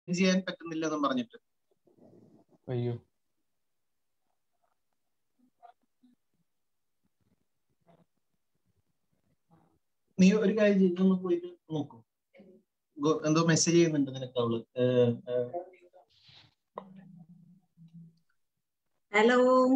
ചെയ്യാൻ പറ്റുന്നില്ല എന്ന് പറഞ്ഞിട്ട് അയ്യോ നീ ഒരു കാര്യം ചെയ്ത് ഒന്ന് പോയിട്ട് നോക്കൂ ഗോ- എന്തോ മെസ്സേജ് ചെയ്യുന്നുണ്ട് നിനക്ക് അവള് ഏഹ്, ഏഹ്, ഹലോ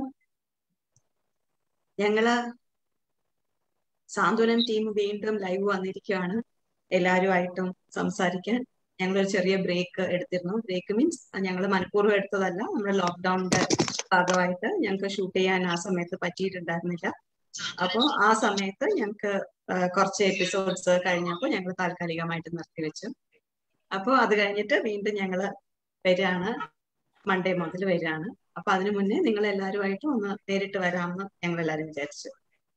ഞങ്ങള് സാന്ത്വനം ടീം വീണ്ടും ലൈവ് വന്നിരിക്കുകയാണ് എല്ലാവരുമായിട്ടും സംസാരിക്കാൻ ഞങ്ങളൊരു ചെറിയ ബ്രേക്ക് എടുത്തിരുന്നു ബ്രേക്ക് മീൻസ് ഞങ്ങൾ മനഃപൂർവ്വം എടുത്തതല്ല നമ്മുടെ ലോക്ക്ഡൌണിന്റെ ഭാഗമായിട്ട് ഞങ്ങൾക്ക് ഷൂട്ട് ചെയ്യാൻ ആ സമയത്ത് പറ്റിയിട്ടുണ്ടായിരുന്നില്ല അപ്പോൾ ആ സമയത്ത് ഞങ്ങൾക്ക് കുറച്ച് എപ്പിസോഡ്സ് കഴിഞ്ഞപ്പോൾ ഞങ്ങൾ താൽക്കാലികമായിട്ട് നിർത്തിവെച്ചു അപ്പോൾ അത് കഴിഞ്ഞിട്ട് വീണ്ടും ഞങ്ങൾ വരികയാണ് മൺഡേ മുതൽ വരികയാണ് അപ്പൊ അതിനു മുന്നേ നിങ്ങൾ എല്ലാവരുമായിട്ടും ഒന്ന് നേരിട്ട് വരാമെന്ന് ഞങ്ങൾ എല്ലാവരും വിചാരിച്ചു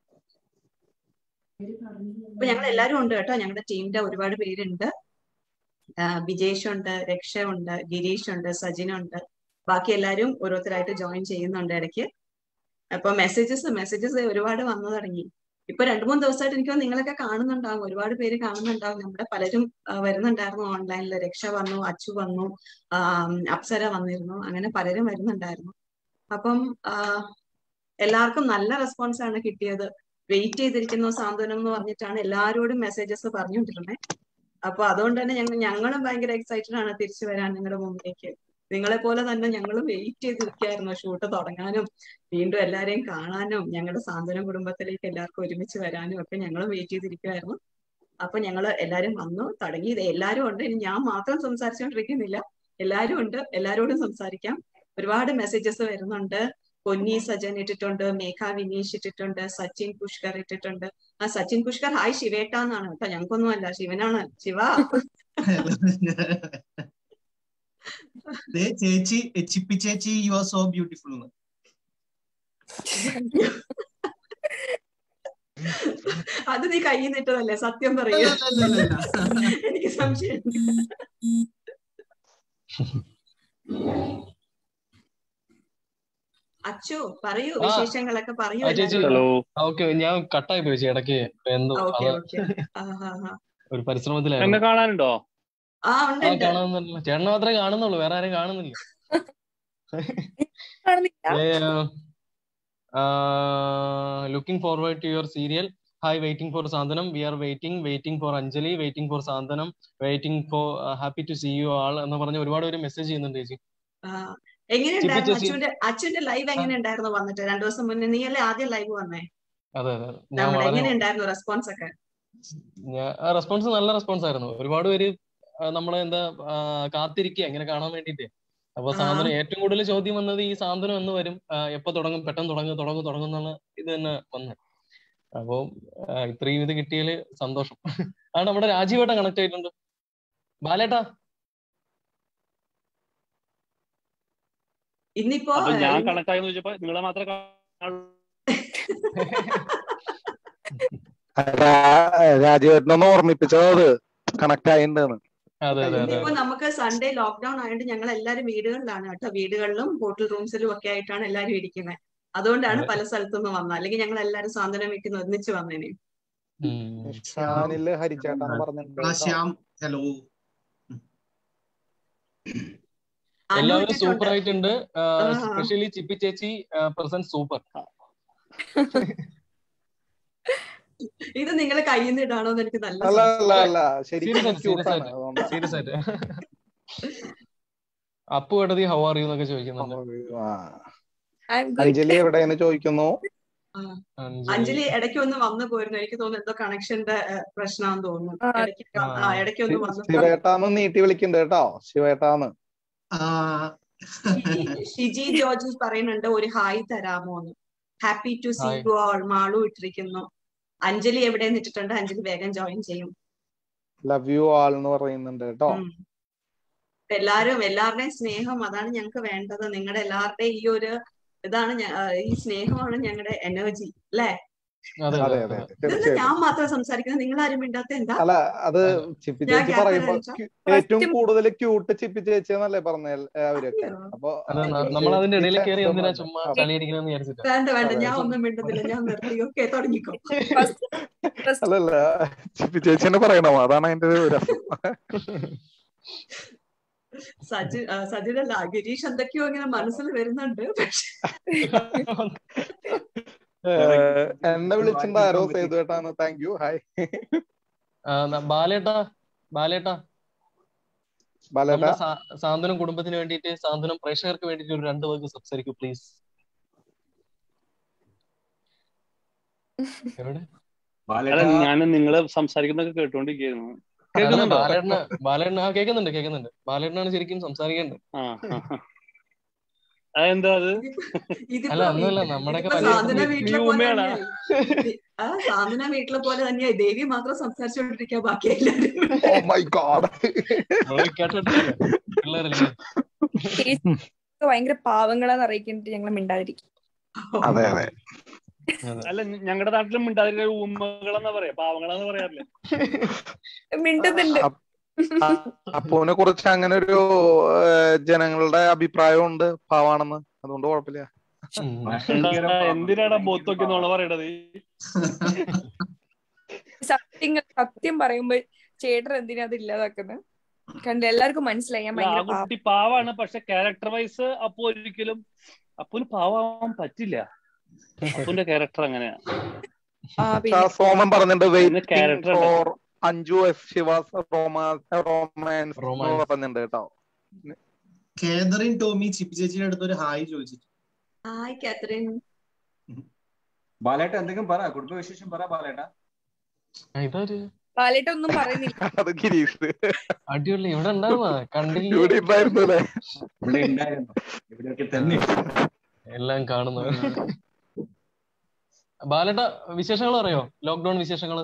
അപ്പൊ ഞങ്ങൾ എല്ലാവരും ഉണ്ട് കേട്ടോ ഞങ്ങളുടെ ടീമിന്റെ ഒരുപാട് പേരുണ്ട് ആ, ബിജേഷ് ഉണ്ട് രക്ഷ ഉണ്ട് ഗിരീഷ് ഉണ്ട് സജിൻ ഉണ്ട് ബാക്കി എല്ലാവരും ഓരോരുത്തരായിട്ട് ജോയിൻ ചെയ്യുന്നുണ്ട് ഇടയ്ക്ക് അപ്പൊ മെസ്സേജസ് മെസ്സേജസ് ഒരുപാട് വന്നു തുടങ്ങി ഇപ്പൊ രണ്ടു മൂന്ന് ദിവസമായിട്ട് എനിക്ക് തോന്നുന്നു നിങ്ങളൊക്കെ കാണുന്നുണ്ടാവും ഒരുപാട് പേര് കാണുന്നുണ്ടാവും നമ്മുടെ പലരും ആ, വരുന്നുണ്ടായിരുന്നു ഓൺലൈനിൽ രക്ഷ വന്നു അച്ചു വന്നു ആ, അപ്സര വന്നിരുന്നു അങ്ങനെ പലരും വരുന്നുണ്ടായിരുന്നു അപ്പം ആ, എല്ലാവർക്കും നല്ല റെസ്പോൺസ് ആണ് കിട്ടിയത് വെയിറ്റ് ചെയ്തിരിക്കുന്നു സാന്ത്വനം എന്ന് പറഞ്ഞിട്ടാണ് എല്ലാവരോടും മെസ്സേജസ് പറഞ്ഞുകൊണ്ടിരുന്നത് അപ്പൊ അതുകൊണ്ട് തന്നെ ഞങ്ങൾ ഞങ്ങളും ഭയങ്കര എക്സൈറ്റഡ് ആണ് തിരിച്ചു വരാൻ നിങ്ങളുടെ മുമ്പിലേക്ക് നിങ്ങളെ പോലെ തന്നെ ഞങ്ങളും വെയിറ്റ് ചെയ്തിരിക്കുകയായിരുന്നു ഷൂട്ട് തുടങ്ങാനും വീണ്ടും എല്ലാരെയും കാണാനും ഞങ്ങളുടെ സാന്ത്വനം കുടുംബത്തിലേക്ക് എല്ലാവർക്കും ഒരുമിച്ച് വരാനും ഒക്കെ ഞങ്ങളും വെയിറ്റ് ചെയ്തിരിക്കുമായിരുന്നു അപ്പൊ ഞങ്ങൾ എല്ലാരും വന്നു തുടങ്ങി ഇത് എല്ലാരും ഉണ്ട് ഇനി ഞാൻ മാത്രം സംസാരിച്ചുകൊണ്ടിരിക്കുന്നില്ല എല്ലാരും ഉണ്ട് എല്ലാരോടും സംസാരിക്കാം ഒരുപാട് മെസ്സേജസ് വരുന്നുണ്ട് പൊന്നി സജൻ ഇട്ടിട്ടുണ്ട് മേഘ വിനീഷ് ഇട്ടിട്ടുണ്ട് സച്ചിൻ പുഷ്കർ ഇട്ടിട്ടുണ്ട് ആ സച്ചിൻ പുഷ്കർ ഹായ് ശിവേട്ട എന്നാണ് കേട്ടോ ഞങ്ങൾക്കൊന്നും അല്ല ശിവനാണ് ശിവ ദേ ചേച്ചി ചിപ്പി ചേച്ചി യു ആർ സോ ബ്യൂട്ടിഫുൾ എന്ന് അത് നീ കയ്യിൽ നിന്നിട്ടതല്ലേ സത്യം പറയൂ എനിക്ക് സംശയം അച്ചു പറയൂ ആ. വിശേഷങ്ങളൊക്കെ പറയൂ ആ ചേച്ചി എല്ലാവരും. ഓക്കെ ഞാൻ കട്ടായി പോയി ചേച്ചി ഇടയ്ക്ക് എന്തോ ഓക്കെ അത് ഓക്കെ ആ ആ ആ. ഒരു എന്നെ പരിശ്രമത്തിലായിരുന്നു കാണാനുണ്ടോ ആ ഉണ്ട് ആ ഉണ്ട് കാണുന്നില്ല ചേട്ടനെ മാത്രമേ കാണുന്നുള്ളൂ വേറെ ആരും കാണുന്നില്ല കാണുന്നില്ല looking forward to your serial hi waiting for Santhwanam we are waiting waiting for Anjali waiting for Santhwanam waiting for happy to see you all എന്ന് പറഞ്ഞ് ഒരുപാട് പേര് മെസ്സേജ് ചെയ്യുന്നുണ്ട് ചേച്ചി ആ. എങ്ങനെയുണ്ടായിരുന്നു ചിപ്പി ചേച്ചി. അച്ചുവിന്റെ അച്ചുവിന്റെ ലൈവ് എങ്ങനെ ഉണ്ടായിരുന്നു വന്നിട്ട് രണ്ടു ദിവസം മുന്നേ നീ അല്ലേ ആദ്യം ലൈവ് വന്നേ അതെ അതെ അതെ. ഞാൻ നമ്മുടെ വളരെ എങ്ങനെ ഉണ്ടായിരുന്നു റെസ്പോൺസ് ഒക്കെ റെസ്പോൺസ് നല്ല റെസ്പോൺസ് ആയിരുന്നു ഒരുപാട് പേര് ആ, നമ്മളെ എന്താ ആ, കാത്തിരിക്കുക ഇങ്ങനെ കാണാൻ വേണ്ടിയിട്ട് അപ്പൊ ആ. സാന്ത്വനം ഏറ്റവും കൂടുതൽ ചോദ്യം വന്നത് ഈ സാന്ത്വനം എന്ന് വരും ആ, എപ്പോ തുടങ്ങും പെട്ടെന്ന് തുടങ്ങും തുടങ്ങും തുടങ്ങും എന്നുള്ള ഇത് തന്നെ വന്നത് അപ്പൊ ആ, ഇത്രയും ഇത് കിട്ടിയതില് സന്തോഷം ആ നമ്മുടെ രാജീവേട്ടൻ കണക്ട് ആയിട്ടുണ്ട് ബാലേട്ടാ ഇന്നിപ്പോ അപ്പൊ ഞാൻ ഇന്ന് കണക്ട് ആയെന്ന് ചോദിച്ചപ്പോ നിങ്ങളെ മാത്രമേ കാണുള്ളൂ. രാജീവേട്ടനൊന്ന് ഓർമ്മിപ്പിച്ചത് അത് കണക്ട് ആയിണ്ടെന്ന് അതെ അതെ അതെ ഇന്നിപ്പോ നമുക്ക് സൺഡേ ലോക്ക്ഡൌൺ ആയതുകൊണ്ട് ഞങ്ങൾ എല്ലാവരും വീടുകളിലാണ് കേട്ടോ വീടുകളിലും ഹോട്ടൽ റൂംസിലും ഒക്കെ ആയിട്ടാണ് എല്ലാവരും ഇരിക്കുന്നത് അതുകൊണ്ടാണ് പല സ്ഥലത്തുനിന്ന് വന്നത് അല്ലെങ്കിൽ ഞങ്ങൾ എല്ലാവരും സാന്ത്വനം വെക്കുന്ന ഒന്നിച്ച് വന്നേനെ ഉം. ഷാനില് ഹരിച്ചേട്ടാന്ന് പറഞ്ഞിട്ടുണ്ട് ആ കേട്ടോ. ശ്യാം ഹലോ അനു എല്ലാവരും ഇട്ടിട്ടുണ്ട് സൂപ്പർ ആയിട്ടുണ്ട് ആ. സ്പെഷ്യലി ചിപ്പി ചേച്ചി പ്രസന്റ് സൂപ്പർ ഇത് നിങ്ങൾ കയ്യിൽ നിന്ന് ഇടാണോ എന്ന് എനിക്ക് നല്ല അല്ല സംശയം. അല്ല അല്ല ശരിക്കും സീരിയസ് ആയിട്ട് ക്യൂട്ട് സീരിയസ് ആണ് ആയിട്ട് അതുകൊണ്ടാ. സീരിയസ് ആയിട്ട് അപ്പു എടതി ഹൗ ആർ യു എന്നൊക്കെ ചോദിക്കുന്നുണ്ട് ആ. ഐ എം ഗുഡ് അഞ്ജലി എവിടെയെന്ന് ചോദിക്കുന്നു ആ. അഞ്ജലി അഞ്ജലി ഇടയ്ക്ക് ഒന്ന് വന്നു പോയിരുന്നു എനിക്ക് തോന്നുന്നു എന്തോ കണക്ഷന്റെ പ്രശ്നമാണെന്ന് തോന്നുന്നു ആ. ഇടയ്ക്ക് ക- ആ ഇടയ്ക്ക് ഒന്ന് വന്നു ശിവേട്ടാന്ന് നീട്ടി വിളിക്കുന്നുണ്ട് കേട്ടോ ശിവേട്ടാന്ന് ആ ഷിജി- ഷിജി ജോർജ് പറയുന്നുണ്ട് ഒരു ഹായ് തരാമോ എന്ന് happy to see hi. You all Malu ഇട്ടിരിക്കുന്നു അഞ്ജലി എവിടെ ഇട്ടിട്ടുണ്ട് അഞ്ജലി വേഗം ജോയിൻ ചെയ്യും ലവ് യു ആൾ എന്ന് പറയുന്നുണ്ട് കേട്ടോ ഉം. എല്ലാരും എല്ലാവരുടെയും സ്നേഹം അതാണ് ഞങ്ങൾക്ക് വേണ്ടത് നിങ്ങളുടെ എല്ലാവരുടെയും ഈ ഒരു ഇതാണ് ഞ- ആ, ഈ സ്നേഹമാണ് ഞങ്ങളുടെ എനർജി അല്ലേ അതെ അതെ അതെ അതെ അതെ ഇതൊന്നും തീർച്ചയായിട്ടും ഞാൻ മാത്രം സംസാരിക്കുന്നത് നിങ്ങൾ ആരും മിണ്ടാത്ത എന്താ അല്ല അത് അതെ. ചിപ്പി ഞാൻ ചേച്ചി ഗ്യാപ്പ് പറയുമ്പോ തരാം ക്യു- ഏറ്റവും കൂടുതൽ ക്യൂട്ട് ചിപ്പി ചേച്ചി എന്നല്ലേ പറഞ്ഞ അവരൊക്കെ അയ്യോ. അപ്പൊ അതെ ചിപ്പി നമ്മൾ അതിന്റെ ഇടയിൽ ചേച്ചി കയറി എന്തിനാ ഒന്നുമല്ല. ചുമ്മാ അപ്പൊ- കളിയടിക്കണമെന്ന് വിചാരിച്ചിട്ടാ വേണ്ട വേണ്ട അതെ. ഞാൻ ഒന്നും മിണ്ടുന്നില്ല ഞാൻ നിർത്തി ഓക്കെ തുടങ്ങിക്കോ ഫസ്റ്റ് അല്ലല്ല ചിപ്പി ചേച്ചി തന്നെ പറയണോ അതാണ് അതിന്റെ ഒരു രസം സജി ആ, സജിനല്ല ഗിരീഷ് എന്തൊക്കെയോ ഇങ്ങനെ മനസ്സിൽ വരുന്നുണ്ട് പക്ഷെ ഏഹ്, എന്നെ വിളിച്ചിട്ടുണ്ട് ആരോ സേതു ഏട്ടാണ് താങ്ക് യു ഹായ് ആ, ന- ബാലേട്ടാ ബാലേട്ടാ ബാലേട്ട നമ്മുടെ സാ- സാന്ത്വനം കുടുംബത്തിന് വേണ്ടിയിട്ട് സാന്ത്വനം പ്രേക്ഷകർക്ക് വേണ്ടിയിട്ട് ഒരു രണ്ട് വാക്ക് സംസാരിക്കൂ പ്ലീസ് എവിടെ അല്ല ഞാൻ നിങ്ങള് സംസാരിക്കുന്നൊക്കെ കേട്ടോണ്ടിരിക്കുന്നു അല്ല കേൾക്കുന്നുണ്ടോ ബാലേട്ടന് ബാലേട്ടന് ആ കേൾക്കുന്നുണ്ട് കേൾക്കുന്നുണ്ട് ബാലേട്ടനാണ് ശരിക്കും സംസാരിക്കേണ്ടത് ആ ആ, ആ. അതെന്താ അത് ഇതിപ്പോ അല്ല, ഒന്നുമല്ല, നമ്മുടെയൊക്കെ ഇതിപ്പോ വലിയ സാന്ത്വന നീ വീട്ടിലെ പോലെ ഊമയാടാ. തന്നെയായി. ആ സാന്ത്വന വീട്ടിലെ പോലെ തന്നെയായി ദേവി മാത്രം സംസാരിച്ചുകൊണ്ടിരിക്കുക ബാക്കി എല്ലാവരും ഓ മൈ ഗോഡ് നമ്മള് കേട്ടിട്ടില്ല പിള്ളേരല്ലേ ചേച്ചി ഭയങ്കര പാവങ്ങളാന്ന് അറിയിക്കുന്നിട്ട് ഞങ്ങൾ മിണ്ടാതിരിക്കും അതെ അതെ അതെ. അല്ല ഞങ്ങളുടെ നാട്ടിലും മിണ്ടാതിരിക്കുന്ന ഉമ്മകളെന്നാ പറയാ പാവങ്ങളെന്ന് പറയാറില്ല മിണ്ടുന്നുണ്ട് അപ്പൂനെ കുറിച്ച് അങ്ങനെ ഒരു ഏഹ്, ജനങ്ങളുടെ അഭിപ്രായം ഉണ്ട് പാവാണെന്ന് അതുകൊണ്ട് കുഴപ്പമില്ല ഉം. എന്താ എന്തിനാടാ ബോത്തൊക്കെ നോള പറയണത് സത്യം സത്യം പറയുമ്പോ ചേട്ടൻ എന്തിനാ അത് ഇല്ലാതാക്കുന്നത് കണ്ട് എല്ലാവർക്കും മനസ്സിലായി ഞാൻ അല്ല, ആ ഭയങ്കര പാവം കുട്ടി പാവാണ് പക്ഷെ ക്യാരക്ടർ വൈസ് അപ്പൊ ഒരിക്കലും അപ്പൂന് പാവാൻ പറ്റില്ല അപ്പൂന്റെ ക്യാരക്ടർ അങ്ങനെയാ ആ ആ, പിന്നെ സോമൻ പറഞ്ഞിട്ടുണ്ട് പിന്നെ വെയിറ്റിംഗ് character ഉണ്ട്. For Anju S Shivas romance romance Romance. പറഞ്ഞിട്ടുണ്ട് കേട്ടോ കേദറിൻ ടോമി ചിപ്പി ചേച്ചിയുടെ അടുത്ത് ഒരു ഹായ് ചോദിച്ചിട്ട് ഹായ് കാത്തറിൻ ബാലേട്ട എന്തെങ്കിലും പറ കുടുംബവിശേഷം പറ ബാലേട്ട ആ, ഇതൊരു പാലേട്ട ഒന്നും പറയുന്നില്ല അത് ഗിരീഷ് അടിപൊളി ഇവിടെ ഉണ്ടായിരുന്ന കണ്ടില്ല ഇവിടെ ഉണ്ടായിരുന്നു അല്ലേ ഇവിടെ ഉണ്ടായിരുന്നു ഇവിടെയൊക്കെ തന്നെ എല്ലാം കാണുന്നു ബാലേട്ട വിശേഷങ്ങൾ അറിയോ ലോക്ക്ഡൌൺ വിശേഷങ്ങൾ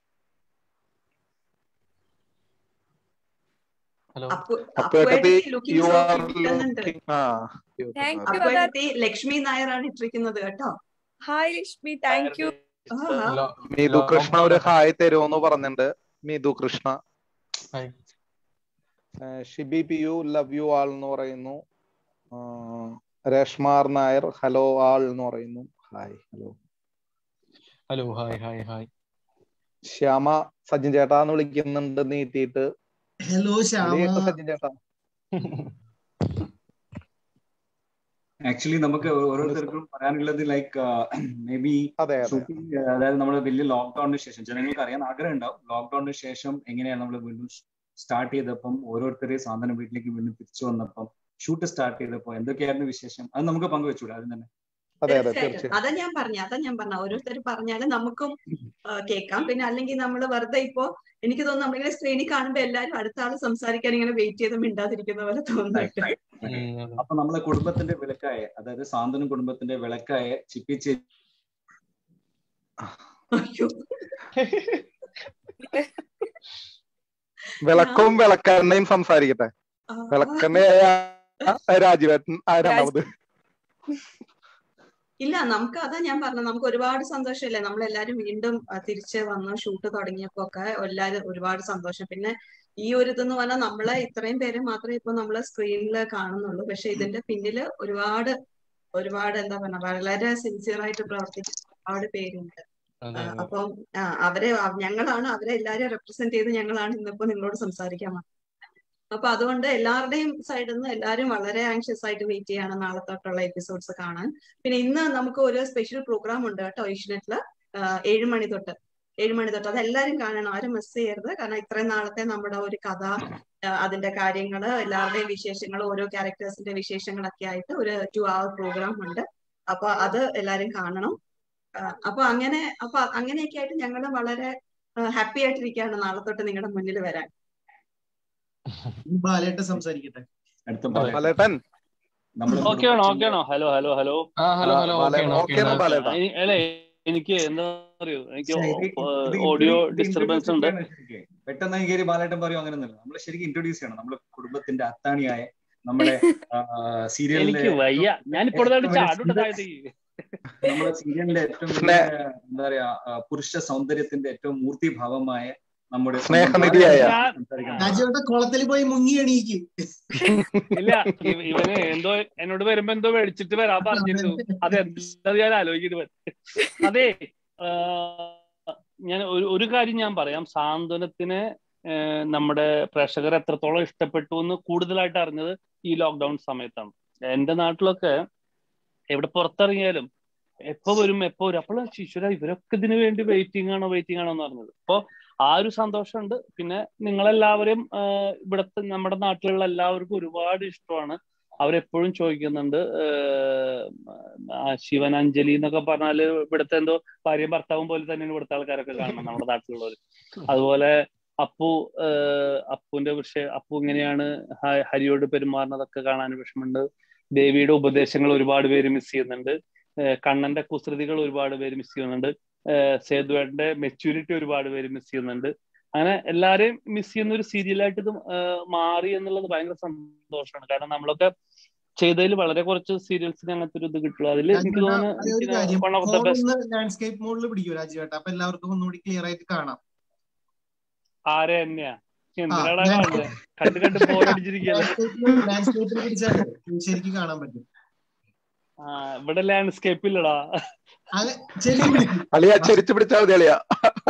ഹലോ അപ്പു അപ്പേട്ടത്തി അപ്പുവേട്ടത്തി looking you so are cute എന്നുണ്ട് ലുക്കിംഗ് ആ Thank you. അപ്പുവേട്ടത്തി ലക്ഷ്മി നായരാണ് ഇട്ടിരിക്കുന്നത് കേട്ടോ ഹായ് ലക്ഷ്മി താങ്ക് യു ആഹാ. ലോ- മീതു കൃഷ്ണ ഒരു ഹായ് തരുമെന്ന് പറഞ്ഞിട്ടുണ്ട് മീതു കൃഷ്ണ ഹായ്. ഏഹ് Shibi P U love you all എന്ന് പറയുന്നു ആഹ് രേഷ്മാർ നായർ ഹലോ ആൾ എന്ന് പറയുന്നു hi hello hello hi hi hi Shyama Sajin ചേട്ടാന്ന് വിളിക്കുന്നുണ്ട് നീട്ടിയിട്ട് ഹലോ ശ്യാമ വിളിയൊക്കെ സജിൻ ചേട്ടാ ആക്ച്വലി നമുക്ക് ഓരോരുത്തർക്കും പറയാനുള്ളത് ലൈക്ക് മേ ബി അതെ അതെ ഷൂട്ടിംഗ് അതായത് നമ്മൾ വലിയ ലോക്ക്ഡൌണിന് ശേഷം ജനങ്ങൾക്ക് അറിയാൻ ആഗ്രഹം ഉണ്ടാവും ലോക്ക്ഡൌണിന് ശേഷം എങ്ങനെയാണ് നമ്മൾ വീണ്ടും സ്റ്റാർട്ട് ചെയ്തപ്പം ഓരോരുത്തരെയും സാധനം വീട്ടിലേക്ക് വീണ്ടും തിരിച്ചു വന്നപ്പം ഷൂട്ട് സ്റ്റാർട്ട് ചെയ്തപ്പോൾ എന്തൊക്കെയായിരുന്നു വിശേഷം അത് നമുക്ക് പങ്കുവെച്ചൂടെ ആദ്യം തന്നെ അതെ അതെ തീർച്ചയായിട്ടും തീർച്ചയായും അതാ ഞാൻ പറഞ്ഞ അതാ ഞാൻ പറഞ്ഞ ഓരോരുത്തർ പറഞ്ഞാല് നമുക്കും ആ, കേൾക്കാം പിന്നെ അല്ലെങ്കിൽ നമ്മൾ വെറുതെ ഇപ്പോ എനിക്ക് തോന്നുന്നു നമ്മളിങ്ങനെ സ്ക്രീനിൽ കാണുമ്പോ എല്ലാരും അടുത്ത ആള് സംസാരിക്കാൻ ഇങ്ങനെ വെയിറ്റ് ചെയ്ത് മിണ്ടാതിരിക്കുന്ന പോലെ തോന്നുന്നുണ്ട് ഉം, അതെ. അപ്പൊ നമ്മളെ കുടുംബത്തിന്റെ വിളക്കായ അതായത് സാന്ത്വനം കുടുംബത്തിന്റെ വിളക്കായ ചിപ്പി ചേച്ചി അയ്യോ വിളക്കും വിളക്കെണ്ണയും സംസാരിക്കട്ടെ ആ, വിളക്കെണ്ണയായ രാജീവേട്ടൻ ആരാണത് ഇല്ല നമുക്ക് അതാ ഞാൻ പറഞ്ഞത് നമുക്ക് ഒരുപാട് സന്തോഷമല്ലേ നമ്മളെല്ലാരും വീണ്ടും ആ, തിരിച്ച് വന്ന് ഷൂട്ട് തുടങ്ങിയപ്പോ ഒക്കെ എല്ലാരും ഒരുപാട് സന്തോഷം പിന്നെ ഈ ഒരു ഇതെന്ന് പറഞ്ഞാൽ നമ്മളെ ഇത്രയും പേര് മാത്രമേ ഇപ്പൊ നമ്മളെ സ്ക്രീനിൽ കാണുന്നുള്ളൂ പക്ഷെ ഇതിന്റെ പിന്നില് ഒരുപാട് ഒരുപാട് എന്താ പറഞ്ഞ വളരെ സിൻസിയർ ആയിട്ട് പ്രവർത്തിക്കുന്ന ഒരുപാട് പേരുണ്ട് അതെ ആ, അതെ അപ്പം ആ, അവരെ അവ- ഞങ്ങളാണ് അവരെ എല്ലാരും റെപ്രസെന്റ് ചെയ്ത് ഞങ്ങളാണ് ഇന്നിപ്പോ നിങ്ങളോട് സംസാരിക്കാൻ വന്നത് അപ്പൊ അതുകൊണ്ട് എല്ലാവരുടെയും സൈഡിൽ നിന്ന് എല്ലാവരും വളരെ ആങ്ഷ്യസ് ആയിട്ട് വെയിറ്റ് ചെയ്യാണ് നാളെ തൊട്ടുള്ള എപ്പിസോഡ്സ് കാണാൻ പിന്നെ ഇന്ന് നമുക്ക് ഒരു സ്പെഷ്യൽ പ്രോഗ്രാം ഉണ്ട് കേട്ടോ ഏഷ്യനെറ്റില് ഏഴ് മണി തൊട്ട് ഏഴ് മണി തൊട്ട് അത് എല്ലാവരും കാണണം ആരും മിസ് ചെയ്യരുത് കാരണം ഇത്രയും നാളത്തെ നമ്മുടെ ഒരു കഥ ആ, അതിന്റെ കാര്യങ്ങള് എല്ലാവരുടെയും വിശേഷങ്ങൾ ഓരോ ക്യാരക്ടേഴ്സിന്റെ വിശേഷങ്ങളൊക്കെ ആയിട്ട് ഒരു ടു അവർ പ്രോഗ്രാം ഉണ്ട് അപ്പൊ അത് എല്ലാവരും കാണണം ആ, അപ്പൊ അങ്ങനെ അപ്പൊ അങ്ങനെയൊക്കെ ആയിട്ട് ഞങ്ങൾ വളരെ ഹാപ്പി ആയിട്ടിരിക്കുകയാണ് നാളെ തൊട്ട് നിങ്ങളുടെ മുന്നിൽ വരാൻ ബാലേട്ട സംസാരിക്കട്ടെ അടുത്ത അതെ. ബാലേട്ടൻ നമ്മളെ ഓക്കെ ആണോ ഓക്കെ ആണോ ഹലോ ഹലോ ഹലോ ആ ഹലോ ഹലോ ആ, ഓക്കെ ബാലേട്ടൻ, okay ആണോ ബാലേട്ടൻ? അല്ലെ എനിക്ക് എന്താ അറിയോ എനിക്ക് പക്ഷേ ഇത് ഇത് ഓഡിയോ introduce- ഇത് ഡിസ്റ്റർബൻസ് introduce ഉണ്ട് ചെയ്യണം ശരിക്കും. പെട്ടെന്ന് കയറി ബാലേട്ടൻ പറയും അങ്ങനെയൊന്നുമില്ല നമ്മൾ ശരിക്കും ഇൻട്രൊഡ്യൂസ് ചെയ്യണം നമ്മുടെ കുടുംബത്തിന്റെ അത്താണിയായ നമ്മുടെ സീരിയലിലെ എനിക്ക് വയ്യ ഞാൻ ഇപ്പോൾ ചാടുണ്ട് താഴത്തേക്ക് നമ്മുടെ സീരിയലിന്റെ ഏറ്റവും വലിയ സ്നേ- എന്താ പറയാ ആ, പുരുഷ സൗന്ദര്യത്തിന്റെ ഏറ്റവും മൂർത്തിഭാവമായ നമ്മുടെ സ്നേഹനിധിയായ. സംസാരിക്കാൻ രാജുവേട്ട കുളത്തിൽ പോയി മുങ്ങി എണീക്ക് ഇല്ല ഇവ- ഇവന് എന്തോ എന്നോട് വരുമ്പോ എന്തോ മേടിച്ചിട്ട് വരാൻ പറഞ്ഞിരുന്നു അത് എന്താ ഞാൻ ആലോചിക്കുന്നത് അതെ ആ, ഞാൻ ഒരു ഒരു കാര്യം ഞാൻ പറയാം സാന്ത്വനത്തിന് ഏഹ് നമ്മുടെ പ്രേക്ഷകർ എത്രത്തോളം ഇഷ്ടപ്പെട്ടു എന്ന് കൂടുതലായിട്ട് അറിഞ്ഞത് ഈ ലോക്ക്ഡൌൺ സമയത്താണ് എന്റെ നാട്ടിലൊക്കെ എവിടെ പുറത്തിറങ്ങിയാലും എപ്പോ വരും എപ്പോ വരും അപ്പോൾ ശിശുര ഇവരൊക്കെ ഇതിനു വേണ്ടി വെയിറ്റിംഗ് ആണോ വെയിറ്റിംഗ് ആണോ എന്ന് പറഞ്ഞത് അപ്പൊ ആ ഒരു സന്തോഷമുണ്ട് പിന്നെ നിങ്ങളെല്ലാവരും ആഹ് ഇവിടുത്തെ നമ്മുടെ നാട്ടിലുള്ള എല്ലാവർക്കും ഒരുപാട് ഇഷ്ടമാണ് അവരെപ്പോഴും ചോദിക്കുന്നുണ്ട് ആഹ് ആ ശിവൻ അഞ്ജലി എന്നൊക്കെ പറഞ്ഞാല് ഇവിടുത്തെ എന്തോ ഭാര്യയും ഭർത്താവും പോലെ തന്നെയാണ് ഇവിടുത്തെ ആൾക്കാരൊക്കെ കാണുന്നത് നമ്മുടെ നാട്ടിലുള്ളവർ അതുപോലെ അപ്പു ആഹ് അപ്പുവിന്റെ വിഷയം അപ്പു ഇങ്ങനെയാണ് ഹ- ഹരിയോട് പെരുമാറുന്നതൊക്കെ കാണാൻ വിഷമമുണ്ട് ദേവിയുടെ ഉപദേശങ്ങൾ ഒരുപാട് പേര് മിസ് ചെയ്യുന്നുണ്ട് ഏഹ് കണ്ണന്റെ കുസൃതികൾ ഒരുപാട് പേര് മിസ് ചെയ്യുന്നുണ്ട് ഏഹ് സേതുവേട്ടന്റെ മെച്യൂരിറ്റി ഒരുപാട് പേര് മിസ് ചെയ്യുന്നുണ്ട് അങ്ങനെ എല്ലാരെയും മിസ് ചെയ്യുന്ന ഒരു സീരിയലായിട്ട് ഇത് ഏഹ് മാറി എന്നുള്ളത് ഭയങ്കര സന്തോഷമാണ് കാരണം നമ്മളൊക്കെ ചെയ്തതിൽ വളരെ കുറച്ച് സീരിയൽസിന് അങ്ങനത്തെ ഒരു ഇത് കിട്ടുള്ളൂ അതിൽ എനിക്ക് രാജുവേട്ടാ, അതെ ഒരു കാര്യം തോന്നുന്നു one of the phone best ഒന്ന് ലാൻഡ്സ്കേപ്പ് മോഡിൽ പിടിക്കൂ രാജുവേട്ട അപ്പൊ എല്ലാവർക്കും ഒന്നുകൂടി ക്ലിയർ ആയിട്ട് കാണാം ആരെ തന്നെയാ ആ എന്തിനാടാ കാണുന്നത് കണ്ട് കണ്ട് ബോറടിച്ചിരിക്കുകയല്ലേ ലാൻഡ്സ്കേപ്പിൽ പിടിച്ചാൽ ശരിക്കും കാണാൻ പറ്റും ആ ഇവിടെ ലാൻഡ്സ്കേപ്പ് ഇല്ലടാ അത് ശരിക്കും പിടിക്കും അളിയ ചെരിച്ചു പിടിച്ചാൽ മതി അളിയ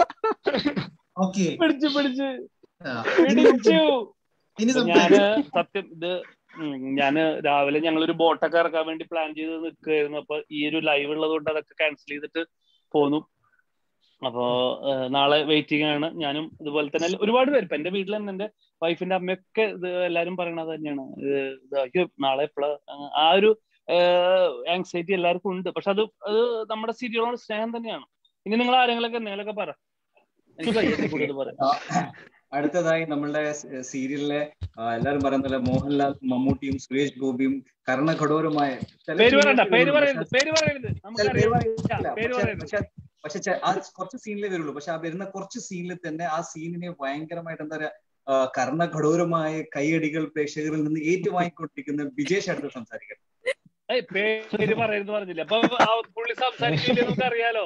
ഓക്കെ പിടിച്ച് പിടിച്ച് ഇനി പിടിച്ചു ഇനി അപ്പൊ ഞാന് സംസാരിക്കാം സത്യം ഇത് ഉം, ഞാന് രാവിലെ ഞങ്ങളൊരു ബോട്ടൊക്കെ ഇറക്കാൻ വേണ്ടി പ്ലാൻ ചെയ്ത് നിൽക്കുകയായിരുന്നു അപ്പൊ ഈ ഒരു ലൈവ് ഉള്ളത് കൊണ്ട് അതൊക്കെ ക്യാൻസൽ ചെയ്തിട്ട് പോന്നു അപ്പോ ഏഹ്, നാളെ വെയിറ്റിംഗ് ആണ് ഞാനും ഇതുപോലെ തന്നെ ഒരുപാട് പേര് ഇപ്പൊ എന്റെ വീട്ടിൽ തന്നെ എന്റെ വൈഫിന്റെ അമ്മയൊക്കെ ഇത് എല്ലാരും പറയണത് തന്നെയാണ് ഇത് ഇത് അയ്യോ നാളെ എപ്പോഴാ ആ ഒരു ആങ്സൈറ്റി എല്ലാവർക്കും ഉണ്ട് പക്ഷെ അത് അത് നമ്മുടെ സീരിയലോട് സ്നേഹം തന്നെയാണ് ഇനി നിങ്ങൾ ആരെങ്കിലൊക്കെ എന്തെങ്കിലുമൊക്കെ പറ എനിക്ക് വയ്യ ഇതിൽ കൂടുതൽ പറയാൻ ആ, അടുത്തതായി നമ്മളുടെ സീരിയലിലെ എല്ലാരും പറയുന്ന പോലെ മോഹൻലാൽ മമ്മൂട്ടിയും സുരേഷ് ഗോപിയും കർണകഠോരമായ ചില പേര് പറയണ്ട scenes പേര് വരുള്ളൂ. പറയരുത് പേര് പറയരുത് ചില പേര് നമുക്കറിയാം പറയില്ല. പേര് പക്ഷെ- പറയരുത് പക്ഷെ പക്ഷെ ചെ- ആ കുറച്ച് സീനിലേ വരുള്ളൂ പക്ഷെ ആ വരുന്ന കുറച്ച് സീനിൽ തന്നെ ആ സീനിനെ ഭയങ്കരമായിട്ട് എന്താ പറയാ ആ, കർണകഠോരമായ കൈയടികൾ പ്രേക്ഷകരിൽ നിന്ന് ഏറ്റുവാങ്ങിക്കൊണ്ടിരിക്കുന്ന വിജേഷ് അടുത്ത് സംസാരിക്കാം ഏയ് പേര് പറയരുത് പറഞ്ഞില്ല അപ്പൊ ആ പുള്ളി സംസാരിക്കില്ലേ നമുക്ക് അറിയാലോ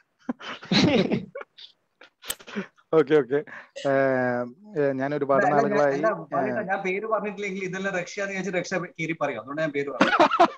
ഓക്കെ ഓക്കെ ഞാൻ ഒരുപാട് അല്ല, അല്ല, ഞാൻ- നാളുകളായി അല്ല, ഏഹ്, പറയട്ടെ, ഞാൻ പേര് പറഞ്ഞിട്ടില്ലെങ്കിൽ ഇതെല്ലാം രക്ഷ എന്ന് വിചാരിച്ച് രക്ഷ കീറി പറയും അതുകൊണ്ട് ഞാൻ പേര് പറഞ്ഞു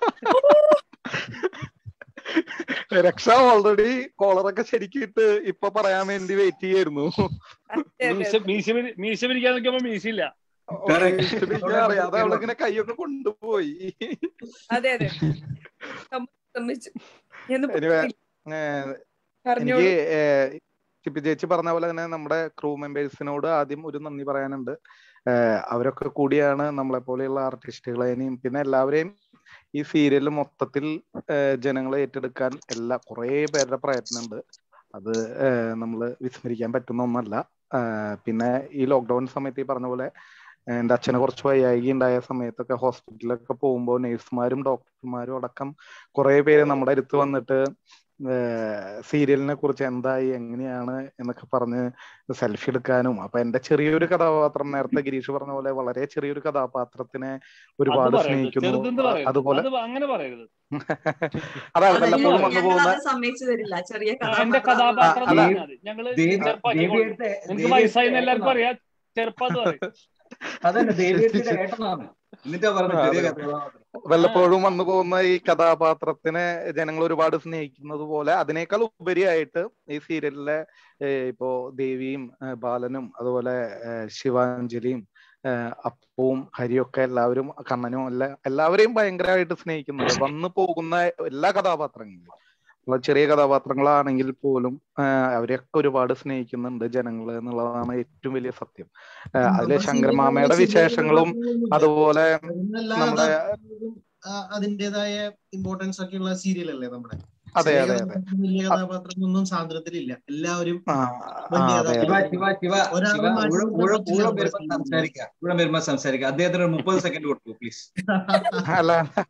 രക്ഷ ഓൾറെഡി കോളറൊക്കെ ശരിക്കിട്ട് ഇപ്പൊ പറയാൻ വേണ്ടി വെയിറ്റ് ചെയ്യായിരുന്നു അതെ, അതെ, മീശ അതെ. മീശ പിരി- മീശ പിരിക്കാൻ നോക്കിയപ്പോ മീശയില്ല Correct. എനിക്ക് അറിയാതെ അവളിങ്ങനെ കൈയൊക്കെ കൊണ്ടുപോയി അതെ അതെ സമ്മ- സമ്മതിച്ചു ഞാൻ Anyway, ഏഹ്, പറഞ്ഞോളൂ എനിക്ക് ഏഹ്, ചിപ്പി ചേച്ചി പറഞ്ഞ പോലെ തന്നെ നമ്മുടെ ക്രൂ മെമ്പേഴ്സിനോട് ആദ്യം ഒരു നന്ദി പറയാനുണ്ട് ഏഹ്, അവരൊക്കെ കൂടിയാണ് നമ്മളെ പോലെയുള്ള ആർട്ടിസ്റ്റുകളെയും പിന്നെ എല്ലാവരെയും ഈ സീരിയൽ മൊത്തത്തിൽ ഏഹ്, ജനങ്ങളെ ഏറ്റെടുക്കാൻ എല്ലാ കുറേ പേരുടെ പ്രയത്നമുണ്ട് അത് നമ്മൾ വിസ്മരിക്കാൻ പറ്റുന്ന ഒന്നല്ല ഏഹ്, പിന്നെ ഈ ലോക്ക്ഡൌൺ സമയത്ത് ഈ പറഞ്ഞ പോലെ എന്റെ അച്ഛന് കുറച്ച് വയ്യായിക ഉണ്ടായ സമയത്തൊക്കെ ഹോസ്പിറ്റലിലൊക്കെ പോകുമ്പോൾ നഴ്സുമാരും ഡോക്ടർമാരും അടക്കം കുറെ പേര് നമ്മുടെ അടുത്ത് വന്നിട്ട് സീരിയലിനെ കുറിച്ച് എന്തായി എങ്ങനെയാണ് എന്നൊക്കെ പറഞ്ഞ് സെൽഫി എടുക്കാനും അപ്പൊ എന്റെ ചെറിയൊരു കഥാപാത്രം നേരത്തെ ഗിരീഷ് പറഞ്ഞ പോലെ വളരെ ചെറിയൊരു കഥാപാത്രത്തിനെ അത് ഒരുപാട് പറയരുത് സ്നേഹിക്കുന്നു ചെറുതെന്ന് പറയരുത് അതുപോലെ അത് അങ്ങനെ പറയരുത് അതാണ് അത് വല്ലപ്പോഴും വന്നു ഞങ്ങൾ പോകുന്ന അത് സമ്മതിച്ചു തരില്ല ചെറിയ ആ, എന്റെ കഥാപാത്രം കഥാപാത്രം അല്ല. പറഞ്ഞാൽ മതി ഞങ്ങള് ദേവി ചെറുപ്പാക്കിക്കോളും ദേവിയുടെ എനിക്ക് വയസ്സായി എല്ലാവർക്കും അറിയാം ചെറുപ്പാന്ന് പറയും അതന്നെ ദേവിയുടെ ഏട്ടനാണ് എന്നിട്ടാ പറഞ്ഞത് ചെറിയ അതെ. കഥാപാത്രം വല്ലപ്പോഴും വന്നു പോകുന്ന ഈ കഥാപാത്രത്തിനെ ജനങ്ങൾ ഒരുപാട് സ്നേഹിക്കുന്നത് പോലെ അതിനേക്കാൾ ഉപരിയായിട്ട് ഈ സീരിയലിലെ ഏഹ്, ഇപ്പോ ദേവിയും ഏഹ്, ബാലനും അതുപോലെ ഏഹ്, ശിവാഞ്ജലിയും ഏഹ്, അപ്പവും ഹരിയൊക്കെ എല്ലാവരും കണ്ണനും എല്ലാ എല്ലാവരെയും ഭയങ്കരമായിട്ട് സ്നേഹിക്കുന്നുണ്ട് വന്നു പോകുന്ന എല്ലാ കഥാപാത്രങ്ങളും ഉള്ള ചെറിയ കഥാപാത്രങ്ങളാണെങ്കിൽ പോലും ആഹ്, അവരെയൊക്കെ ഒരുപാട് സ്നേഹിക്കുന്നുണ്ട് ജനങ്ങൾ എന്നുള്ളതാണ് ഏറ്റവും വലിയ സത്യം ആഹ്, അതിലെ ശങ്കരമാമയുടെ വിശേഷങ്ങളും അതുപോലെ എല്ലാ നമ്മുടെ കഥാപാത്രങ്ങൾക്കും ആ, അതിന്റേതായ ഇമ്പോർട്ടൻസ് ഒക്കെ ഉള്ള സീരിയൽ അല്ലേ നമ്മുടെ അതെ ചെറിയ അതെ അതെ കഥാപാത്രം വലിയ കഥാപാത്രമൊന്നും സാന്ദ്രത്തിലില്ല എല്ലാവരും ആ വലിയ ആ, അതെ ശിവ അതെ ശിവ ശിവ ഒരാളെ ശിവ മാറ്റി ഊഴം നിർത്താൻ ഊഴം പറ്റില്ല ഊഴം നമ്മുടെ വരുമ്പോ സീരിയലിൽ. സംസാരിക്കാം ഊഴം വരുമ്പോ സംസാരിക്കാം അദ്ദേഹത്തിന് ഒരു മുപ്പത് സെക്കൻഡ് കൊടുക്കൂ പ്ലീസ് അല്ല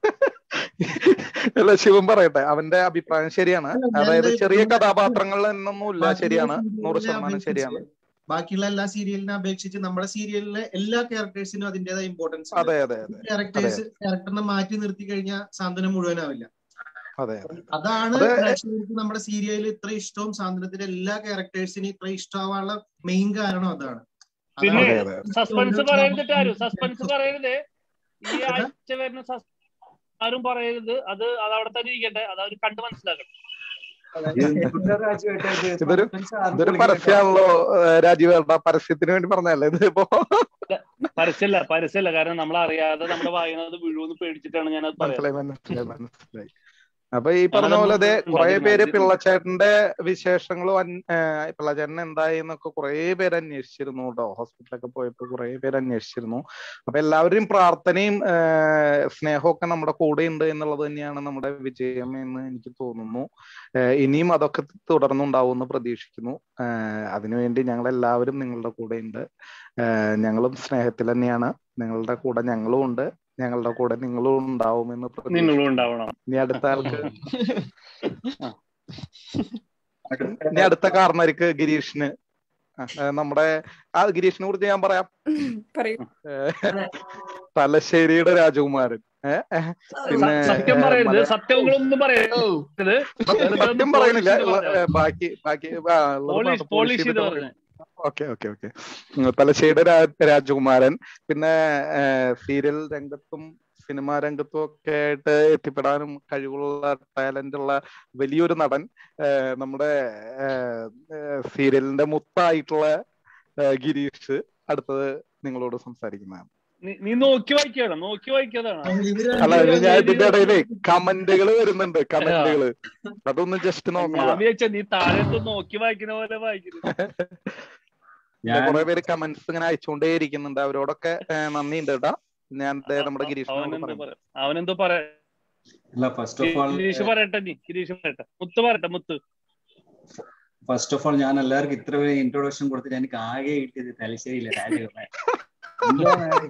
അല്ല ശിവൻ പറയട്ടെ അവന്റെ അഭിപ്രായം ശരിയാണ് അല്ല, ഞാൻ അതായത് എന്താ ചെറിയ ഇതിന്റെ കഥാപാത്രങ്ങൾ എന്നൊന്നും ഇല്ല ബാക്കിയുള്ള ശരിയാണ് നൂറ് സീരിയലിനെ ശതമാനം അപേക്ഷിച്ച് ശരിയാണ് ബാക്കിയുള്ള എല്ലാ സീരിയലിനെ അപേക്ഷിച്ച് നമ്മുടെ സീരിയലിലെ എല്ലാ ക്യാരക്ടേഴ്സിനും അതിന്റേതായ ഇമ്പോർട്ടൻസ് ഉണ്ട് അതെ അതെ അതെ ക്യാരക്ടേഴ്സ് ക്യാരക്ടറിനെ മാറ്റി നിർത്തി കഴിഞ്ഞാൽ സാന്ത്വനം മുഴുവനാവില്ല അതെ അതെ അതാണ് അത് പ്രേക്ഷകർക്ക് നമ്മുടെ സീരിയലിൽ ഇത്ര ഇഷ്ടവും സാന്ത്വനത്തിലെ എല്ലാ ക്യാരക്ടേഴ്സിനും ഇത്ര ഇഷ്ടമാവാനുള്ള മെയിൻ കാരണം അതാണ് പിന്നെ അതെ അതെ സസ്പെൻസ് പറയരുത് ആരും സസ്പെൻസ് പറയരുത് ഈ ആഴ്ച വരുന്ന സസ് ആരും പറയരുത് അത് അത് അവിടെ തന്നെ ഇരിക്കട്ടെ അത് അവർ കണ്ട് മനസ്സിലാക്കണം എന്തുട്ടാ രാജുവേട്ടാ ഇത്? ഇതൊരു suspense ആർക്കും ഇതൊരു വിളിക്കാൻ പരസ്യമാണല്ലോ രാജീവേട്ട പരസ്യത്തിന് വേണ്ടി പറഞ്ഞല്ലേ ഇത് ഇപ്പോ പരസ്യമല്ല പരസ്യമല്ല കാരണം നമ്മൾ അറിയാതെ നമ്മുടെ വായനത് വീഴുമെന്ന് പേടിച്ചിട്ടാണ് ഞാനത് പറയാം മനസ്സിലായി മനസ്സിലായി മനസ്സിലായി അപ്പൊ ഈ പറഞ്ഞ പോലെ അതെ കുറെ പേര് അതിന് പിള്ളച്ചേട്ടന്റെ വിശേഷങ്ങളും അൻ- ഏഹ് പിള്ളച്ചേട്ടൻ എന്തായി എന്നൊക്കെ കുറെ പേര് അന്വേഷിച്ചിരുന്നു കേട്ടോ ഹോസ്പിറ്റലൊക്കെ പോയപ്പോ കുറെ പേര് അന്വേഷിച്ചിരുന്നു അപ്പൊ എല്ലാവരുടെയും പ്രാർത്ഥനയും ഏഹ് സ്നേഹമൊക്കെ നമ്മുടെ കൂടെ ഉണ്ട് എന്നുള്ളത് തന്നെയാണ് നമ്മുടെ വിജയം എന്ന് എനിക്ക് തോന്നുന്നു ഏഹ് ഇനിയും അതൊക്കെ തുടർന്നുണ്ടാവുമെന്ന് പ്രതീക്ഷിക്കുന്നു ഏഹ് അതിനുവേണ്ടി ഞങ്ങൾ എല്ലാവരും നിങ്ങളുടെ കൂടെ ഉണ്ട് ഏഹ് ഞങ്ങളും സ്നേഹത്തിൽ തന്നെയാണ് നിങ്ങളുടെ കൂടെ ഞങ്ങളും ഉണ്ട് ഞങ്ങളുടെ കൂടെ നിങ്ങളും ഉണ്ടാവുമെന്ന് പ്രതീക്ഷിക്കുന്നു നിങ്ങളും ഉണ്ടാവണം ഇനി അടുത്ത ആൾക്ക് ആ. ഇനി അടുത്ത കാരണർക്ക് ഗിരീഷിന് ആ, ഏ, നമ്മുടെ ആ ഗിരീഷിനെ കുറിച്ച് ഞാൻ പറയാം പറയൂ ഏ, തലശ്ശേരിയുടെ രാജകുമാരൻ ഏ, ഏ, പിന്നെ സത്യം പറയരുത് മലയാ- സത്യങ്ങളൊന്നും പറയരുത് സത്യം- സത്യം പറയുന്നില്ല ഉള്ള, ഏ, ബാക്കി ബാക്കി ആ, ഉള്ളത് പോളിഷ് മാത്രം പോളിഷ് polish ചെയ്ത് ചെയ്തിട്ട് പറഞ്ഞു ഓക്കെ ഓക്കെ ഓക്കെ തലശ്ശേരിയുടെ രാ- രാജകുമാരൻ പിന്നെ സീരിയൽ രംഗത്തും സിനിമാ രംഗത്തും ഒക്കെ ആയിട്ട് എത്തിപ്പെടാനും കഴിവുള്ള ടാലന്റ് ഉള്ള വലിയൊരു നടൻ ഏഹ് നമ്മുടെ ഏഹ് ഏഹ് സീരിയലിന്റെ മുത്തായിട്ടുള്ള ഏഹ് ഗിരീഷ് അടുത്തത് നിങ്ങളോട് സംസാരിക്കുന്നതാണ് നീ- നീ നോക്കി വായിക്കണം നോക്കി വായിക്കാതാണ് അല്ല ഇത് ഞാൻ ഇതിന്റെ ഇടയില് കമന്റുകൾ വരുന്നുണ്ട് കമന്റുകള് അതൊന്ന് ജസ്റ്റ് ഞാൻ നോക്കുക വിചാരിച്ച നീ താഴത്ത് നോക്കി വായിക്കുന്ന പോലെ വായിക്കുന്നു ഞാൻ കുറെ പേര് കമന്റ്സ് ഇങ്ങനെ അയച്ചുകൊണ്ടേ ഇരിക്കുന്നുണ്ട് അവരോടൊക്കെ ഏഹ് നന്ദിയുണ്ട് കേട്ടാ ഞാൻ ദേ നമ്മുടെ ഗിരീഷിനോട് അവനെന്തോ പറയാം പറയാം അവനെന്തോ പറയാ അല്ല ഫസ്റ്റ് ഓഫ് ഓൾ ഗിരീഷ് പറയട്ടെ നീ ഗിരീഷ് പറയട്ടെ മുത്ത് പറയട്ടെ മുത്ത് ഫസ്റ്റ് ഓഫ് ഓൾ ഞാൻ എല്ലാവർക്കും ഇത്ര വലിയ ഇൻട്രൊഡക്ഷൻ കൊടുത്തിട്ട് എനിക്ക് ആകെ കിട്ടിയത് തലശ്ശേരിയിലെ രാജകുമാരൻ എന്താണ്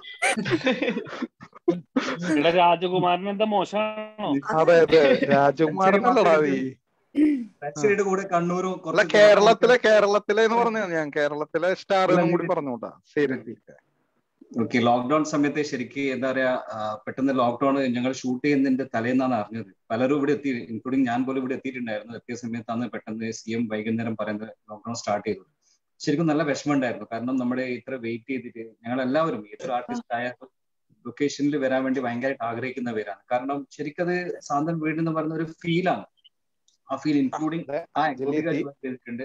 ഇവിടെ രാജകുമാരൻ എന്താ മോശമാണോ അതെ അതെ രാജകുമാരനല്ലടാ നീ തലശ്ശേരിയുടെ കൂടെ കണ്ണൂരും അല്ല കുറച്ച് കേരളത്തിലെ കേരളത്തിലെ എന്ന് പറഞ്ഞു ഞാൻ കേരളത്തിലെ സ്റ്റാർ എന്നും കൂടി പറഞ്ഞോട്ടാ ശരി ഓക്കെ ലോക്ക്ഡൌൺ സമയത്ത് ശരിക്ക് എന്താ പറയാ ആ, പെട്ടെന്ന് ലോക്ക്ഡൌൺ ഞങ്ങൾ ഷൂട്ട് ചെയ്യുന്നതിന്റെ തലേന്നാണ് അറിഞ്ഞത് പലരും ഇവിടെ എത്തി ഇൻക്ലൂഡിങ് ഞാൻ പോലും ഇവിടെ എത്തിയിട്ടുണ്ടായിരുന്നു എത്തിയ സമയത്താണ് പെട്ടെന്ന് സി എം വൈകുന്നേരം പറയുന്നത് ലോക്ക്ഡൌൺ സ്റ്റാർട്ട് ചെയ്തത് ശരിക്കും നല്ല വിഷമമുണ്ടായിരുന്നു കാരണം നമ്മുടെ ഇത്ര വെയിറ്റ് ചെയ്തിട്ട് ഞങ്ങൾ എല്ലാവരും ഏതൊരു ആർട്ടിസ്റ്റ് ആയാലും ലൊക്കേഷനിൽ വരാൻ വേണ്ടി ഭയങ്കരമായിട്ട് ആഗ്രഹിക്കുന്നവരാണ് കാരണം ശരിക്കത് സാന്തൻ വീട് എന്ന് പറയുന്ന ഒരു ഫീലാണ് ആ ഫീൽ ഇൻക്ലൂഡിങ് ആ ജിലേബി. ചെയ്തിട്ടുണ്ട്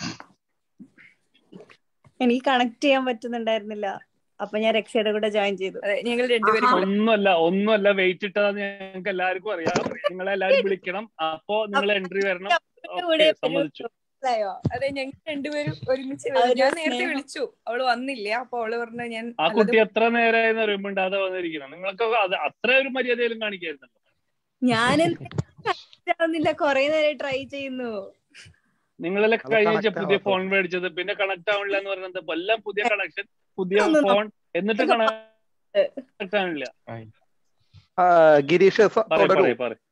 എനിക്ക് കണക്ട് ചെയ്യാൻ പറ്റുന്നുണ്ടായിരുന്നില്ല അപ്പൊ ഞാൻ രക്ഷയുടെ കൂടെ ജോയിൻ ചെയ്തു അതെ ഞങ്ങൾ രണ്ടുപേരും കൂടെ ഒന്നുമല്ല ഒന്നുമല്ല വെയിറ്റ് ഇട്ടതാന്ന് ഞങ്ങൾക്ക് എല്ലാവർക്കും അറിയാം നിങ്ങളെ എല്ലാവരും വിളിക്കണം അപ്പോ നിങ്ങൾ എൻട്രി വരണം അവരുടെ കൂടെ ഓക്കെ സമ്മതിച്ചു മനസ്സിലായോ അതെ ഞങ്ങൾ രണ്ടുപേരും ഒരുമിച്ച് ആ ഒരു ഞാൻ നേരത്തെ സ്നേഹം. വിളിച്ചു അവള് വന്നില്ല അപ്പൊ അവള് പറഞ്ഞു ഞാൻ ആ നല്ലത് കുട്ടി എത്ര നേരമായെന്ന് അറിയുമ്പോ ഉണ്ടാതെ വന്നിരിക്കണം നിങ്ങൾക്ക് അത് അത്ര ഒരു മര്യാദയിലും കാണിക്കായിരുന്നല്ലോ ഞാൻ ആവുന്നില്ല കൊറേ നേരം ട്രൈ ചെയ്യുന്നു നിങ്ങളെല്ലാം അത് കഴിഞ്ഞ connect പുതിയ ആവാത്തത്. ഫോൺ മേടിച്ചത് പിന്നെ കണക്ട് ആവണില്ല എന്ന് പറയുന്നത് എല്ലാം പുതിയ കണക്ഷൻ പുതിയ ഒന്നും ഫോൺ എന്നിട്ട് കണക്ട് ആവണില്ല ആ, ഗിരീഷ് സ- പറയ തുടരൂ പറയ പറയ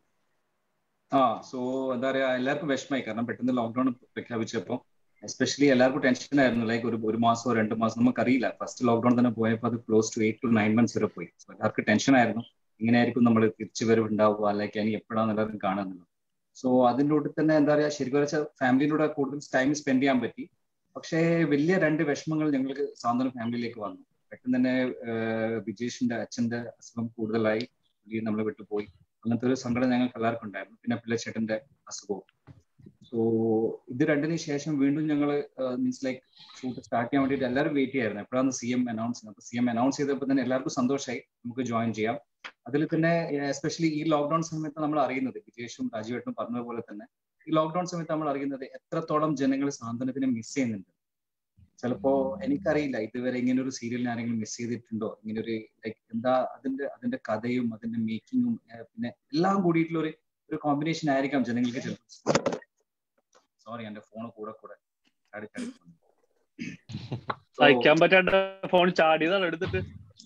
ആ സോ എന്താ പറയാ എല്ലാവർക്കും വിഷമമായി കാരണം പെട്ടെന്ന് ലോക്ക്ഡൌൺ പ്രഖ്യാപിച്ചപ്പോ എസ്പെഷ്യലി എല്ലാവർക്കും ടെൻഷൻ ആയിരുന്നു ലൈക്ക് ഒരു ഒരു മാസമോ രണ്ട് മാസം നമുക്കറിയില്ല ഫസ്റ്റ് ലോക്ക്ഡൌൺ തന്നെ പോയപ്പോൾ അത് close to eight to nine months വരെ പോയി So എല്ലാവർക്കും ടെൻഷൻ ആയിരുന്നു ഇങ്ങനെയായിരിക്കും നമ്മൾ തിരിച്ചു വരവ് ഉണ്ടാവുക അല്ലെങ്കിൽ ഇനി എപ്പോഴാണ് എല്ലാവരും കാണുന്നത് സോ അതിൻ്റെ കൂടെ തന്നെ എന്താ പറയാ ശരിക്കും വെച്ചാൽ ഫാമിലിയിലൂടെ കൂടുതൽ ടൈം സ്പെൻഡ് ചെയ്യാൻ പറ്റി പക്ഷേ വലിയ രണ്ട് വിഷമങ്ങൾ ഞങ്ങൾക്ക് സാന്ത്വന ഫാമിലിയിലേക്ക് വന്നു പെട്ടെന്ന് തന്നെ ആഹ് വിജേഷിന്റെ അച്ഛന്റെ അസുഖം കൂടുതലായി പുള്ളി നമ്മളെ വിട്ടു പോയി അങ്ങനത്തെ ഒരു സങ്കടം ഞങ്ങൾക്ക് എല്ലാവർക്കും ഉണ്ടായിരുന്നു പിന്നെ പിള്ളച്ചേട്ടന്റെ അസുഖവും സോ ഇത് രണ്ടിന് ശേഷം വീണ്ടും ഞങ്ങൾ മീൻസ് ലൈക്ക് ഷൂട്ട് സ്റ്റാർട്ട് ചെയ്യാൻ വേണ്ടിയിട്ട് എല്ലാവരും വെയിറ്റ് ചെയ്യായിരുന്നു എപ്പോഴാണ് സി എം അനൗൺസ് ചെയ്യുന്നത് സി എം അനൗൺസ് ചെയ്തപ്പോൾ തന്നെ എല്ലാവർക്കും സന്തോഷമായി നമുക്ക് ജോയിൻ ചെയ്യാം അതിൽ തന്നെ എസ്പെഷ്യലി ഈ ലോക്ക്ഡൌൺ സമയത്ത് നമ്മൾ അറിയുന്നത് വിജേഷും രാജുവേട്ടനും പറഞ്ഞതുപോലെ തന്നെ ഈ ലോക്ക്ഡൌൺ സമയത്ത് നമ്മൾ അറിയുന്നത് എത്രത്തോളം ജനങ്ങൾ സാന്ത്വനത്തിനെ മിസ് ചെയ്യുന്നുണ്ട് ചിലപ്പോ എനിക്കറിയില്ല ഇതുവരെ ഇങ്ങനെ ഒരു സീരിയലിനെ ആരെങ്കിലും മിസ് ചെയ്തിട്ടുണ്ടോ ഇങ്ങനെ ഒരു ലൈക്ക് എന്താ അതിന്റെ അതിന്റെ കഥയും അതിന്റെ മേക്കിങ്ങും പിന്നെ എല്ലാം കൂടിയിട്ടുള്ള ഒരു ഒരു കോമ്പിനേഷൻ ആയിരിക്കാം ജനങ്ങൾക്ക് ചിലപ്പോൾ സോറി എന്റെ ഫോൺ കൂടെ കൂടെ ചാടി ചാടി പോകുന്നു. So, സഹിക്കാൻ പറ്റാണ്ട് ഫോൺ ചാടിയതാണ് എടുത്തിട്ട്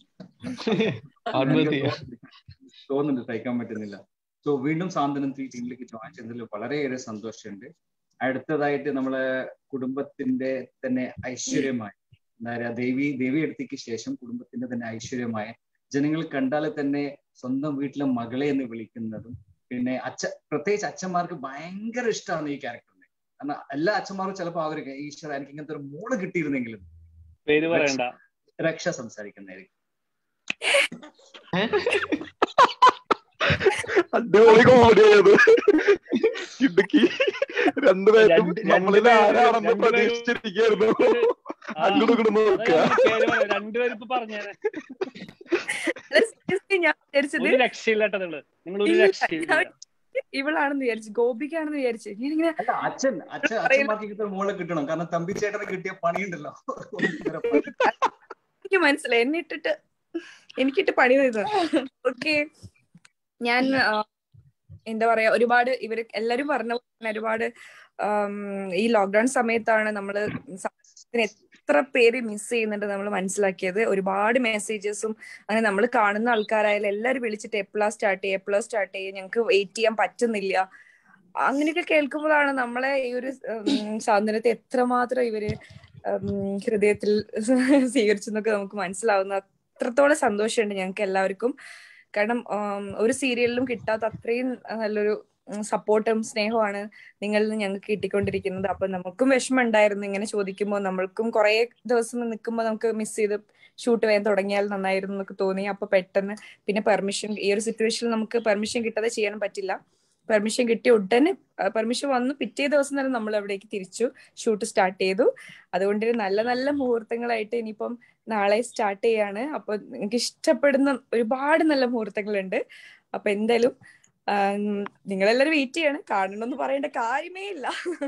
ആത്മഹത്യ എനിക്ക് തോന്നുന്നുണ്ട് സഹിക്കാൻ പറ്റുന്നില്ല സോ വീണ്ടും സാന്ത്വനം ത്രീ ടീമിലേക്ക് ജോയിൻ ചെയ്തതിൽ വളരെയേറെ സന്തോഷമുണ്ട് അടുത്തതായിട്ട് നമ്മളെ കുടുംബത്തിന്റെ തന്നെ ഐശ്വര്യമായ എന്താ പറയാ ദേവി ദേവി എടുത്തേക്ക് ശേഷം കുടുംബത്തിന്റെ തന്നെ ഐശ്വര്യമായ ജനങ്ങൾ കണ്ടാൽ തന്നെ സ്വന്തം വീട്ടിലെ മകളെ എന്ന് വിളിക്കുന്നതും പിന്നെ അച്ഛ പ്രത്യേകിച്ച് അച്ഛന്മാർക്ക് ഭയങ്കര ഇഷ്ടമാണ് ഈ ക്യാരക്ടറിനെ കാരണം എല്ലാ അച്ഛന്മാരും ചിലപ്പോൾ ആഗ്രഹിക്കും ഈശ്വര എനിക്ക് ഇങ്ങനത്തെ ഒരു മോള് കിട്ടിയിരുന്നെങ്കിലും പേര് പറയണ്ട രക്ഷ സംസാരിക്കുന്നതായിരിക്കും അടിപൊളി കോമഡി ആയത് ഇടുക്കി രണ്ടുപേരും രണ്ട് നമ്മളിൽ രണ്ടുപേരും ആരാണെന്ന് രണ്ടുപേരും പ്രതീക്ഷിച്ചിരിക്കുന്നു ആ അങ്ങോട്ട് ഇങ്ങോട്ട് അതാ നോക്കുക ഞാൻ പേര് പറയാം രണ്ടുപേരും ഇപ്പൊ പറഞ്ഞേനെ സീരിയസ്ലി ഞാൻ വിചാരിച്ചത് ഒരു രക്ഷയില്ല കേട്ടോ നിങ്ങള് നിങ്ങൾ ഒരു ഇല്ല, രക്ഷയില്ല ഞാൻ ഇവളാണെന്ന് വിചാരിച്ചു ഗോപിക്കാണെന്ന് വിചാരിച്ചു ഞാനിങ്ങനെ അല്ല അച്ഛൻ അച്ഛൻ അച്ഛന്മാർക്ക് കിട്ടുന്ന മോളെ കിട്ടണം കാരണം തമ്പി ചേട്ടന് കിട്ടിയ പണിയുണ്ടല്ലോ എനിക്ക് മനസ്സിലായി എന്നെ ഇട്ടിട്ട് എനിക്കിട്ട് പണി തരുന്നത് ഓക്കെ ഞാൻ ആ, എന്താ പറയാ ഒരുപാട് ഇവര് എല്ലാരും പറഞ്ഞ പോലെ തന്നെ ഒരുപാട് ആം, ഈ ലോക്ക്ഡൌൺ സമയത്താണ് നമ്മള് സമൂഹത്തിന് എത്ര പേര് മിസ് ചെയ്യുന്നുണ്ട് നമ്മൾ മനസ്സിലാക്കിയത് ഒരുപാട് മെസ്സേജസും അങ്ങനെ നമ്മൾ കാണുന്ന ആൾക്കാരായാലും എല്ലാവരും വിളിച്ചിട്ട് എപ്പോഴാ സ്റ്റാർട്ട് ചെയ്യുക എപ്പോഴാ സ്റ്റാർട്ട് ചെയ്യുക ഞങ്ങൾക്ക് വെയിറ്റ് ചെയ്യാൻ പറ്റുന്നില്ല അങ്ങനെയൊക്കെ കേൾക്കുമ്പോഴാണ് നമ്മളെ ഈ ഒരു ഉം, സ്വാതന്ത്ര്യത്തെ എത്രമാത്രം ഇവര് ഉം, ഹൃദയത്തിൽ സ്വീകരിച്ചെന്നൊക്കെ നമുക്ക് മനസ്സിലാവുന്ന അത്രത്തോളം സന്തോഷമുണ്ട് ഞങ്ങൾക്ക് എല്ലാവർക്കും കാരണം ഉം, ഒരു സീരിയലിലും കിട്ടാത്ത അത്രയും നല്ലൊരു സപ്പോർട്ടും സ്നേഹമാണ് നിങ്ങളിൽ നിന്ന് ഞങ്ങൾക്ക് കിട്ടിക്കൊണ്ടിരിക്കുന്നത് അപ്പൊ നമുക്കും വിഷമം ഉണ്ടായിരുന്നു ഇങ്ങനെ ചോദിക്കുമ്പോൾ നമ്മൾക്കും കുറെ ദിവസം നിൽക്കുമ്പോൾ നമുക്ക് മിസ് ചെയ്ത് ഷൂട്ട് വേഗം തുടങ്ങിയാൽ നന്നായിരുന്നു എന്നൊക്കെ തോന്നി അപ്പൊ പെട്ടെന്ന് പിന്നെ പെർമിഷൻ ഈ ഒരു സിറ്റുവേഷനിൽ നമുക്ക് പെർമിഷൻ കിട്ടാതെ ചെയ്യാൻ പറ്റില്ല പെർമിഷൻ കിട്ടിയ ഉടനെ പെർമിഷൻ വന്നു പിറ്റേ ദിവസം തന്നെ നമ്മൾ അവിടേക്ക് തിരിച്ചു ഷൂട്ട് സ്റ്റാർട്ട് ചെയ്തു അതുകൊണ്ട് ഒരു നല്ല നല്ല മുഹൂർത്തങ്ങളായിട്ട് ഇനിയിപ്പം നാളെ സ്റ്റാർട്ട് ചെയ്യാണ് അപ്പൊ നിങ്ങൾക്ക് ഇഷ്ടപ്പെടുന്ന ഒരുപാട് നല്ല മുഹൂർത്തങ്ങളുണ്ട് അപ്പൊ എന്തായാലും നിങ്ങളെല്ലാരും വെയിറ്റ് ചെയ്യാണ് കാണണമെന്ന് പറയേണ്ട കാര്യമേ ഇല്ല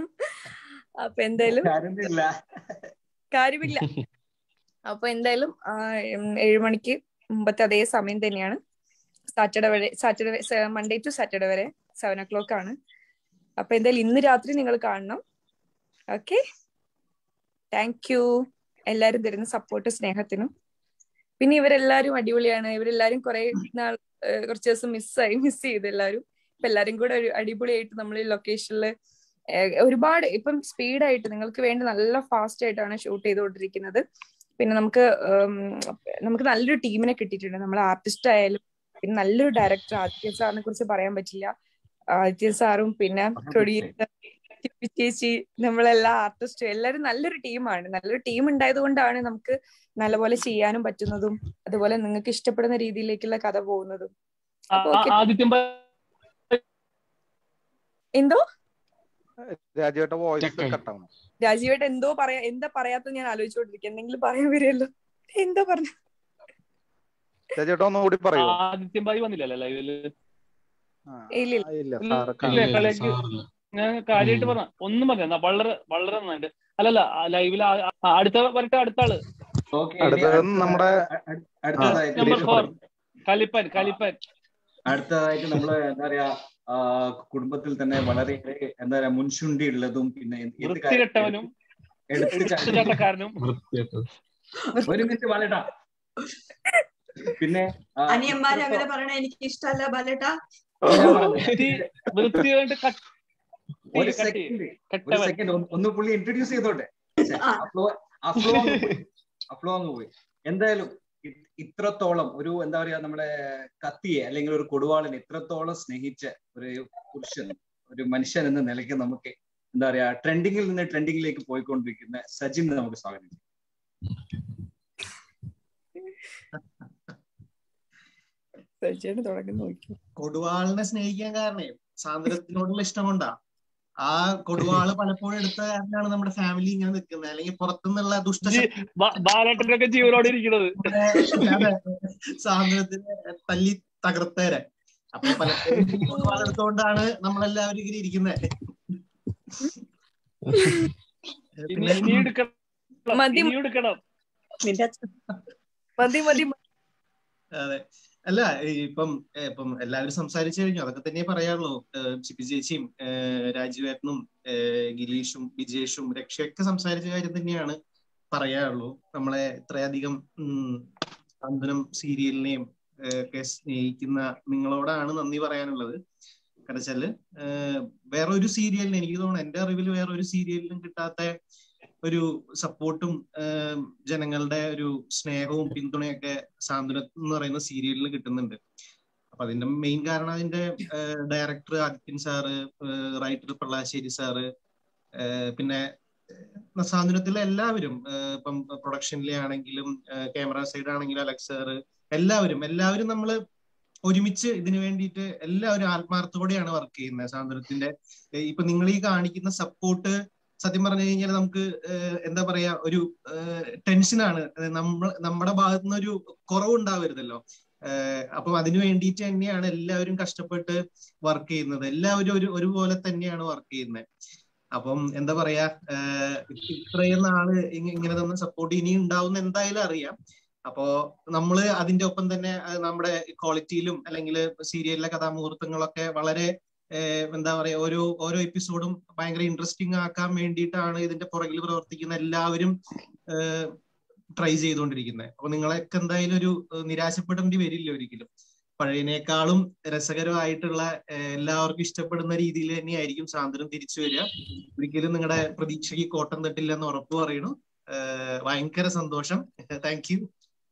അപ്പൊ എന്തായാലും കാര്യമില്ല കാര്യമില്ല അപ്പൊ എന്തായാലും ആ, ഉം, ഏഴ് മണിക്ക് മുമ്പത്തെ അതേ സമയം തന്നെയാണ് സാറ്റർഡേ വരെ സാറ്റർഡേ മൺഡേ ടു സാറ്റർഡേ വരെ സെവൻ ഒ ക്ലോക്ക് ആണ് അപ്പൊ എന്തായാലും ഇന്ന് രാത്രി നിങ്ങൾ കാണണം ഓക്കെ താങ്ക് യു എല്ലാരും തരുന്ന സപ്പോർട്ട് സ്നേഹത്തിനും പിന്നെ ഇവരെല്ലാരും അടിപൊളിയാണ് ഇവരെല്ലാരും കുറെ നാൾ ഏഹ്, കുറച്ച് ദിവസം മിസ്സായി മിസ് ചെയ്തു എല്ലാരും ഇപ്പൊ എല്ലാരും കൂടെ ഒരു അടിപൊളിയായിട്ട് നമ്മൾ ഈ ലൊക്കേഷനിൽ ഒരുപാട് ഇപ്പം സ്പീഡായിട്ട് നിങ്ങൾക്ക് വേണ്ടി നല്ല ഫാസ്റ്റ് ആയിട്ടാണ് ഷൂട്ട് ചെയ്തുകൊണ്ടിരിക്കുന്നത് പിന്നെ നമുക്ക് ഉം, നമുക്ക് നല്ലൊരു ടീമിനെ കിട്ടിയിട്ടുണ്ട് നമ്മൾ ആർട്ടിസ്റ്റ് ആയാലും പിന്നെ നല്ലൊരു ഡയറക്ടർ ആദിത്യ സാറിനെ കുറിച്ച് പറയാൻ പറ്റില്ല ആദിത്യ സാറും പിന്നെ പ്രൊഡ്യൂസർ ചേച്ചി നമ്മളെല്ലാ ആർട്ടിസ്റ്റും എല്ലാവരും നല്ലൊരു ടീമാണ് നല്ലൊരു ടീം ഉണ്ടായത് കൊണ്ടാണ് നമുക്ക് നല്ലപോലെ ചെയ്യാനും പറ്റുന്നതും അതുപോലെ നിങ്ങൾക്ക് ഇഷ്ടപ്പെടുന്ന രീതിയിലേക്കുള്ള കഥ പോകുന്നതും ആ- അപ്പൊ ആ- ഓക്കെ ആദിത്യം ഭായ് എന്തോ രാജുവേട്ട വോയിസ് Check ആയി. കട്ടാവണം രാജീവേട്ട് എന്തോ പറയാ എന്താ പറയാത്ത ഞാൻ ആലോചിച്ചോണ്ടിരിക്കും എന്തെങ്കിലും പറയാൻ വരുമല്ലോ എന്താ പറഞ്ഞു രാജുവേട്ട ഒന്നുകൂടി പറയോ ആദിത്യം ഭായി വന്നില്ലല്ലേ ലൈവില് ആ, ഇല്ല, ഇല്ല. ഇല്ല ഇല്ല, സാറ് ഇല്ല, കാണാൻ കളിയാക്കി. സാറില്ല ഞാൻ കാര്യമായിട്ട് ഉം. പറഞ്ഞ ഒന്നും പറഞ്ഞ വളരെ വളരെ നന്നായിട്ട് അല്ലല്ല ലൈവിൽ അടുത്ത വരട്ടെ അടുത്ത ആള് ഓക്കെ അടുത്തത് നമ്മുടെ അടുത്തതായിട്ട് നമ്പർ ഗിരീഷ് ഫോർ പറയും. കലിപ്പൻ കലിപ്പൻ അടുത്തതായിട്ട് നമ്മള് എന്താ പറയാ ആ, കുടുംബത്തിൽ തന്നെ വളരെ എന്താ പറയാ മുൻശുണ്ടി ഉള്ളതും പിന്നെ എന്ത് കാര്യം വൃത്തികെട്ടവനും എടുത്ത് ചാടി- എടുത്തുചാട്ടക്കാരനും വൃത്തിയായിട്ട് ഒരു മിനിറ്റ് ബാലേട്ടാ പിന്നെ ആ, അനിയന്മാര് അങ്ങനെ പറയണ എനിക്ക് ഇഷ്ടമല്ല ബാലേട്ടാ വൃത്തി വൃത്തിയായിട്ട് കട്ട് ഒരു കട്ടി സെക്കൻഡ് ഒരു കെട്ടവൻ സെക്കൻഡ് ഒന്ന് പുള്ളി ഇൻട്രൊഡ്യൂസ് ചെയ്തോട്ടെ ആ. അഫ്ലോ അഫ്ലോ അങ്ങ് പോയി അഫ്ലോ അങ്ങ് പോയി എന്തായാലും ഇ- ഇത്രത്തോളം ഒരു എന്താ പറയാ നമ്മുടെ കത്തിയെ അല്ലെങ്കിൽ ഒരു കൊടുവാളിനെ ഇത്രത്തോളം സ്നേഹിച്ച ഒരു പുരുഷൻ ഒരു മനുഷ്യൻ എന്ന നിലയ്ക്ക് നമുക്ക് എന്താ പറയാ ട്രെൻഡിങ്ങിൽ നിന്ന് ട്രെൻഡിങ്ങിലേക്ക് പോയിക്കൊണ്ടിരിക്കുന്ന സജിൻ നമുക്ക് സ്വാഗതം ചെയ്യാം സജ്ജയാണ് തുടങ്ങി നോക്കി കൊടുവാളിനെ സ്നേഹിക്കാൻ കാരണേ സാന്ദ്രത്തിനോടുള്ള ഇഷ്ടം കൊണ്ടാ ആ കൊടുവാള് പലപ്പോഴും എടുത്ത കാരണമാണ് നമ്മുടെ ഫാമിലി ഇങ്ങനെ നിൽക്കുന്നത് അല്ലെങ്കിൽ പുറത്തുനിന്നുള്ള ദുഷ്ടശക്തി ബാലട്ടനൊക്കെ ജീവനോടെ ഇരിക്കുന്നത് അതെ, സാന്ദ്രത്തിനെ തല്ലി തകർത്തേരെ അപ്പൊ പലപ്പോഴും ഈ കൊടുവാൾ എടുത്തുകൊണ്ടാണ് നമ്മളെല്ലാവരും ഇങ്ങനെ ഇരിക്കുന്നത് ഇനി പിന്നെ ഇനി എടുക്കണം മതി. ഇനി എടുക്കണം നിന്റെ അച്ഛൻ മതി മതി മതി. അതെ അല്ല ഈ ഇപ്പം ഏ, ഇപ്പം എല്ലാവരും സംസാരിച്ചു കഴിഞ്ഞു അതൊക്കെ തന്നെ പറയാനുള്ളൂ ഏഹ് ചിപ്പി ചേച്ചിയും ഏഹ് രാജുവേട്ടനും ഏഹ് ഗിരീഷും വിജേഷും രക്ഷയൊക്കെ സംസാരിച്ച കാര്യം തന്നെയാണ് പറയാനുള്ളൂ നമ്മളെ ഇത്രയധികം ഉം, സ്പന്ദനം സീരിയലിനെയും ഏഹ് ഒക്കെ സ്നേഹിക്കുന്ന നിങ്ങളോടാണ് നന്ദി പറയാനുള്ളത് കാരണം വെച്ചാല് ഏഹ് വേറെ ഒരു സീരിയലിന് എനിക്ക് തോന്നുന്നു എന്റെ അറിവിൽ വേറെ ഒരു സീരിയലിനും കിട്ടാത്ത ഒരു സപ്പോർട്ടും ജനങ്ങളുടെ ഒരു സ്നേഹവും പിന്തുണയൊക്കെ സാന്ത്വനം എന്ന് പറയുന്ന സീരിയലിന് കിട്ടുന്നുണ്ട് അപ്പൊ അതിന്റെ മെയിൻ കാരണം അതിന്റെ director Adithyan sir writer Pallassery sir ഏഹ് പിന്നെ ഏഹ് സാന്ത്വനത്തിലെ എല്ലാവരും ഏഹ് ഇപ്പം പ്രൊഡക്ഷനിലെ ആണെങ്കിലും ക്യാമറ സൈഡ് ആണെങ്കിലും അലക്സ് സാറ് എല്ലാവരും എല്ലാവരും നമ്മള് ഒരുമിച്ച് ഇതിനു വേണ്ടിയിട്ട് എല്ലാവരും ആത്മാർത്ഥത്തോടെയാണ് വർക്ക് ചെയ്യുന്നത് സാന്ത്വനത്തിന്റെ ഏഹ് ഇപ്പൊ നിങ്ങൾ ഈ കാണിക്കുന്ന സപ്പോർട്ട് സത്യം പറഞ്ഞു കഴിഞ്ഞാൽ നമുക്ക് ഏഹ് എന്താ പറയാ ഒരു ടെൻഷനാണ് നമ്മൾ നമ്മുടെ ഭാഗത്തു നിന്ന് ഒരു കുറവുണ്ടാവരുതല്ലോ ഏഹ് അപ്പം അതിനു വേണ്ടിയിട്ട് തന്നെയാണ് എല്ലാവരും കഷ്ടപ്പെട്ട് വർക്ക് ചെയ്യുന്നത് എല്ലാവരും ഒരു ഒരുപോലെ തന്നെയാണ് വർക്ക് ചെയ്യുന്നത് അപ്പം എന്താ പറയാ ഏഹ് ഇത്രയും നാള് ഇങ്ങ- ഇങ്ങനെ തന്നെ സപ്പോർട്ട് ഇനി ഉണ്ടാവും എന്തായാലും അറിയാം അപ്പോ നമ്മള് അതിന്റെ ഒപ്പം തന്നെ അഹ് നമ്മുടെ ക്വാളിറ്റിയിലും അല്ലെങ്കിൽ സീരിയലിലെ കഥാമുഹൂർത്തങ്ങളൊക്കെ വളരെ ഏഹ് എന്താ പറയാ ഓരോ ഓരോ എപ്പിസോഡും ഭയങ്കര ഇൻട്രസ്റ്റിംഗ് ആക്കാൻ വേണ്ടിയിട്ടാണ് ഇതിന്റെ പുറകിൽ പ്രവർത്തിക്കുന്ന എല്ലാവരും ട്രൈ ചെയ്തുകൊണ്ടിരിക്കുന്നത് അപ്പൊ നിങ്ങളെയൊക്കെ എന്തായാലും ഒരു ഏഹ് നിരാശപ്പെടേണ്ടി വരില്ല ഒരിക്കലും പഴയതിനേക്കാളും രസകരമായിട്ടുള്ള ഏഹ് എല്ലാവർക്കും ഇഷ്ടപ്പെടുന്ന രീതിയിൽ തന്നെയായിരിക്കും സാന്ദ്രം തിരിച്ചു വരിക ഒരിക്കലും നിങ്ങളുടെ പ്രതീക്ഷയ്ക്ക് കോട്ടം തട്ടില്ലെന്ന് ഉറപ്പ് പറയണു ഏഹ് ഭയങ്കര സന്തോഷം താങ്ക് യു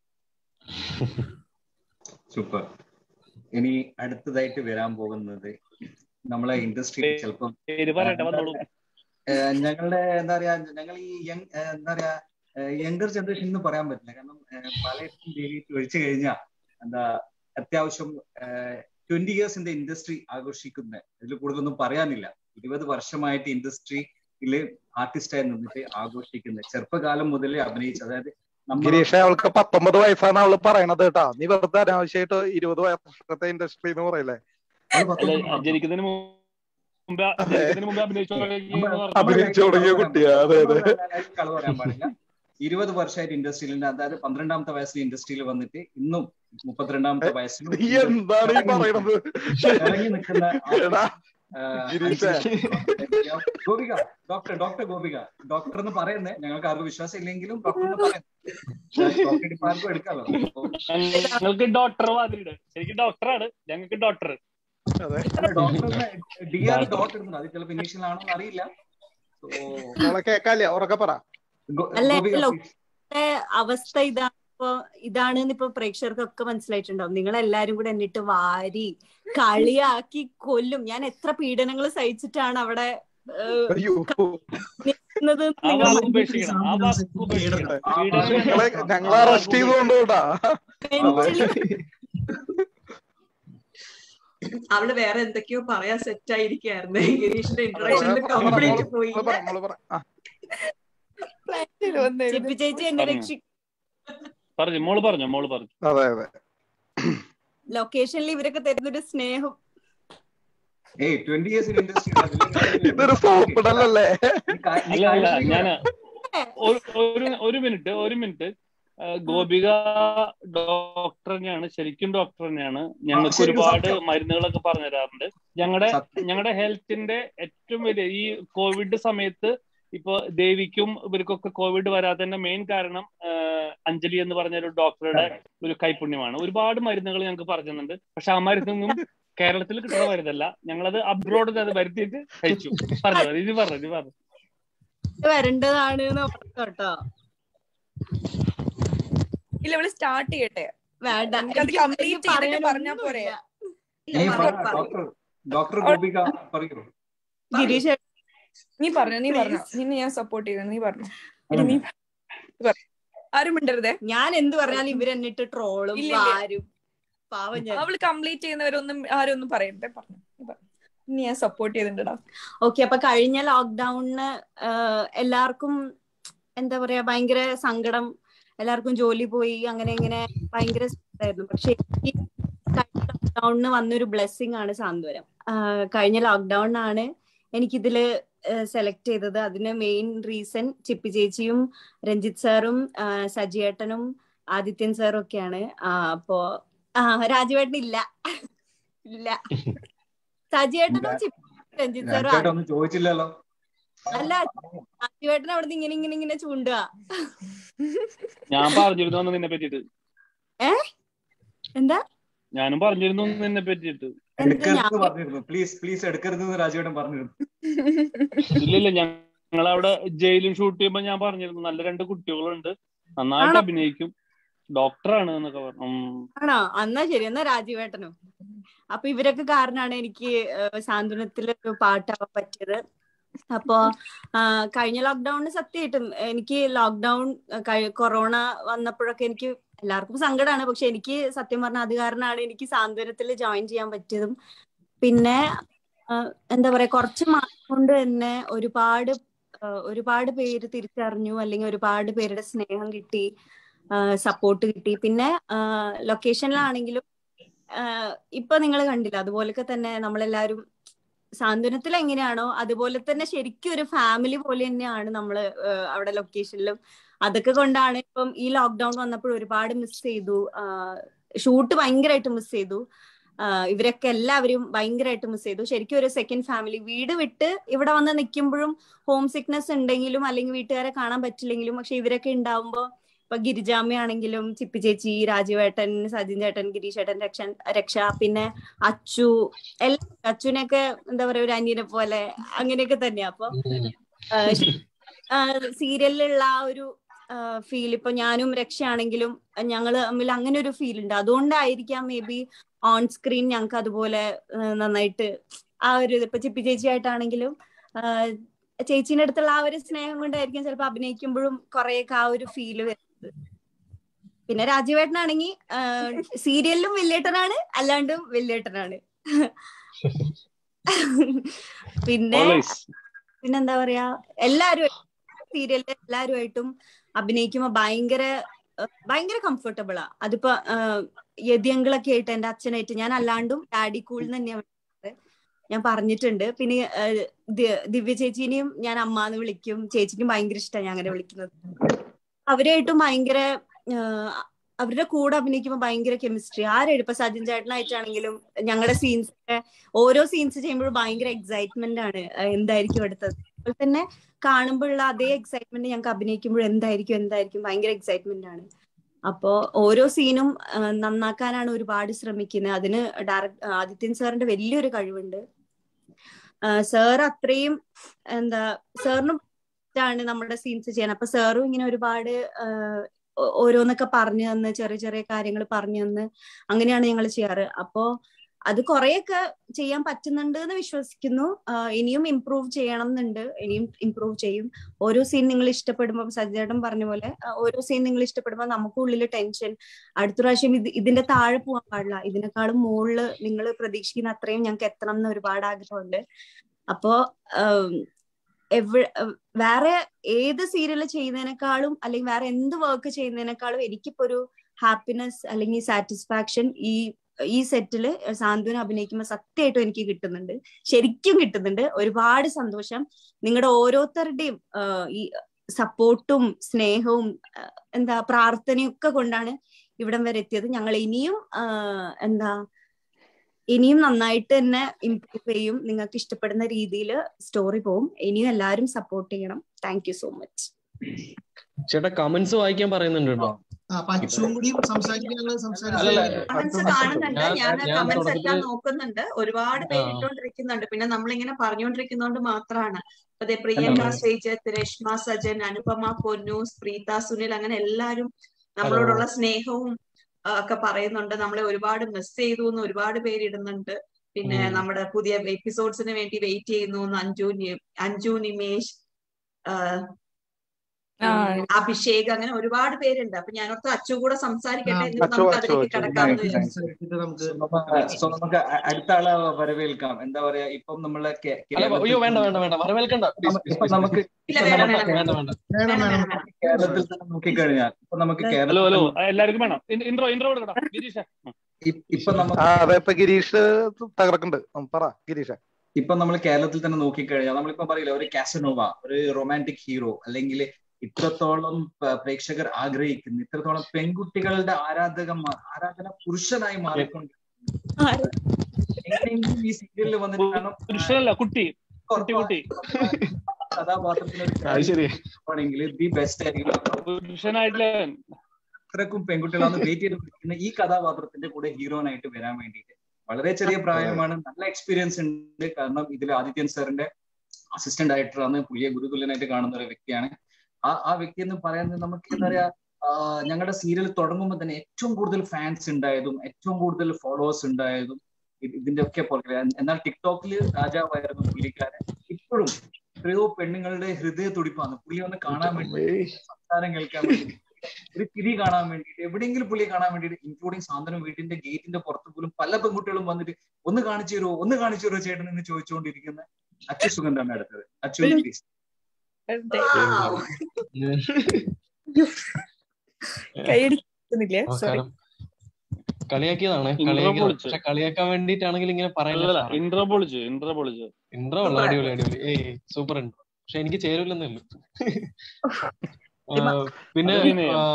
സൂപ്പർ ഇനി അടുത്തതായിട്ട് വരാൻ പോകുന്നത് നമ്മളെ ഇൻഡസ്ട്രി ചിലപ്പം പേര് പറയട്ടെ വന്നോളൂ ഏഹ് ഞങ്ങളുടെ എന്താ പറയാ ഞങ്ങൾ ഈ യങ് എന്താ പറയാ യങ്കർ ജനറേഷൻ എന്ന് പറയാൻ പറ്റില്ല കാരണം പലയിടത്തും ദേവി ഒഴിച്ചു കഴിഞ്ഞാൽ എന്താ അത്യാവശ്യം twenty years in the industry ആഘോഷിക്കുന്ന ഇതിൽ കൂടുതലൊന്നും പറയാനില്ല ഇരുപത് വർഷമായിട്ട് ഇൻഡസ്ട്രിയിൽ ആർട്ടിസ്റ്റായി നിന്നിട്ട് ആഘോഷിക്കുന്ന ചെറുപ്പകാലം മുതലേ അഭിനയിച്ച് അതായത് നമ്മൾ ഗിരീഷ് അവൾക്ക് പത്തൊമ്പത് വയസ്സാണ് അവള് പറയണത് കേട്ടാ നീ വെറുതെ അനാവശ്യമായിട്ട് ഇരുപത് വർഷത്തെ ഇൻഡസ്ട്രി എന്ന് പറയില്ലേ അവള് അല്ല പത്തൊമ്പത് ജനിക്കുന്നതിന് മുമ്പ് ജനിക്കുന്നതിന് മുമ്പ് അഭിനയിച്ചു തുടങ്ങിയെന്ന് പറഞ്ഞു. അഭിനയിച്ചു തുടങ്ങിയ കുട്ടിയാ അതെ അതെ കളവ് പറയാൻ പാടില്ല ഇരുപത് വർഷമായിട്ട് ഇൻഡസ്ട്രിയിൽ അതായത് പന്ത്രണ്ടാമത്തെ വയസ്സിൽ ഇൻഡസ്ട്രിയിൽ വന്നിട്ട് ഇന്നും മുപ്പത്തിരണ്ടാമത്തെ വയസ്സിലും നീ എന്താണ് ഈ പറയണത് ഇറങ്ങി നിൽക്കുന്ന എടാ, ആ, ഗിരീഷേ. അഞ്ച് Gopika doctor doctor Gopika doctor എന്ന് പറയുന്നത് ഞങ്ങൾക്ക് ആർക്കും വിശ്വാസം ഇല്ലെങ്കിലും ഡോക്ടർ എന്ന് പറയുന്നത് ഡോക്ടർ ഡിപ്പാർട്ട്മെന്റ് എടുക്കാമല്ലോ അപ്പൊ ഞങ്ങൾക്ക് ഡോക്ടർ വാതിലുണ്ട് ശരിക്കും ഡോക്ടറാണ് ഞങ്ങൾക്ക് ഡോക്ടർ അതെ ഡോക്ടർ ഡി ആർ ഡോട്ട് ഇടുന്നുണ്ട് അത് ചിലപ്പോൾ ഇനീഷ്യൽ ആണോ എന്ന് അറിയില്ല So, മോളെ കേക്കാല്ലേ ഉറക്കെ പറ ഗോ- അല്ല, ഗോപിക അല്ല, please. ഇപ്പോഴത്തെ അവസ്ഥ ഇതാണ് ഇപ്പൊ ഇതാണെന്ന് ഇപ്പൊ പ്രേക്ഷകർക്കൊക്കെ മനസ്സിലായിട്ടുണ്ടാവും നിങ്ങൾ എല്ലാരും കൂടെ എന്നിട്ട് വാരി കളിയാക്കി കൊല്ലും ഞാൻ എത്ര പീഡനങ്ങൾ സഹിച്ചിട്ടാണ് അവിടെ ഏഹ്, അയ്യോ നിൽക്കുന്നത് ആ നിങ്ങൾ വാക്ക് ഉപേക്ഷിക്കണം ആ വാക്ക് ഉപേക്ഷിക്കണം പീഡനം ഞങ്ങളെ ഞങ്ങളെ അറസ്റ്റ് ചെയ്തുകൊണ്ട് കേട്ടാ mentally അവള് വേറെ എന്തൊക്കെയോ പറയാൻ സെറ്റ് ആയിരിക്കായിരുന്നു ഗിരീഷിന്റെ മോള് ഇൻട്രൊഡക്ഷനിൽ പറ, കംപ്ലീറ്റ് മോള് പോയി മോള് പറ മോള് പറ ആ ചിപ്പി ചേച്ചി എന്നെ പറഞ്ഞു. രക്ഷി പറഞ്ഞു മോള് പറഞ്ഞോ മോള് പറഞ്ഞു അതെ അതെ ലൊക്കേഷനിൽ ഇവരൊക്കെ തരുന്നൊരു സ്നേഹം ഏയ് ട്വന്റി ഇയേഴ്സ് ഇൻ ഇൻഡസ്ട്രി ഇതൊരു സോപ്പിടലല്ലേ അല്ല അല്ല ഞാന് ഒരു- ഒരു ഒരു മിനിറ്റ് ഒരു മിനിറ്റ് ആ, ഗോപിക ഡോക്ടർ തന്നെയാണ് ശരിക്കും ഡോക്ടർ തന്നെയാണ് ഞങ്ങൾക്ക് ശരിക്കും ഒരുപാട് സത്യം. മരുന്നുകളൊക്കെ പറഞ്ഞു തരാറുണ്ട് ഞങ്ങളുടെ സത്യം. ഞങ്ങളുടെ ഹെൽത്തിന്റെ ഏറ്റവും വലിയ ഈ കോവിഡ് സമയത്ത് ഇപ്പൊ ദേവിക്കും ഇവർക്കൊക്കെ കോവിഡ് വരാത്തതിന്റെ മെയിൻ കാരണം ആ, അഞ്ജലി എന്ന് പറഞ്ഞ ഒരു ഡോക്ടറുടെ ഒരു കൈപുണ്യമാണ് ഒരുപാട് മരുന്നുകൾ ഞങ്ങൾക്ക് പറഞ്ഞു തന്നിട്ടുണ്ട് പക്ഷെ ആ മരുന്നൊന്നും കേരളത്തിൽ കിട്ടുന്ന മരുന്നല്ല ഞങ്ങളത് അബ്രോഡ് അത് വരുത്തിയിട്ട് കഴിച്ചു പറഞ്ഞു മതി. ഇത് പറഞ്ഞു ഇത് പറഞ്ഞു വരേണ്ടതാണ് എന്ന് പറഞ്ഞു കേട്ടോ ഇല്ല ഇവള് സ്റ്റാർട്ട് ചെയ്യട്ടെ വേണ്ട നമുക്കത് എനിക്ക് complete എനിക്ക് ചെയ്തിട്ട് പറയാനൊന്നുമില്ല. പറഞ്ഞാ പോരെ? ഏയ് പറ, ഡോക്ടർ ഡോക്ടർ ഗോപിക പറയൂ ഗിരീഷ് നീ പറഞ്ഞു നീ പറഞ്ഞു നിന്നെ ഞാൻ സപ്പോർട്ട് ചെയ്യുന്നു നീ പറഞ്ഞു എടി, നീ നീ പറ. ആരും മിണ്ടരുതേ ഞാൻ എന്ത് പറഞ്ഞാലും ഇവരെന്നിട്ട് ട്രോളും ഇല്ല, ഇല്ല. വാരും പാവം ഞാൻ അവള് കംപ്ലീറ്റ് ചെയ്യുന്നവരൊന്നും ആരും ഒന്നും പറയരുതേ പറഞ്ഞു നീ പറഞ്ഞു. നിന്നെ ഞാൻ സപ്പോർട്ട് ചെയ്തിട്ടുണ്ടടാ ഓക്കെ അപ്പൊ കഴിഞ്ഞ ലോക്ക്ഡൌണിന് എല്ലാവർക്കും എന്താ പറയാ ഭയങ്കര സങ്കടം എല്ലാവർക്കും ജോലി പോയി അങ്ങനെ ഇങ്ങനെ ഭയങ്കര ആയിരുന്നു പക്ഷെ എനിക്ക് കഴിഞ്ഞ ലോക്ക്ഡൌണിന് വന്നൊരു ബ്ലെസ്സിങ് ആണ് സാന്ത്വനം ആഹ് കഴിഞ്ഞ ലോക്ക്ഡൌണിനാണ് എനിക്കിതില് സെലക്ട് ചെയ്തത് അതിന് മെയിൻ റീസൺ ചിപ്പി ചേച്ചിയും രഞ്ജിത്ത് സാറും ആഹ് സജിയേട്ടനും ആദിത്യൻ സാറും ഒക്കെയാണ് ആഹ് അപ്പോ ആ രാജുവേട്ടൻ ഇല്ല ഇല്ല സജിയേട്ടനും ചിപ്പി രഞ്ജിത്ത് സാറും രാജേട്ടൻ ഒന്നും ചോദിച്ചില്ലല്ലോ അല്ല രാജുവേട്ടൻ അവിടുന്ന് ഇങ്ങനെ ഇങ്ങനെ ഇങ്ങനെ ചൂണ്ടുക ഞാൻ പറഞ്ഞിരുന്നു അന്ന് നിന്നെ പറ്റിയിട്ട് ഏ എന്താ ഞാനും പറഞ്ഞിരുന്നു നിന്നെ പറ്റിയിട്ട് എടുക്കരുത് പറഞ്ഞിരുന്നു പ്ലീസ് പ്ലീസ് എടുക്കരുത് എന്ന് രാജേട്ടൻ പറഞ്ഞിരുന്നു ഇല്ലില്ല ഞങ്ങളവിടെ ജയിലിൽ ഷൂട്ട് ചെയ്യുമ്പോ ഞാൻ പറഞ്ഞിരുന്നു നല്ല രണ്ട് കുട്ടികളുണ്ട് നന്നായിട്ട് ആണോ? അഭിനയിക്കും ഡോക്ടറാണ് എന്നൊക്കെ പറഞ്ഞു ഉം. ആണോ എന്നാ ശരി എന്നാ രാജീവേട്ടനും അപ്പൊ ഇവരൊക്കെ കാരണമാണ് എനിക്ക് ഏഹ്, സാന്ത്വനത്തില് ഒരു പാട്ടാവാൻ പറ്റിയത് അപ്പോ ആ, കഴിഞ്ഞ ലോക്ക്ഡൌണിന് സത്യമായിട്ടും എനിക്ക് ലോക്ക്ഡൌൺ കൊറോണ വന്നപ്പോഴൊക്കെ എനിക്ക് എല്ലാവർക്കും സങ്കടമാണ് പക്ഷെ എനിക്ക് സത്യം പറഞ്ഞാൽ അത് കാരണമാണ് എനിക്ക് സാന്ത്വനത്തിൽ ജോയിൻ ചെയ്യാൻ പറ്റിയതും പിന്നെ ആ, എന്താ പറയാ കുറച്ച് മാസം കൊണ്ട് തന്നെ ഒരുപാട് ആ, ഒരുപാട് പേര് തിരിച്ചറിഞ്ഞു അല്ലെങ്കിൽ ഒരുപാട് പേരുടെ സ്നേഹം കിട്ടി സപ്പോർട്ട് കിട്ടി പിന്നെ ലൊക്കേഷനിലാണെങ്കിലും ഇപ്പൊ നിങ്ങൾ കണ്ടില്ല അതുപോലൊക്കെ തന്നെ നമ്മളെല്ലാരും സാന്ത്വനത്തിൽ എങ്ങനെയാണോ അതുപോലെ തന്നെ ശരിക്കും ഒരു ഫാമിലി പോലെ തന്നെയാണ് നമ്മള് ഏഹ് അവിടെ ലൊക്കേഷനിലും അതൊക്കെ കൊണ്ടാണ് ഇപ്പം ഈ ലോക്ക്ഡൌൺ വന്നപ്പോൾ ഒരുപാട് മിസ് ചെയ്തു ഷൂട്ട് ഭയങ്കരമായിട്ട് മിസ് ചെയ്തു ആഹ് ഇവരൊക്കെ എല്ലാവരും ഭയങ്കരമായിട്ട് മിസ് ചെയ്തു ശരിക്കും ഒരു സെക്കൻഡ് ഫാമിലി വീട് വിട്ട് ഇവിടെ വന്ന് നിൽക്കുമ്പോഴും ഹോം സിക്നെസ് ഉണ്ടെങ്കിലും അല്ലെങ്കിൽ വീട്ടുകാരെ കാണാൻ പറ്റില്ലെങ്കിലും പക്ഷെ ഇവരൊക്കെ ഉണ്ടാവുമ്പോ ഇപ്പൊ ഗിരിജാമ്മയാണെങ്കിലും ചിപ്പി ചേച്ചി രാജുവേട്ടൻ സജിൻ ചേട്ടൻ ഗിരീഷ് ചേട്ടൻ രക്ഷ രക്ഷ പിന്നെ അച്ചു എല്ലാ അച്ചുവിനൊക്കെ എന്താ പറയാ ഒരു അനിയനെ പോലെ അങ്ങനെയൊക്കെ തന്നെയാ അപ്പൊ സീരിയലിലുള്ള ആ ഒരു ഫീൽ ഇപ്പൊ ഞാനും രക്ഷയാണെങ്കിലും ഞങ്ങൾ തമ്മിൽ അങ്ങനെ ഒരു ഫീൽ ഉണ്ട് അതുകൊണ്ടായിരിക്കാം മേ ബി ഓൺ സ്ക്രീൻ ഞങ്ങൾക്ക് അതുപോലെ ആ, നന്നായിട്ട് ആ ഒരു ഇത് ഇപ്പൊ ചിപ്പി ചേച്ചിയായിട്ടാണെങ്കിലും ആ, ചേച്ചീന്റെ അടുത്തുള്ള ആ ഒരു സ്നേഹം കൊണ്ടായിരിക്കും ചിലപ്പോ അഭിനയിക്കുമ്പോഴും കുറെയൊക്കെ ആ ഒരു ഫീല് വരുന്നത് പിന്നെ രാജീവേട്ടനാണെങ്കിൽ സീരിയലിലും വലിയേട്ടനാണ് അല്ലാണ്ടും വലിയേട്ടനാണ് പിന്നെ ഓൾവേസ് പിന്നെന്താ പറയാ എല്ലാരും സീരിയലിൽ എല്ലാരുമായിട്ടും അഭിനയിക്കുമ്പോ ഭയങ്കര ഏഹ് ഭയങ്കര കംഫർട്ടബിളാ അതിപ്പോ ഏഹ് യതിയങ്കിളൊക്കെ ആയിട്ട് എന്റെ അച്ഛനായിട്ട് ഞാൻ അല്ലാണ്ടും ഡാഡി കൂൾ തന്നെയാ വിളിക്കുന്നത് ഞാൻ പറഞ്ഞിട്ടുണ്ട് പിന്നെ ഏഹ് ദി- ദിവ്യ ചേച്ചീനെയും ഞാൻ അമ്മ എന്ന് വിളിക്കും ചേച്ചിക്കും ഭയങ്കര ഇഷ്ടമാണ് ഞാൻ അങ്ങനെ വിളിക്കുന്നത് അവരായിട്ടും ഭയങ്കര ഏഹ് അവരുടെ കൂടെ അഭിനയിക്കുമ്പോൾ ഭയങ്കര കെമിസ്ട്രി ആരായിട്ട് ഇപ്പൊ സജിൻ ചേട്ടനായിട്ടാണെങ്കിലും ഞങ്ങളുടെ സീൻസ് ഒക്കെ ഓരോ സീൻസ് ചെയ്യുമ്പോഴും ഭയങ്കര എക്സൈറ്റ്മെന്റ് ആണ് ഏഹ് എന്തായിരിക്കും അടുത്തത് അതുപോലെ തന്നെ കാണുമ്പോഴുള്ള അതേ എക്സൈറ്റ്മെന്റ് ഞങ്ങൾക്ക് അഭിനയിക്കുമ്പോൾ എന്തായിരിക്കും എന്തായിരിക്കും ഭയങ്കര എക്സൈറ്റ്മെന്റ് ആണ് അപ്പോ ഓരോ സീനും നന്നാക്കാനാണ് ഒരുപാട് ശ്രമിക്കുന്നത് അതിന് ഡയറക്ട് ആദിത്യൻ സാറിന്റെ വലിയൊരു കഴിവുണ്ട് സാർ അത്രയും എന്താ സാറിനും ആണ് നമ്മുടെ സീൻസ് ചെയ്യാൻ അപ്പൊ സാറും ഇങ്ങനെ ഒരുപാട് ആഹ് ഓ- ഓരോന്നൊക്കെ പറഞ്ഞു തന്ന് ചെറിയ ചെറിയ കാര്യങ്ങൾ പറഞ്ഞു തന്ന് അങ്ങനെയാണ് ഞങ്ങൾ ചെയ്യാറ് അപ്പോ അത് കുറെയൊക്കെ ചെയ്യാൻ പറ്റുന്നുണ്ട് എന്ന് വിശ്വസിക്കുന്നു ആഹ് ഇനിയും ഇമ്പ്രൂവ് ചെയ്യണം എന്നുണ്ട് ഇനിയും ഇമ്പ്രൂവ് ചെയ്യും ഓരോ സീൻ നിങ്ങൾ ഇഷ്ടപ്പെടുമ്പോൾ സജ്ജേട്ടൻ പറഞ്ഞ പോലെ ആഹ് ഓരോ സീൻ നിങ്ങൾ ഇഷ്ടപ്പെടുമ്പോൾ നമുക്കുള്ളിൽ ടെൻഷൻ അടുത്ത പ്രാവശ്യം ഇത് ഇതിന്റെ താഴെ പോകാൻ പാടില്ല ഇതിനേക്കാളും മുകളില് നിങ്ങൾ പ്രതീക്ഷിക്കുന്ന അത്രയും ഞങ്ങൾക്ക് എത്തണം എന്ന് ഒരുപാട് ആഗ്രഹമുണ്ട് അപ്പോ ആം, എവ- ഏഹ് വേറെ ഏത് സീരിയൽ ചെയ്യുന്നതിനേക്കാളും അല്ലെങ്കിൽ വേറെ എന്ത് വർക്ക് ചെയ്യുന്നതിനേക്കാളും എനിക്കിപ്പോ ഒരു ഹാപ്പിനെസ് അല്ലെങ്കിൽ സാറ്റിസ്ഫാക്ഷൻ ഈ ഈ സെറ്റില് സാന്ത്വനം അഭിനയിക്കുമ്പോൾ സത്യമായിട്ടും എനിക്ക് കിട്ടുന്നുണ്ട് ശരിക്കും കിട്ടുന്നുണ്ട് ഒരുപാട് സന്തോഷം നിങ്ങളുടെ ഓരോരുത്തരുടെയും ആഹ് ഈ സപ്പോർട്ടും സ്നേഹവും ആഹ് എന്താ പ്രാർത്ഥനയും ഒക്കെ കൊണ്ടാണ് ഇവിടം വരെ എത്തിയത് ഞങ്ങൾ ഇനിയും ആഹ് എന്താ ഇനിയും നന്നായിട്ട് തന്നെ ഇംപ്രൂവ് ചെയ്യും നിങ്ങൾക്ക് ഇഷ്ടപ്പെടുന്ന രീതിയിൽ സ്റ്റോറി പോവും ഇനിയും എല്ലാവരും സപ്പോർട്ട് ചെയ്യണം താങ്ക് യു സോ മച്ച് ചേട്ടാ കമന്റ്സ് വായിക്കാൻ പറയുന്നുണ്ട് കേട്ടോ ആ അപ്പൊ അച്ചുവും കൂടി സംസാരിക്കാനുള്ള അല്ലല്ല, കമന്റ്സ് സംസാരിച്ചു കാണുന്നുണ്ട് ഞാൻ- ഞാൻ ഞാൻ കമന്റ്സ് എല്ലാം തുടക്കത്തില് നോക്കുന്നുണ്ട് ഒരുപാട് പേര് ആ. ഇട്ടോണ്ടിരിക്കുന്നുണ്ട് പിന്നെ നമ്മളിങ്ങനെ പറഞ്ഞുകൊണ്ടിരിക്കുന്നോണ്ട് മാത്രമാണ് അതെ പ്രിയങ്ക ഹലോ. ശ്രീജത്ത് രശ്മ സജൻ അനുപമ പൊന്നൂസ് പ്രീത സുനിൽ അങ്ങനെ എല്ലാരും നമ്മളോടുള്ള സ്നേഹവും ആ, ഒക്കെ പറയുന്നുണ്ട് നമ്മളെ ഒരുപാട് മിസ് ചെയ്തു എന്ന് ഒരുപാട് പേര് ഇടുന്നുണ്ട് പിന്നെ ഉം. നമ്മുടെ പുതിയ എപ്പിസോഡ്സിന് വേണ്ടി വെയിറ്റ് ചെയ്യുന്നു എന്ന് അഞ്ജു നി- അഞ്ജു നിമേഷ് ആ, ആ, ഉം, അഭിഷേക് അങ്ങനെ ഒരുപാട് പേരുണ്ട് അപ്പൊ ഞാനോർത്ത് അച്ചു കൂടെ സംസാരിക്കട്ടെ ആ, എന്നിട്ട് അച്ചു, നമുക്ക് അച്ചു, അതിലേക്ക് അച്ചു. കടക്കാമെന്ന് Thanks, വിചാരിച്ചു thanks. സംസാരിച്ചിട്ട് നമുക്ക് സോ നമ്മ- സോ നമുക്ക് അ- അടുത്ത ആളെ വരവേൽക്കാം എന്താ പറയാ ഇപ്പം നമ്മളെ കേ- അല്ല കേരളത്തിൽ അയ്യോ വേണ്ട വേണ്ട വേണ്ട വരവേൽക്കണ്ട പ്ലീസ് നമ്മ- പ്ലീസ് ഇപ്പൊ പ്ലീസ് നമുക്ക് ഇല്ല ഇപ്പൊ വേണം നമുക്ക് വേണം വേണം വേണ്ട വേണ്ട വേണം വേണം വേണം വേണം വേണം കേരളത്തിൽ തന്നെ നോക്കിക്കഴിഞ്ഞാൽ ഇപ്പൊ നമുക്ക് ഹലോ കേരളത്തിൽ ഹലോ തന്നെ എല്ലാവർക്കും വേണം ഇൻട്രോ ഇൻട്രോ കൊടുക്കണം ഗിരീഷ് ഇ- ഇപ്പൊ നമുക്ക് ആ അതെ ഇപ്പൊ ഗിരീഷ് തകർക്കുന്നുണ്ട് ഉം, പറ ഗിരീഷ് ഇപ്പൊ നമ്മൾ കേരളത്തിൽ തന്നെ നോക്കിക്കഴിഞ്ഞാൽ നമ്മളിപ്പോ പറയില്ല ഒരു കാസനോവ ഒരു റൊമാൻറ്റിക് ഹീറോ അല്ലെങ്കിൽ ഇത്രത്തോളം പ- പ്രേക്ഷകർ ആഗ്രഹിക്കുന്നു ഇത്രത്തോളം പെൺകുട്ടികളുടെ ആരാധകന്മാർ ആരാധന പുരുഷനായി മാറിക്കൊണ്ട് എങ്ങനെയെങ്കിലും ഈ സീരിയലിൽ വന്നിട്ട് കാരണം പുരുഷനല്ല കുട്ടി കുട്ടി കുട്ടി കഥാപാത്രത്തിന് ഒരു അത് ശരി ആണെങ്കിൽ ദി ബെസ്റ്റ് ആയിരിക്കും പുരുഷനായിട്ടില്ല അത്രക്കും പെൺകുട്ടികളാണ് വെയിറ്റ് ചെയ്ത് ഈ കഥാപാത്രത്തിന്റെ കൂടെ ഹീറോനായിട്ട് വരാൻ വേണ്ടിയിട്ട് വളരെ ചെറിയ പ്രായമാണ് നല്ല എക്സ്പീരിയൻസ് ഉണ്ട് കാരണം ഇതിൽ ആദിത്യൻ സാറിന്റെ അസിസ്റ്റന്റ് ഡയറക്ടറാണ് പുള്ളിയെ ഗുരുതുല്യനായിട്ട് കാണുന്ന ഒരു വ്യക്തിയാണ് ആ ആ വ്യക്തി എന്ന് പറയുന്നത് നമുക്ക് എന്താ പറയാ ഞങ്ങളുടെ സീരിയൽ തുടങ്ങുമ്പോൾ തന്നെ ഏറ്റവും കൂടുതൽ ഫാൻസ് ഉണ്ടായതും ഏറ്റവും കൂടുതൽ ഫോളോവേഴ്സ് ഉണ്ടായതും ഇത് ഇതിന്റെ ഒക്കെ പുറകെ എന്നാൽ ടിക്ടോക്കിൽ രാജാവായിരുന്നു പുള്ളിക്കാരൻ ഇപ്പോഴും എത്രയോ പെണ്ണുങ്ങളുടെ ഹൃദയ തുടിപ്പാണ് പുള്ളി ഒന്ന് കാണാൻ വേണ്ടി സംസാരം കേൾക്കാൻ വേണ്ടി ഒരു കിരി കാണാൻ വേണ്ടിയിട്ട് എവിടെയെങ്കിലും പുള്ളിയെ കാണാൻ വേണ്ടിയിട്ട് ഇൻക്ലൂഡിങ് സാന്ത്വനം വീട്ടിന്റെ ഗേറ്റിന്റെ പുറത്ത് പോലും പല പെൺകുട്ടികളും വന്നിട്ട് ഒന്ന് കാണിച്ചു തരുമോ ഒന്ന് കാണിച്ചു തരുമോ ചേട്ടൻ എന്ന് ചോദിച്ചുകൊണ്ടിരിക്കുന്ന അച്ചു സുഗന്ധാണ് അടുത്തത് അച്ചു പ്ലീസ് കൈയടിക്കുന്നില്ലേ സോറി നമസ്കാരം കളിയാക്കിയതാണ് Intro കളിയാക്കിയതാണ് പൊളിച്ചു. പക്ഷെ കളിയാക്കാൻ വേണ്ടിയിട്ടാണെങ്കിൽ ഇങ്ങനെ അല്ലല്ല പറയാൻ ഇൻട്രോ പൊളിച്ചു ഇൻട്രോ പൊളിച്ചു ഇൻട്രോ ഉള്ള അടിപൊളി അടിപൊളി ഏയ് സൂപ്പർ ഇൻട്രോ പക്ഷെ എനിക്ക് ചേരൂലെന്നേ ഉള്ളൂ ആ, പിന്നെ അത് വിനയം. ആ,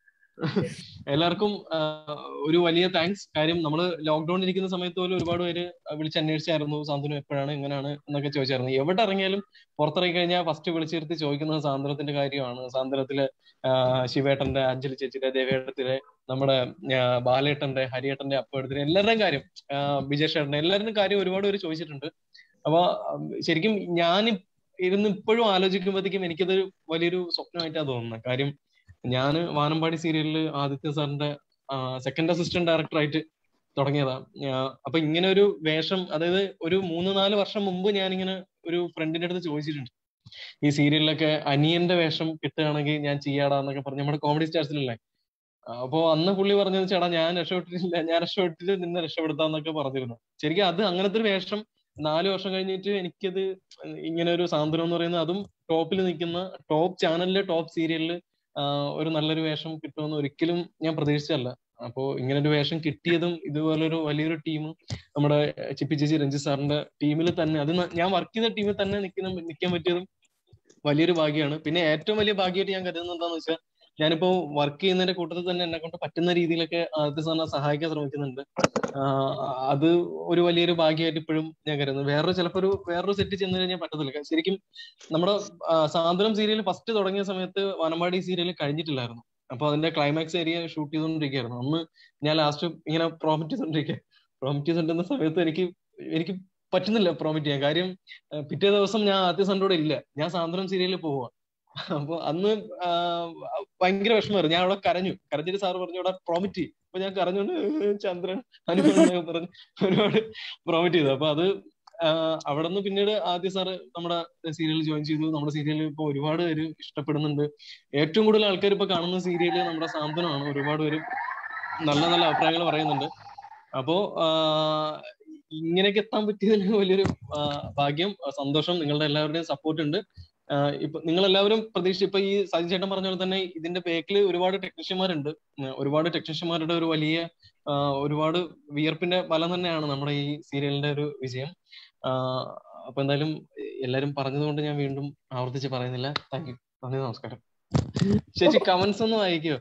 എല്ലാവർക്കും ആ, ഒരു വലിയ താങ്ക്സ് കാര്യം നമ്മൾ ലോക്ക്ഡൌൺ ഇരിക്കുന്ന സമയത്ത് പോലും ഒരുപാട് പേര് വിളിച്ച് അന്വേഷിച്ചായിരുന്നു സാന്ത്വനം എപ്പോഴാണ് എങ്ങനെയാണ് എന്നൊക്കെ ചോദിച്ചായിരുന്നു എവിടെ ഇറങ്ങിയാലും പുറത്തിറങ്ങി കഴിഞ്ഞാൽ ഫസ്റ്റ് വിളിച്ചിരുത്തി ചോദിക്കുന്നത് സാന്ത്വനത്തിന്റെ കാര്യമാണ് സാന്ത്വനത്തിലെ ആ, ശിവേട്ടന്റെ അഞ്ജലി ചേച്ചിയുടെ ദേവേട്ടത്തിലെ നമ്മുടെ ആ, ബാലേട്ടന്റെ ഹരിയേട്ടന്റെ അപ്പേട്ടത്തിന്റെ എല്ലാവരുടെയും കാര്യം ആ, വിജയ് ചേട്ടന്റെ എല്ലാവരുടെയും കാര്യം ഒരുപാട് പേര് ചോദിച്ചിട്ടുണ്ട് അപ്പൊ ഉം, ശരിക്കും ഞാൻ ഇരുന്ന് ഇപ്പോഴും ആലോചിക്കുമ്പോഴത്തേക്കും എനിക്കതൊരു വലിയൊരു സ്വപ്നമായിട്ടാണ് തോന്നുന്നത് കാര്യം ഞാൻ വാനമ്പാടി സീരിയലിൽ ആദിത്യ സാറിന്റെ സെക്കൻഡ് അസിസ്റ്റന്റ് ഡയറക്ടറായിട്ട് തുടങ്ങിയതാ ഞാ- അപ്പൊ ഇങ്ങനെ ഒരു വേഷം അതായത് ഒരു മൂന്ന് നാല് വർഷം മുമ്പ് ഞാനിങ്ങനെ ഒരു ഫ്രണ്ടിന്റെ അടുത്ത് ചോദിച്ചിട്ടുണ്ട് ഈ സീരിയലിലൊക്കെ അനിയന്റെ വേഷം കിട്ടുകയാണെങ്കിൽ ഞാൻ ചെയ്യാടാന്നൊക്കെ പറഞ്ഞു നമ്മുടെ കോമഡി സ്റ്റാർസിലല്ലേ അപ്പോ അന്ന് പുള്ളി പറഞ്ഞത് ചേട്ടാ ഞാൻ രക്ഷപ്പെട്ടിട്ടില്ല ഞാൻ രക്ഷപ്പെട്ടിട്ട് നിന്നെ രക്ഷപ്പെടുത്താന്നൊക്കെ പറഞ്ഞിരുന്നു ശരിക്കും അത് അങ്ങനത്തെ ഒരു വേഷം നാല് വർഷം കഴിഞ്ഞിട്ട് എനിക്കത് ഇങ്ങനെ ഒരു സാന്ത്വനം എന്ന് പറയുന്നത് അതും ടോപ്പിൽ നിൽക്കുന്ന ടോപ്പ് ചാനലിലെ ടോപ്പ് സീരിയലിൽ ഒരു നല്ലൊരു വേഷം കിട്ടുമെന്ന് ഒരിക്കലും ഞാൻ പ്രതീക്ഷിച്ചല്ല അപ്പോ ഇങ്ങനെ ഒരു വേഷം കിട്ടിയതും ഇതുപോലൊരു വലിയൊരു ടീം നമ്മുടെ ചിപ്പി ചേച്ചി രഞ്ജിത്ത് സാറിന്റെ ടീമിൽ തന്നെ അത് ന- ഞാൻ വർക്ക് ചെയ്ത ടീമിൽ തന്നെ നിൽക്കുന്ന നിൽക്കാൻ പറ്റിയതും വലിയൊരു ഭാഗ്യമാണ് പിന്നെ ഏറ്റവും വലിയ ഭാഗ്യമായിട്ട് ഞാൻ കരുതുന്നത് എന്താന്ന് വെച്ചാൽ ഞാനിപ്പോ വർക്ക് ചെയ്യുന്നതിന്റെ കൂട്ടത്തിൽ തന്നെ എന്നെ കൊണ്ട് പറ്റുന്ന രീതിയിലൊക്കെ ആദ്യത്തെ സാറിനെ സഹായിക്കാൻ ശ്രമിക്കുന്നുണ്ട് ആഹ് അത് ഒരു വലിയൊരു ഭാഗ്യമായിട്ട് ഇപ്പോഴും ഞാൻ കരുതുന്നു വേറൊരു ചിലപ്പോ ഒരു വേറൊരു സെറ്റ് ചെന്ന് കഴിഞ്ഞാൽ പറ്റത്തില്ല ശരിക്കും നമ്മുടെ ആഹ് സാന്ത്വനം സീരിയൽ ഫസ്റ്റ് തുടങ്ങിയ സമയത്ത് വനമാടി സീരിയൽ കഴിഞ്ഞിട്ടില്ലായിരുന്നു അപ്പൊ അതിന്റെ ക്ലൈമാക്സ് ഏരിയ ഷൂട്ട് ചെയ്തുകൊണ്ടിരിക്കുകയായിരുന്നു അന്ന് ഞാൻ ലാസ്റ്റ് ഇങ്ങനെ പ്രോമിറ്റ് ചെയ്തോണ്ടിരിക്കുക പ്രോമിറ്റ് ചെയ്തോണ്ടിരുന്ന സമയത്ത് എനിക്ക് എനിക്ക് പറ്റുന്നില്ല പ്രോമിറ്റ് ചെയ്യാൻ കാര്യം ആഹ് പിറ്റേ ദിവസം ഞാൻ ആദ്യ സണ്ടോടെ ഇല്ല ഞാൻ സാന്ത്വനം സീരിയലിൽ പോവാ അപ്പൊ അന്ന് ആഹ് ഭയങ്കര വിഷമമായിരുന്നു ഞാൻ അവിടെ കരഞ്ഞു കരഞ്ഞിട്ട് സാർ പറഞ്ഞു അവിടെ പ്രോമിറ്റ് ചെയ്യും അപ്പൊ ഞാൻ കരഞ്ഞോണ്ട് ചന്ദ്രൻ അനുഭവം എന്നൊക്കെ പറഞ്ഞ് ഒരുപാട് പ്രോമിറ്റ് ചെയ്തു അപ്പൊ അത് ആഹ് അവിടെ നിന്ന് പിന്നീട് ആദ്യ സാറ് നമ്മുടെ സീരിയലിൽ ജോയിൻ ചെയ്തു നമ്മുടെ സീരിയലിൽ ഇപ്പൊ ഒരുപാട് പേര് ഇഷ്ടപ്പെടുന്നുണ്ട് ഏറ്റവും കൂടുതൽ ആൾക്കാർ ഇപ്പൊ കാണുന്ന സീരിയല് നമ്മുടെ സാന്ത്വനമാണ് ഒരുപാട് പേര് നല്ല നല്ല അഭിപ്രായങ്ങൾ പറയുന്നുണ്ട് അപ്പോ ആഹ് ഇങ്ങനെയൊക്കെ എത്താൻ പറ്റിയതിന് വലിയൊരു ആഹ് ഭാഗ്യം ആഹ് സന്തോഷം നിങ്ങളുടെ എല്ലാവരുടെയും സപ്പോർട്ട് ഉണ്ട് ആഹ് ഇപ്പൊ നിങ്ങൾ എല്ലാവരും പ്രതീക്ഷ ഇപ്പൊ ഈ സജി ചേട്ടൻ പറഞ്ഞ പോലെ തന്നെ ഇതിന്റെ ബേക്കിൽ ഒരുപാട് ടെക്നീഷ്യന്മാരുണ്ട് ഉം ഒരുപാട് ടെക്നീഷ്യന്മാരുടെ ഒരു വലിയ ആഹ് ഒരുപാട് വിയർപ്പിന്റെ ഫലം തന്നെയാണ് നമ്മുടെ ഈ സീരിയലിന്റെ ഒരു വിജയം ആഹ് അപ്പൊ എന്തായാലും എല്ലാരും പറഞ്ഞതുകൊണ്ട് ഞാൻ വീണ്ടും ആവർത്തിച്ച് പറയുന്നില്ല താങ്ക് യു നന്ദി നമസ്കാരം ചേച്ചി കമന്റ്സ് ഒന്ന് വായിക്കോ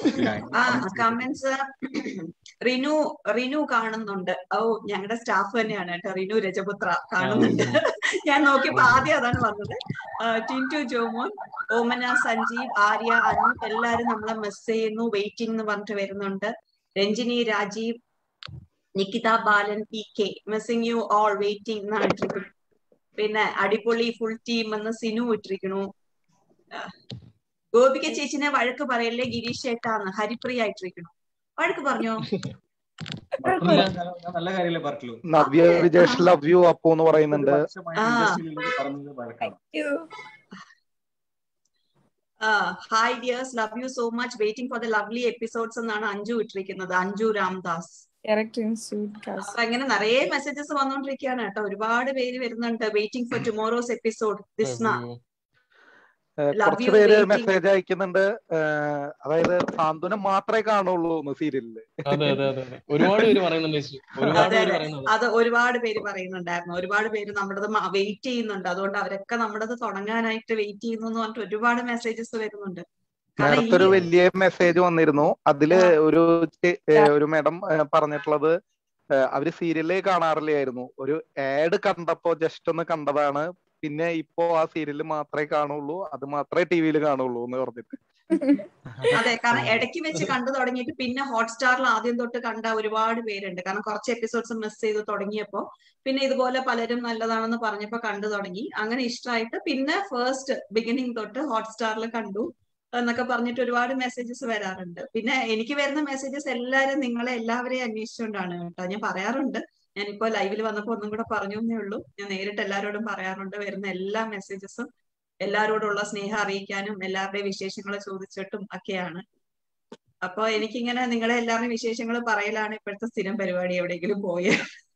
ആ കമന്റ്സ് റിനു റിനു കാണുന്നുണ്ട് ഓ ഞങ്ങളുടെ സ്റ്റാഫ് തന്നെയാണ് കേട്ടോ റിനു രജപുത്ര കാണുന്നുണ്ട് ഞാൻ നോക്കിയപ്പോ ആദ്യം അതാണ് വന്നത് ആ, ടിൻറ്റു ജോമോൻ ഓമന സഞ്ജീവ് ആര്യ അനു എല്ലാരും നമ്മളെ മിസ് ചെയ്യുന്നു വെയിറ്റിംഗ് എന്ന് പറഞ്ഞിട്ട് വരുന്നുണ്ട് Ranjini Rajeev Nikitha Balan P K missing you all waiting എന്നാണ് ഇട്ടിരിക്കുന്നത് പിന്നെ അടിപൊളി ഫുൾ ടീം എന്ന് സിനു ഇട്ടിരിക്കണു ആ, ഗോപിക ചേച്ചിനെ വഴക്ക് പറയല്ലേ ഗിരീഷ് ചേട്ടാന്ന് ഹരിപ്രിയ ആയിട്ടിരിക്കണു വഴക്ക് പറഞ്ഞോ ഞാൻ നല്ല കാര്യമല്ലേ പറഞ്ഞുള്ളൂ നവ്യ വിജേഷ് ലവ് യു അപ്പു എന്ന് പറയുന്നുണ്ട് ആ. ഇൻഡസ്ട്രിയിൽ പറഞ്ഞത് വഴക്കാണ് hi dears love you so much waiting for the lovely episodes എന്നാണ് അഞ്ജു ഇട്ടിരിക്കുന്നത് Anju Ramdas character institute class അപ്പൊ അങ്ങനെ നിറയെ മെസ്സേജസ് വന്നുകൊണ്ടിരിക്കുകയാണ് കേട്ടോ ഒരുപാട് പേര് വരുന്നുണ്ട് waiting for tomorrow's episode Disna ഏഹ് Love കുറച്ച് you, പേര് waiting. മെസ്സേജ് അയക്കുന്നുണ്ട് ഏഹ് അതായത് സാന്ത്വനം മാത്രമേ കാണുള്ളൂ എന്ന് സീരിയലില് അതെ അതെ അതെ അതെ ഒരുപാട് പേര് പറയുന്നുണ്ട് ചേച്ചി ഒരുപാട് അതെ പേര് അതെ പറയുന്നത് അത് ഒരുപാട് പേര് പറയുന്നുണ്ടായിരുന്നു ഒരുപാട് പേര് നമ്മുടേത് വെയിറ്റ് ചെയ്യുന്നുണ്ട് അതുകൊണ്ട് അവരൊക്കെ നമ്മുടേത് തുടങ്ങാനായിട്ട് വെയിറ്റ് ചെയ്യുന്നു എന്ന് പറഞ്ഞിട്ട് ഒരുപാട് മെസ്സേജസ് വരുന്നുണ്ട് കാരണം നേരത്തെ ഒരു ഈ വലിയ മെസ്സേജ് വന്നിരുന്നു അതില് ആ. ഒരു ചെ- ഏഹ് ഒരു മേഡം പറഞ്ഞിട്ടുള്ളത് ഏഹ് അവര് സീരിയലേ കാണാറില്ലായിരുന്നു ഒരു ആഡ് കണ്ടപ്പോ ജസ്റ്റ് ഒന്ന് കണ്ടതാണ് പിന്നെ ഇപ്പോ ആ സീരിയൽ മാത്രമേ കാണുള്ളൂ അത് മാത്രമേ ടി വിയിൽ കാണുള്ളൂ എന്ന് പറഞ്ഞിട്ട് അതെ കാരണം ഇടയ്ക്ക് വെച്ച് കണ്ടു തുടങ്ങിയിട്ട് പിന്നെ ഹോട്ട്സ്റ്റാറിൽ ആദ്യം തൊട്ട് കണ്ട ഒരുപാട് പേരുണ്ട് കാരണം കുറച്ച് എപ്പിസോഡ്സ് മിസ് ചെയ്ത് തുടങ്ങിയപ്പോ പിന്നെ ഇതുപോലെ പലരും നല്ലതാണെന്ന് പറഞ്ഞപ്പോ കണ്ടു തുടങ്ങി അങ്ങനെ ഇഷ്ടമായിട്ട് പിന്നെ ഫസ്റ്റ് ബിഗിനിങ് തൊട്ട് ഹോട്ട്സ്റ്റാറിൽ കണ്ടു എന്നൊക്കെ പറഞ്ഞിട്ട് ഒരുപാട് മെസ്സേജസ് വരാറുണ്ട് പിന്നെ എനിക്ക് വരുന്ന മെസ്സേജസ് എല്ലാവരും നിങ്ങളെ എല്ലാവരെയും അന്വേഷിച്ചുകൊണ്ടാണ് കേട്ടോ ഞാൻ പറയാറുണ്ട് ഞാനിപ്പോ ലൈവിൽ വന്നപ്പോ ഒന്നും കൂടെ പറഞ്ഞു എന്നേ ഉള്ളൂ ഞാൻ നേരിട്ട് എല്ലാവരോടും പറയാറുണ്ട് വരുന്ന എല്ലാ മെസ്സേജസും എല്ലാവരോടുള്ള സ്നേഹം അറിയിക്കാനും എല്ലാവരുടെയും വിശേഷങ്ങൾ ചോദിച്ചിട്ടും ഒക്കെയാണ് അപ്പൊ എനിക്കിങ്ങനെ നിങ്ങളെ എല്ലാവരുടെയും വിശേഷങ്ങൾ പറയലാണ് ഇപ്പോഴത്തെ സ്ഥിരം പരിപാടി എവിടെയെങ്കിലും പോയ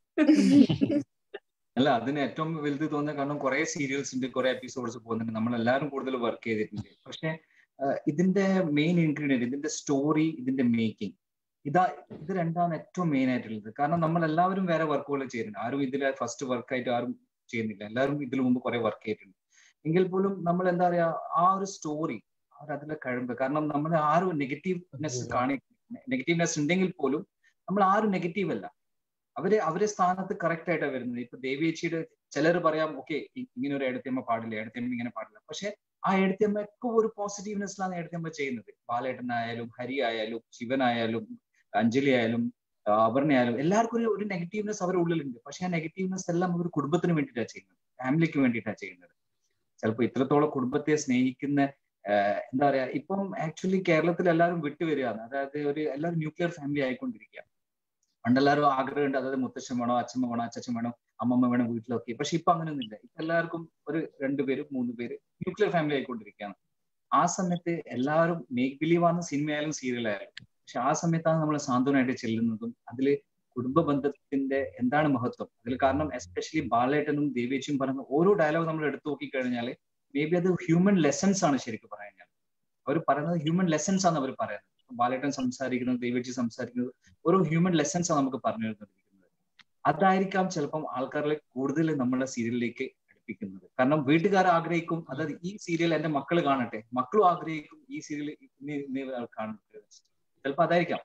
അല്ല അതിന് ഏറ്റവും വലുത് തോന്നുന്ന കാരണം കുറെ സീരിയൽസ് ഉണ്ട് കുറെ എപ്പിസോഡ്സ് പോകുന്നുണ്ട് നമ്മൾ എല്ലാവരും കൂടുതൽ വർക്ക് ചെയ്തിട്ടുണ്ട് പക്ഷെ ഇതിന്റെ മെയിൻ ഇൻഗ്രീഡിയന്റ് ഇതിന്റെ സ്റ്റോറി ഇതിന്റെ മേക്കിംഗ് ഇതാ ഇത് രണ്ടാണ് ഏറ്റവും മെയിൻ ആയിട്ടുള്ളത് കാരണം നമ്മൾ എല്ലാവരും വേറെ വർക്കുകൾ ചെയ്യുന്നുണ്ട് ആരും ഇതിൽ ഫസ്റ്റ് വർക്കായിട്ട് ആരും ചെയ്യുന്നില്ല എല്ലാവരും ഇതിനു മുമ്പ് കുറെ വർക്ക് ചെയ്തിട്ടുണ്ട് എങ്കിൽ പോലും നമ്മൾ എന്താ പറയാ ആ ഒരു സ്റ്റോറി അതിലെ കഴിവ് കാരണം നമ്മൾ ആരും നെഗറ്റീവ്നെസ് കാണി നെഗറ്റീവ്നെസ് ഉണ്ടെങ്കിൽ പോലും നമ്മൾ ആരും നെഗറ്റീവ് അല്ല അവര് അവരെ സ്ഥാനത്ത് കറക്റ്റ് ആയിട്ടാണ് വരുന്നത് ഇപ്പൊ ദേവിയേച്ചിയുടെ ചിലർ പറയാം ഓക്കെ ഇങ്ങനെ ഒരു എടത്തിയമ്മ പാടില്ല എടത്തിയമ്മ ഇങ്ങനെ പാടില്ല പക്ഷെ ആ എടത്തിയമ്മയൊക്കെ ഒരു പോസിറ്റീവ്നെസ്സിലാണ് എടത്തിയമ്മ ചെയ്യുന്നത് ബാലേട്ടനായാലും ഹരി ആയാലും ശിവനായാലും അഞ്ജലി ആയാലും അപർണയായാലും എല്ലാവർക്കും ഒരു ഒരു നെഗറ്റീവ്നെസ് അവരുടെ ഉള്ളിലുണ്ട് പക്ഷെ ആ നെഗറ്റീവ്നെസ് എല്ലാം അവർ കുടുംബത്തിന് വേണ്ടിയിട്ടാണ് ചെയ്യുന്നത് ഫാമിലിക്ക് വേണ്ടിയിട്ടാണ് ചെയ്യുന്നത് ചിലപ്പോൾ ഇത്രത്തോളം കുടുംബത്തെ സ്നേഹിക്കുന്ന എന്താ പറയാ ഇപ്പം ആക്ച്വലി കേരളത്തിൽ എല്ലാവരും വിട്ടുവരികയാണ് അതായത് ഒരു എല്ലാവരും ന്യൂക്ലിയർ ഫാമിലി ആയിക്കൊണ്ടിരിക്കുക പണ്ടെല്ലാവരും ആഗ്രഹമുണ്ട് അതായത് മുത്തശ്ശൻ വേണോ അച്ഛമ്മ വേണോ അച്ഛൻ വേണോ അമ്മമ്മ വേണോ വീട്ടിലൊക്കെ പക്ഷെ ഇപ്പൊ അങ്ങനെയൊന്നുമില്ല ഇപ്പൊ എല്ലാവർക്കും ഒരു രണ്ടുപേര് മൂന്ന് പേര് ന്യൂക്ലിയർ ഫാമിലി ആയിക്കൊണ്ടിരിക്കുകയാണ് ആ സമയത്ത് എല്ലാവരും മേക്ക് ബിലീവ് ആണ് സിനിമയായാലും സീരിയലായാലും പക്ഷെ ആ സമയത്താണ് നമ്മൾ സാന്ത്വനമായിട്ട് ചെല്ലുന്നതും അതില് കുടുംബ ബന്ധത്തിന്റെ എന്താണ് മഹത്വം അതിൽ കാരണം എസ്പെഷ്യലി ബാലേട്ടനും ദേവേച്ചിയും പറയുന്ന ഓരോ ഡയലോഗ് നമ്മൾ എടുത്തു നോക്കിക്കഴിഞ്ഞാൽ മേ ബി അത് ഹ്യൂമൻ ലെസൺസ് ആണ് ശരിക്കും പറയാൻ അവർ പറയുന്നത് ഹ്യൂമൻ ലെസൺസ് ആണ് അവർ പറയുന്നത് ബാലേട്ടൻ സംസാരിക്കുന്നത് ദേവേച്ചി സംസാരിക്കുന്നത് ഓരോ ഹ്യൂമൻ ലെസൺസ് ആണ് നമുക്ക് പറഞ്ഞു തന്നിരിക്കുന്നത് അതായിരിക്കാം ചിലപ്പം ആൾക്കാരിലെ കൂടുതൽ നമ്മളെ സീരിയലിലേക്ക് അടുപ്പിക്കുന്നത് കാരണം വീട്ടുകാർ ആഗ്രഹിക്കും അതായത് ഈ സീരിയൽ എന്റെ മക്കൾ കാണട്ടെ മക്കളും ആഗ്രഹിക്കും ഈ സീരിയൽ കാണട്ടെ ചിലപ്പോ അതായിരിക്കാം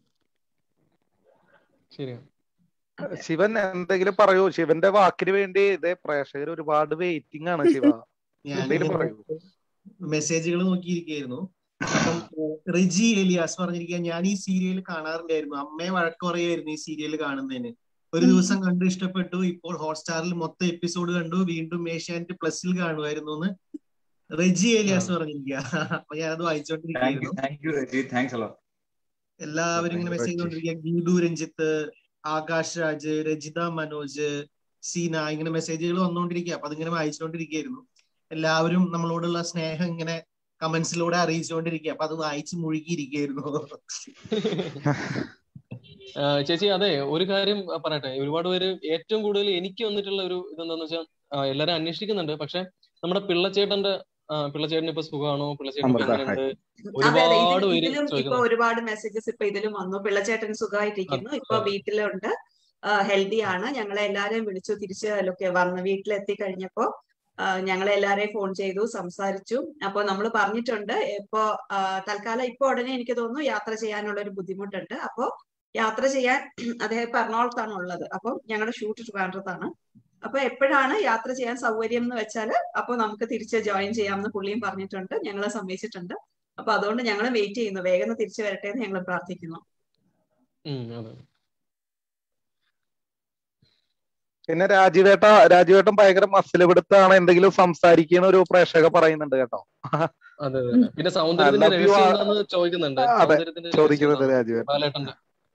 ശിവൻ എന്തെങ്കിലും പറയൂ ശിവന്റെ വാക്കിന് വേണ്ടി ഇതേ പ്രേക്ഷകർ ഒരുപാട് വെയിറ്റിംഗ് ആണ് ശിവ എന്തെങ്കിലും പറയൂ മെസ്സേജുകൾ നോക്കിയിരിക്കുകയായിരുന്നു അപ്പം റിജി എലിയാസ് പറഞ്ഞിരിക്കുക ഞാൻ ഈ സീരിയൽ കാണാറുണ്ടായിരുന്നു അമ്മയെ വഴക്ക് പറയായിരുന്നു ഈ സീരിയൽ കാണുന്നതിന് ഒരു ദിവസം കണ്ടു ഇഷ്ടപ്പെട്ടു ഇപ്പോൾ ഹോട്ട്സ്റ്റാറിൽ മൊത്തം എപ്പിസോഡ് കണ്ടു വീണ്ടും ഏഷ്യാനെറ്റ് പ്ലസിൽ കാണുമായിരുന്നു എന്ന് റെജി ഏലിയാസ് പറഞ്ഞിരിക്കുക അപ്പൊ ഞാനത് വായിച്ചോണ്ടിരിക്കുന്നു എല്ലാവരും ഇങ്ങനെ മെസ്സേജ് ചെയ്തോണ്ടിരിക്കുക ഗീഡു രഞ്ജിത്ത് ആകാശ് രാജ് രജിത മനോജ് സീന ഇങ്ങനെ മെസ്സേജുകൾ വന്നുകൊണ്ടിരിക്കുക അപ്പൊ അതിങ്ങനെ വായിച്ചുകൊണ്ടിരിക്കുകയായിരുന്നു എല്ലാവരും നമ്മളോടുള്ള സ്നേഹം ഇങ്ങനെ കമന്റ്സിലൂടെ അറിയിച്ചുകൊണ്ടിരിക്കുക അപ്പൊ അത് വായിച്ച് മുഴുകിയിരിക്കുകയായിരുന്നു ചേച്ചി അതെ ഒരു കാര്യം പറയട്ടെ ഒരുപാട് പേര് ഏറ്റവും കൂടുതൽ എനിക്ക് വന്നിട്ടുള്ള ഒരു ഇതെന്താന്ന് വെച്ചാൽ എല്ലാരും അന്വേഷിക്കുന്നുണ്ട് പക്ഷെ നമ്മുടെ പിള്ളച്ചേട്ടന്റെ പിള്ളച്ചേട്ടന് ഇപ്പൊ സുഖമാണോ പിള്ളച്ചേട്ടൻ എങ്ങനെയുണ്ട് ഒരുപാട് പേര് ഇപ്പൊ ഒരുപാട് മെസ്സേജസ് ഇപ്പൊ ഇതിലും വന്നു പിള്ളച്ചേട്ടൻ സുഖമായിട്ടിരിക്കുന്നു ഇപ്പൊ വീട്ടിലുണ്ട് ഹെൽത്തി ആണ് ഞങ്ങളെ എല്ലാരെയും വിളിച്ചു തിരിച്ച് വന്ന് വീട്ടിലെത്തി കഴിഞ്ഞപ്പോ ഞങ്ങളെ എല്ലാരെയും ഫോൺ ചെയ്തു സംസാരിച്ചു അപ്പൊ നമ്മൾ പറഞ്ഞിട്ടുണ്ട് ഇപ്പോ തൽക്കാലം ഇപ്പൊ ഉടനെ എനിക്ക് തോന്നുന്നു യാത്ര ചെയ്യാനുള്ള ഒരു ബുദ്ധിമുട്ടുണ്ട് അപ്പോ യാത്ര ചെയ്യാൻ അദ്ദേഹം ഇപ്പൊ എറണാകുളത്താണ് ഉള്ളത് അപ്പം ഞങ്ങളുടെ ഷൂട്ട് ട്രിവാൻഡ്രത്താണ് അപ്പൊ എപ്പോഴാണ് യാത്ര ചെയ്യാൻ സൗകര്യം എന്ന് വെച്ചാൽ അപ്പൊ നമുക്ക് തിരിച്ച് ജോയിൻ ചെയ്യാമെന്ന് പുള്ളിയും പറഞ്ഞിട്ടുണ്ട് ഞങ്ങളെ സമ്മതിച്ചിട്ടുണ്ട് അപ്പൊ അതുകൊണ്ട് ഞങ്ങൾ വെയിറ്റ് ചെയ്യുന്നു വേഗം തിരിച്ചു വരട്ടെ എന്ന് ഞങ്ങൾ പ്രാർത്ഥിക്കുന്നു പിന്നെ രാജീവേട്ട രാജീവേട്ടൻ ഭയങ്കര മസിൽ പിടുത്താണ് എന്തെങ്കിലും സംസാരിക്കുന്ന ഒരു പ്രേക്ഷക പറയുന്നുണ്ട് കേട്ടോ അതെ പിന്നെ സൗന്ദര്യത്തിന്റെ രഹസ്യം എന്താണെന്ന് ചോദിക്കുന്നുണ്ട് അതെ ചോദിക്കുന്നുണ്ട് രാജീവേട്ടൻ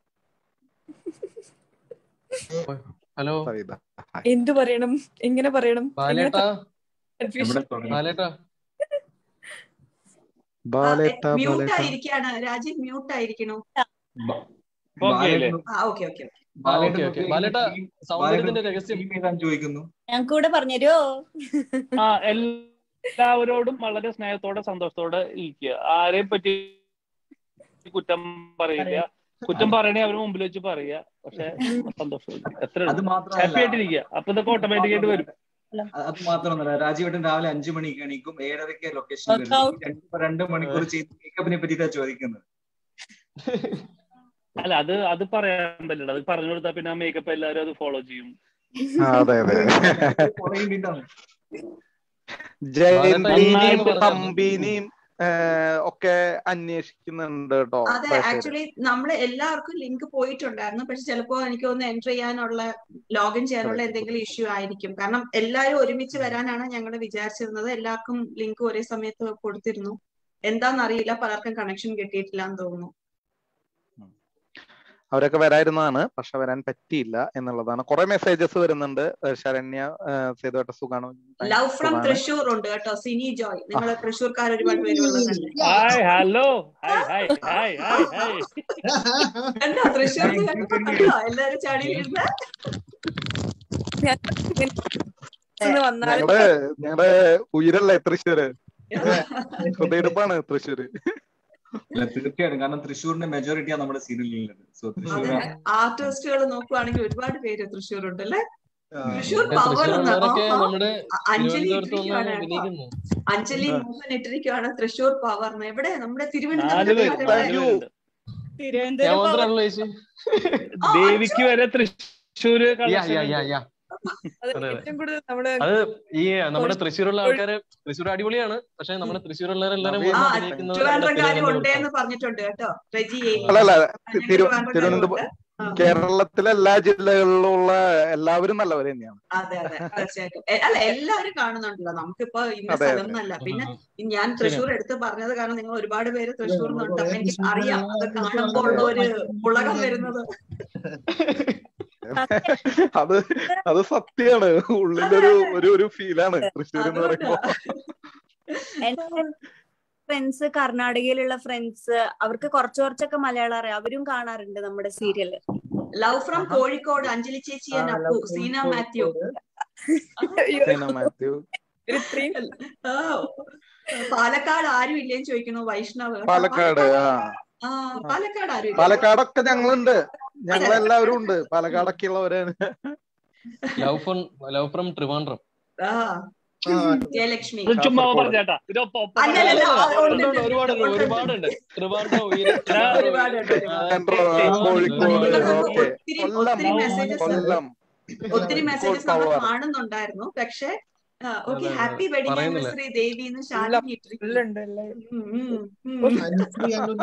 ഹലോ എന്തു പറയണം എങ്ങനെ പറയണം ബാലേട്ടാ ബാലേട്ടാ ബാലേട്ട മ്യൂട്ട് ആയിരിക്കാണ് രാജീവ് മ്യൂട്ട് ആയിരിക്കണോ ഓക്കെ ഓക്കെ സൗന്ദര്യത്തിന്റെ രഹസ്യം ചോദിക്കുന്നു ഞാൻ കൂടെ പറഞ്ഞുതരോ ആ എല്ലാവരോടും വളരെ സ്നേഹത്തോടെ സന്തോഷത്തോടെ ഇരിക്കുക ആരെയും പറ്റി കുറ്റം പറയില്ല കുറ്റം പറയണേ അവര് മുമ്പിൽ വെച്ച് പറയുക പക്ഷെ സന്തോഷം എത്ര ഹാപ്പി ആയിട്ടിരിക്കുക അപ്പൊ ഇതൊക്കെ ഓട്ടോമാറ്റിക് ആയിട്ട് വരും അത് മാത്രമല്ല രാജീവേട്ടൻ രാവിലെ അഞ്ചു മണിക്ക് എണീക്കും ഏഴരയ്ക്ക് ലൊക്കേഷൻ രണ്ട് മണിക്കൂർ ചെയ്ത് മേക്കപ്പിനെ പറ്റിയിട്ടാ ചോദിക്കുന്നത് അല്ല അത് അത് പറയാൻ പറ്റില്ല അത് പറഞ്ഞു കൊടുത്താൽ പിന്നെ ആ മേക്കപ്പ് എല്ലാവരും അത് ഫോളോ ചെയ്യും അതെ അതെ ജയന്തിനെയും തമ്പിനെയും ഒക്കെ അന്വേഷിക്കുന്നുണ്ട് കേട്ടോ അതെ ആക്ച്വലി നമ്മൾ എല്ലാവർക്കും ലിങ്ക് പോയിട്ടുണ്ടായിരുന്നു പക്ഷെ ചിലപ്പോ എനിക്ക് ഒന്ന് എൻറ്റർ ചെയ്യാനുള്ള ലോഗിൻ ചെയ്യാനുള്ള എന്തെങ്കിലും ഇഷ്യൂ ആയിരിക്കും കാരണം എല്ലാവരും ഒരുമിച്ച് വരാനാണ് ഞങ്ങൾ വിചാരിച്ചിരുന്നത് എല്ലാവർക്കും ലിങ്ക് ഒരേ സമയത്ത് കൊടുത്തിരുന്നു എന്താണെന്നറിയില്ല പലർക്കും കണക്ഷൻ കിട്ടിയിട്ടില്ല എന്ന് തോന്നുന്നു അവരൊക്കെ വരായിരുന്നതാണ് പക്ഷെ വരാൻ പറ്റിയില്ല എന്നുള്ളതാണ് കുറെ മെസ്സേജസ് വരുന്നുണ്ട് ഏഹ് ശരണ്യ ഏഹ് സേതുവേട്ട സുഖാണോ ലവ് ഫ്രം സുഖാണ് തൃശ്ശൂർ ഉണ്ട് കേട്ടോ സിനി ജോയ് നിങ്ങൾ തൃശ്ശൂർക്കാർ ഒരുപാട് പേര് ഉള്ളതല്ലേ hi hello hi hi hi hi hi കണ്ടോ തൃശ്ശൂർ കേട്ടപ്പോ കണ്ടോ എല്ലാരും ചാടി വീഴുന്ന വന്നാൽ ഞങ്ങളുടെ ഞങ്ങളുടെ ഉയരല്ലേ തൃശ്ശൂര് ഹൃദയെടുപ്പാണ് തൃശ്ശൂര് അല്ല തീർച്ചയായിട്ടും കാരണം തൃശ്ശൂരിന്റെ മെജോറിറ്റിയാണ് നമ്മുടെ സീരിയലിലുള്ളത് സോ തൃശ്ശൂർ അതെ ആർട്ടിസ്റ്റുകൾ നോക്കുവാണെങ്കിൽ ഒരുപാട് പേര് തൃശ്ശൂർ ഉണ്ട് അല്ലേ ആ. തൃശ്ശൂർ പക്ഷെ പവർ തൃശ്ശൂരുള്ളവരൊക്കെ ആ, ആ. നമ്മുടെ അഞ്ജലി തിരുവനന്തപുരത്ത് ഇട്ടിരിക്കുവാണ് വന്ന് കേട്ടോ വിളിക്കുന്നു അഞ്ജലി ആ. മോഹൻ ഇട്ടിരിക്കുവാണ് തൃശ്ശൂർ പവർന്ന് എവിടെ നമ്മുടെ നാല് തിരുവനന്തപുരത്ത് പേര് വരെ Thank നാല് you. പേരുണ്ട് ഞാൻ തിരുവനന്തപുരം മാത്രമല്ലോ ചേച്ചി ആ, ദേവിക്ക് വരെ തൃശ്ശൂര് യാ യാ കളക്ഷൻ യാ ഉണ്ട് യാ അത് അതെ, അതെ. ഏറ്റവും കൂടുതൽ നമ്മുടെ അത് ഈ നമ്മുടെ തൃശ്ശൂരുള്ള ആൾക്കാര് തൃശ്ശൂർ അടിപൊളിയാണ് പക്ഷെ നമ്മുടെ തൃശ്ശൂരുള്ളവരെല്ലാരും നവീൻ ആ വന്ന് അഭിനയിക്കുന്നത് ട്രിവാൻഡ്രംകാരും തിരുവനന്തപുരത്താണ് ഉണ്ടേന്ന് പറഞ്ഞിട്ടുണ്ട് കേട്ടോ റെജി അല്ലല്ല ഞങ്ങൾക്ക് തിരു ട്രിവാൻഡ്രംകാരും തിരുവനന്തപുരം ഉണ്ട് ആ. കേരളത്തിലെ എല്ലാ ജില്ലകളിലുള്ള എല്ലാവരും നല്ലവർ തന്നെയാണ് അതെ അതെ തീർച്ചയായിട്ടും എ- അല്ല എല്ലാവരും കാണുന്നുണ്ടല്ലോ നമുക്കിപ്പോ ഇന്ന അതെ, സ്ഥലം അതെ. എന്നല്ല പിന്നെ ഞാൻ തൃശ്ശൂർ എടുത്ത് പറഞ്ഞത് കാരണം നിങ്ങൾ ഒരുപാട് പേര് തൃശ്ശൂർ നിന്നുണ്ട് അപ്പൊ എനിക്ക് അറിയാം അത് കാണുമ്പോൾ ഉള്ള ഒരു പുളകം വരുന്നത് അത് അത് സത്യാണ് ഉള്ളിലൊരു ഒരു ഒരു ഫീലാണ് തൃശ്ശൂർ എന്ന് പറയുമ്പോ എന്റെ ഫ്രണ്ട്സ് കർണാടകയിലുള്ള ഫ്രണ്ട്സ് അവർക്ക് കുറച്ച് കുറച്ചൊക്കെ മലയാളം അറിയാം അവരും കാണാറുണ്ട് നമ്മുടെ serial love from Kozhikode Anjali ചേച്ചി ആൻഡ് അപ്പു സീന മാത്യു സേന മാത്യു ഒരു ഇത്രയും ആ, പാലക്കാട് ആരും ഇല്ലേന്ന് ചോദിക്കുന്നു വൈഷ്ണവ് പാലക്കാട് ആ ആ പാലക്കാട് ആരും ഇല്ല പാലക്കാടൊക്കെ ഞങ്ങളുണ്ട് ഞങ്ങളെല്ലാവരും ഉണ്ട് പാലക്കാടൊക്കെ ഉള്ളവരാണ് love from love from Trivandrum ആ ആ, ജയലക്ഷ്മി ഇത് ചുമ്മാ കാസർഗോഡ്. പറഞ്ഞേട്ടാ ഇതൊപ്പം ഒപ്പം അല്ല, പറഞ്ഞതാ. അല്ല, അല്ല, ഉണ്ട്, ഉണ്ട്, ഉണ്ട്, ഒരുപാടുണ്ട് ഉണ്ട്, ഉണ്ട്. ഒരുപാടുണ്ട് ട്രിവാൻഡ്രം ഉയര ഒരുപാടുണ്ട്, ഒരുപാട്. സെൻട്രൽ കോഴിക്കോട് നിങ്ങൾക്ക് ഓക്കെ ഒത്തിരി കൊല്ലം ഒത്തിരി മെസ്സേജസ് കൊല്ലം ഒത്തിരി മെസ്സേജസ് നമ്മൾ പവർ. കാണുന്നുണ്ടായിരുന്നു പക്ഷെ ഓക്കെ അതെ, അതെ. ഹാപ്പി വെഡിങ് പറയുന്നില്ല. ആനിവേഴ്സറി ദേവി എന്ന് ശാലിനി ഇട്ടിരിക്കുന്നു ഫുള്ളുണ്ട് എല്ലാവരും ഉം, ഉം, ഉം. അനുശ്രീ ഞങ്ങൾ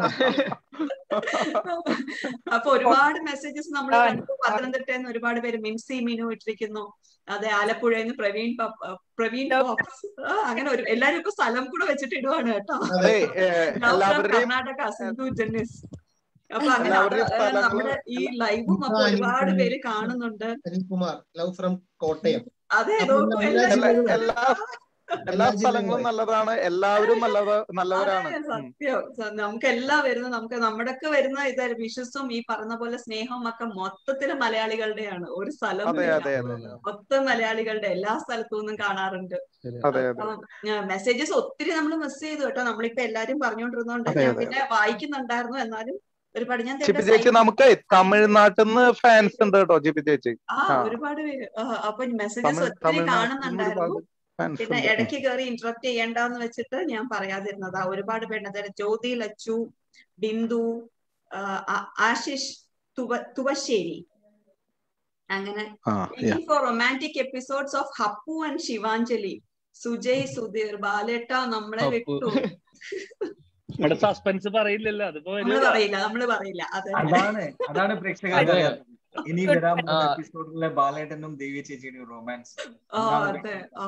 അപ്പൊ ഒരുപാട് മെസ്സേജസ് നമ്മൾ ആ, കണ്ടു പത്തനംതിട്ടയിൽ നിന്ന് ഒരുപാട് പേര് മിംസി മിനു ഇട്ടിരിക്കുന്നു അതെ ആലപ്പുഴയിൽ നിന്ന് പ്രവീൺ പപ്പ- പ്രവീൺ പോപ്സ് ആ, അങ്ങനെ ഒരു എല്ലാരും ഇപ്പൊ സ്ഥലം കൂടെ വെച്ചിട്ട് ഇടുവാണ് കേട്ടോ അതെ ഏ, Love from എല്ലാവരുടെയും കർണാടക സിന്ധു ജെന്നിസ് അപ്പൊ അങ്ങനെ അത് എല്ലാവരുടെയും സ്ഥലങ്ങള് നമ്മുടെ ഈ ലൈവും അപ്പൊ ഒരുപാട് പേര് കാണുന്നുണ്ട് അനിൽകുമാർ ലവ് ഫ്രം കോട്ടയം അതെ അപ്പൊ നോക്കൂ എല്ലാ എല്ലാരും എല്ലാ എല്ലാ എല്ലാ സ്ഥലങ്ങളും നല്ലതാണ് എല്ലാവരും നല്ലത് നല്ലവരാണ് അതെ, ഉം. സത്യം സ- നമുക്ക് എല്ലാം വരുന്ന നമുക്ക് നമ്മുടെയൊക്കെ വരുന്ന ഇത് വിശ്വസും ഈ പറഞ്ഞ പോലെ സ്നേഹവും ഒക്കെ മൊത്തത്തില് മലയാളികളുടെയാണ് ഒരു സ്ഥലം അതെ ഇല്ല. അതെ അതെ മൊത്തം മലയാളികളുടെ എല്ലാ സ്ഥലത്തു നിന്നും കാണാറുണ്ട് അതെ അതെ മെസ്സേജസ് ഒത്തിരി നമ്മൾ മിസ് ചെയ്തു കേട്ടോ നമ്മളിപ്പോ എല്ലാരും പറഞ്ഞുകൊണ്ടിരുന്നോണ്ട് അതെ, ഞാൻ അതെ. പിന്നെ വായിക്കുന്നുണ്ടായിരുന്നു എന്നാലും ഒരുപാട് ഞാൻ ജിപി ദേ ചേച്ചി സൈ- നമുക്ക് തമിഴ്നാട്ടിൽ നിന്ന് ഫാൻസ് ഉണ്ട് കേട്ടോ ജിപി ചേച്ചി ആ ആ. ഒരുപാട് പേര് ആ, അപ്പൊ മെസ്സേജസ് തമിഴ് ഒത്തിരി തമിഴ്നാട്ടിൽ നിന്ന് കാണുന്നുണ്ടായിരുന്നു ഒരുപാട് ഫാൻസ് പിന്നെ ഉണ്ട് ഇടയ്ക്ക് കയറി ഇന്ററപ്റ്റ് ചെയ്യണ്ടെന്ന് വെച്ചിട്ട് ഞാൻ പറയാതിരുന്നതാ ഒരുപാട് പേരുണ്ട് അതായത് ജ്യോതി ലച്ചു ബിന്ദു ആ, ആ- ആശിഷ് തുവ തുവശ്ശേരി അങ്ങനെ ആ yeah. Waiting for romantic episodes of Happu and Shivanjali Sujay Sudheer ബാലേട്ട നമ്മളെ ഹപ്പു. വിട്ടു നമ്മുടെ സസ്പെൻസ് പറയില്ലല്ലോ അതിപ്പോ നമ്മള് വരൂല. പറയില്ല നമ്മള് പറയില്ല അതെ അതാണ് അതാണ് പ്രേക്ഷകർക്ക് അതെ. അറിയാത്തത് ഇനി വരാൻ പോകുന്ന ആ. എപ്പിസോഡിലെ ബാലേട്ടനും ദേവി ചേച്ചിയുടെയും റൊമാൻസ് ആ അതെ ആ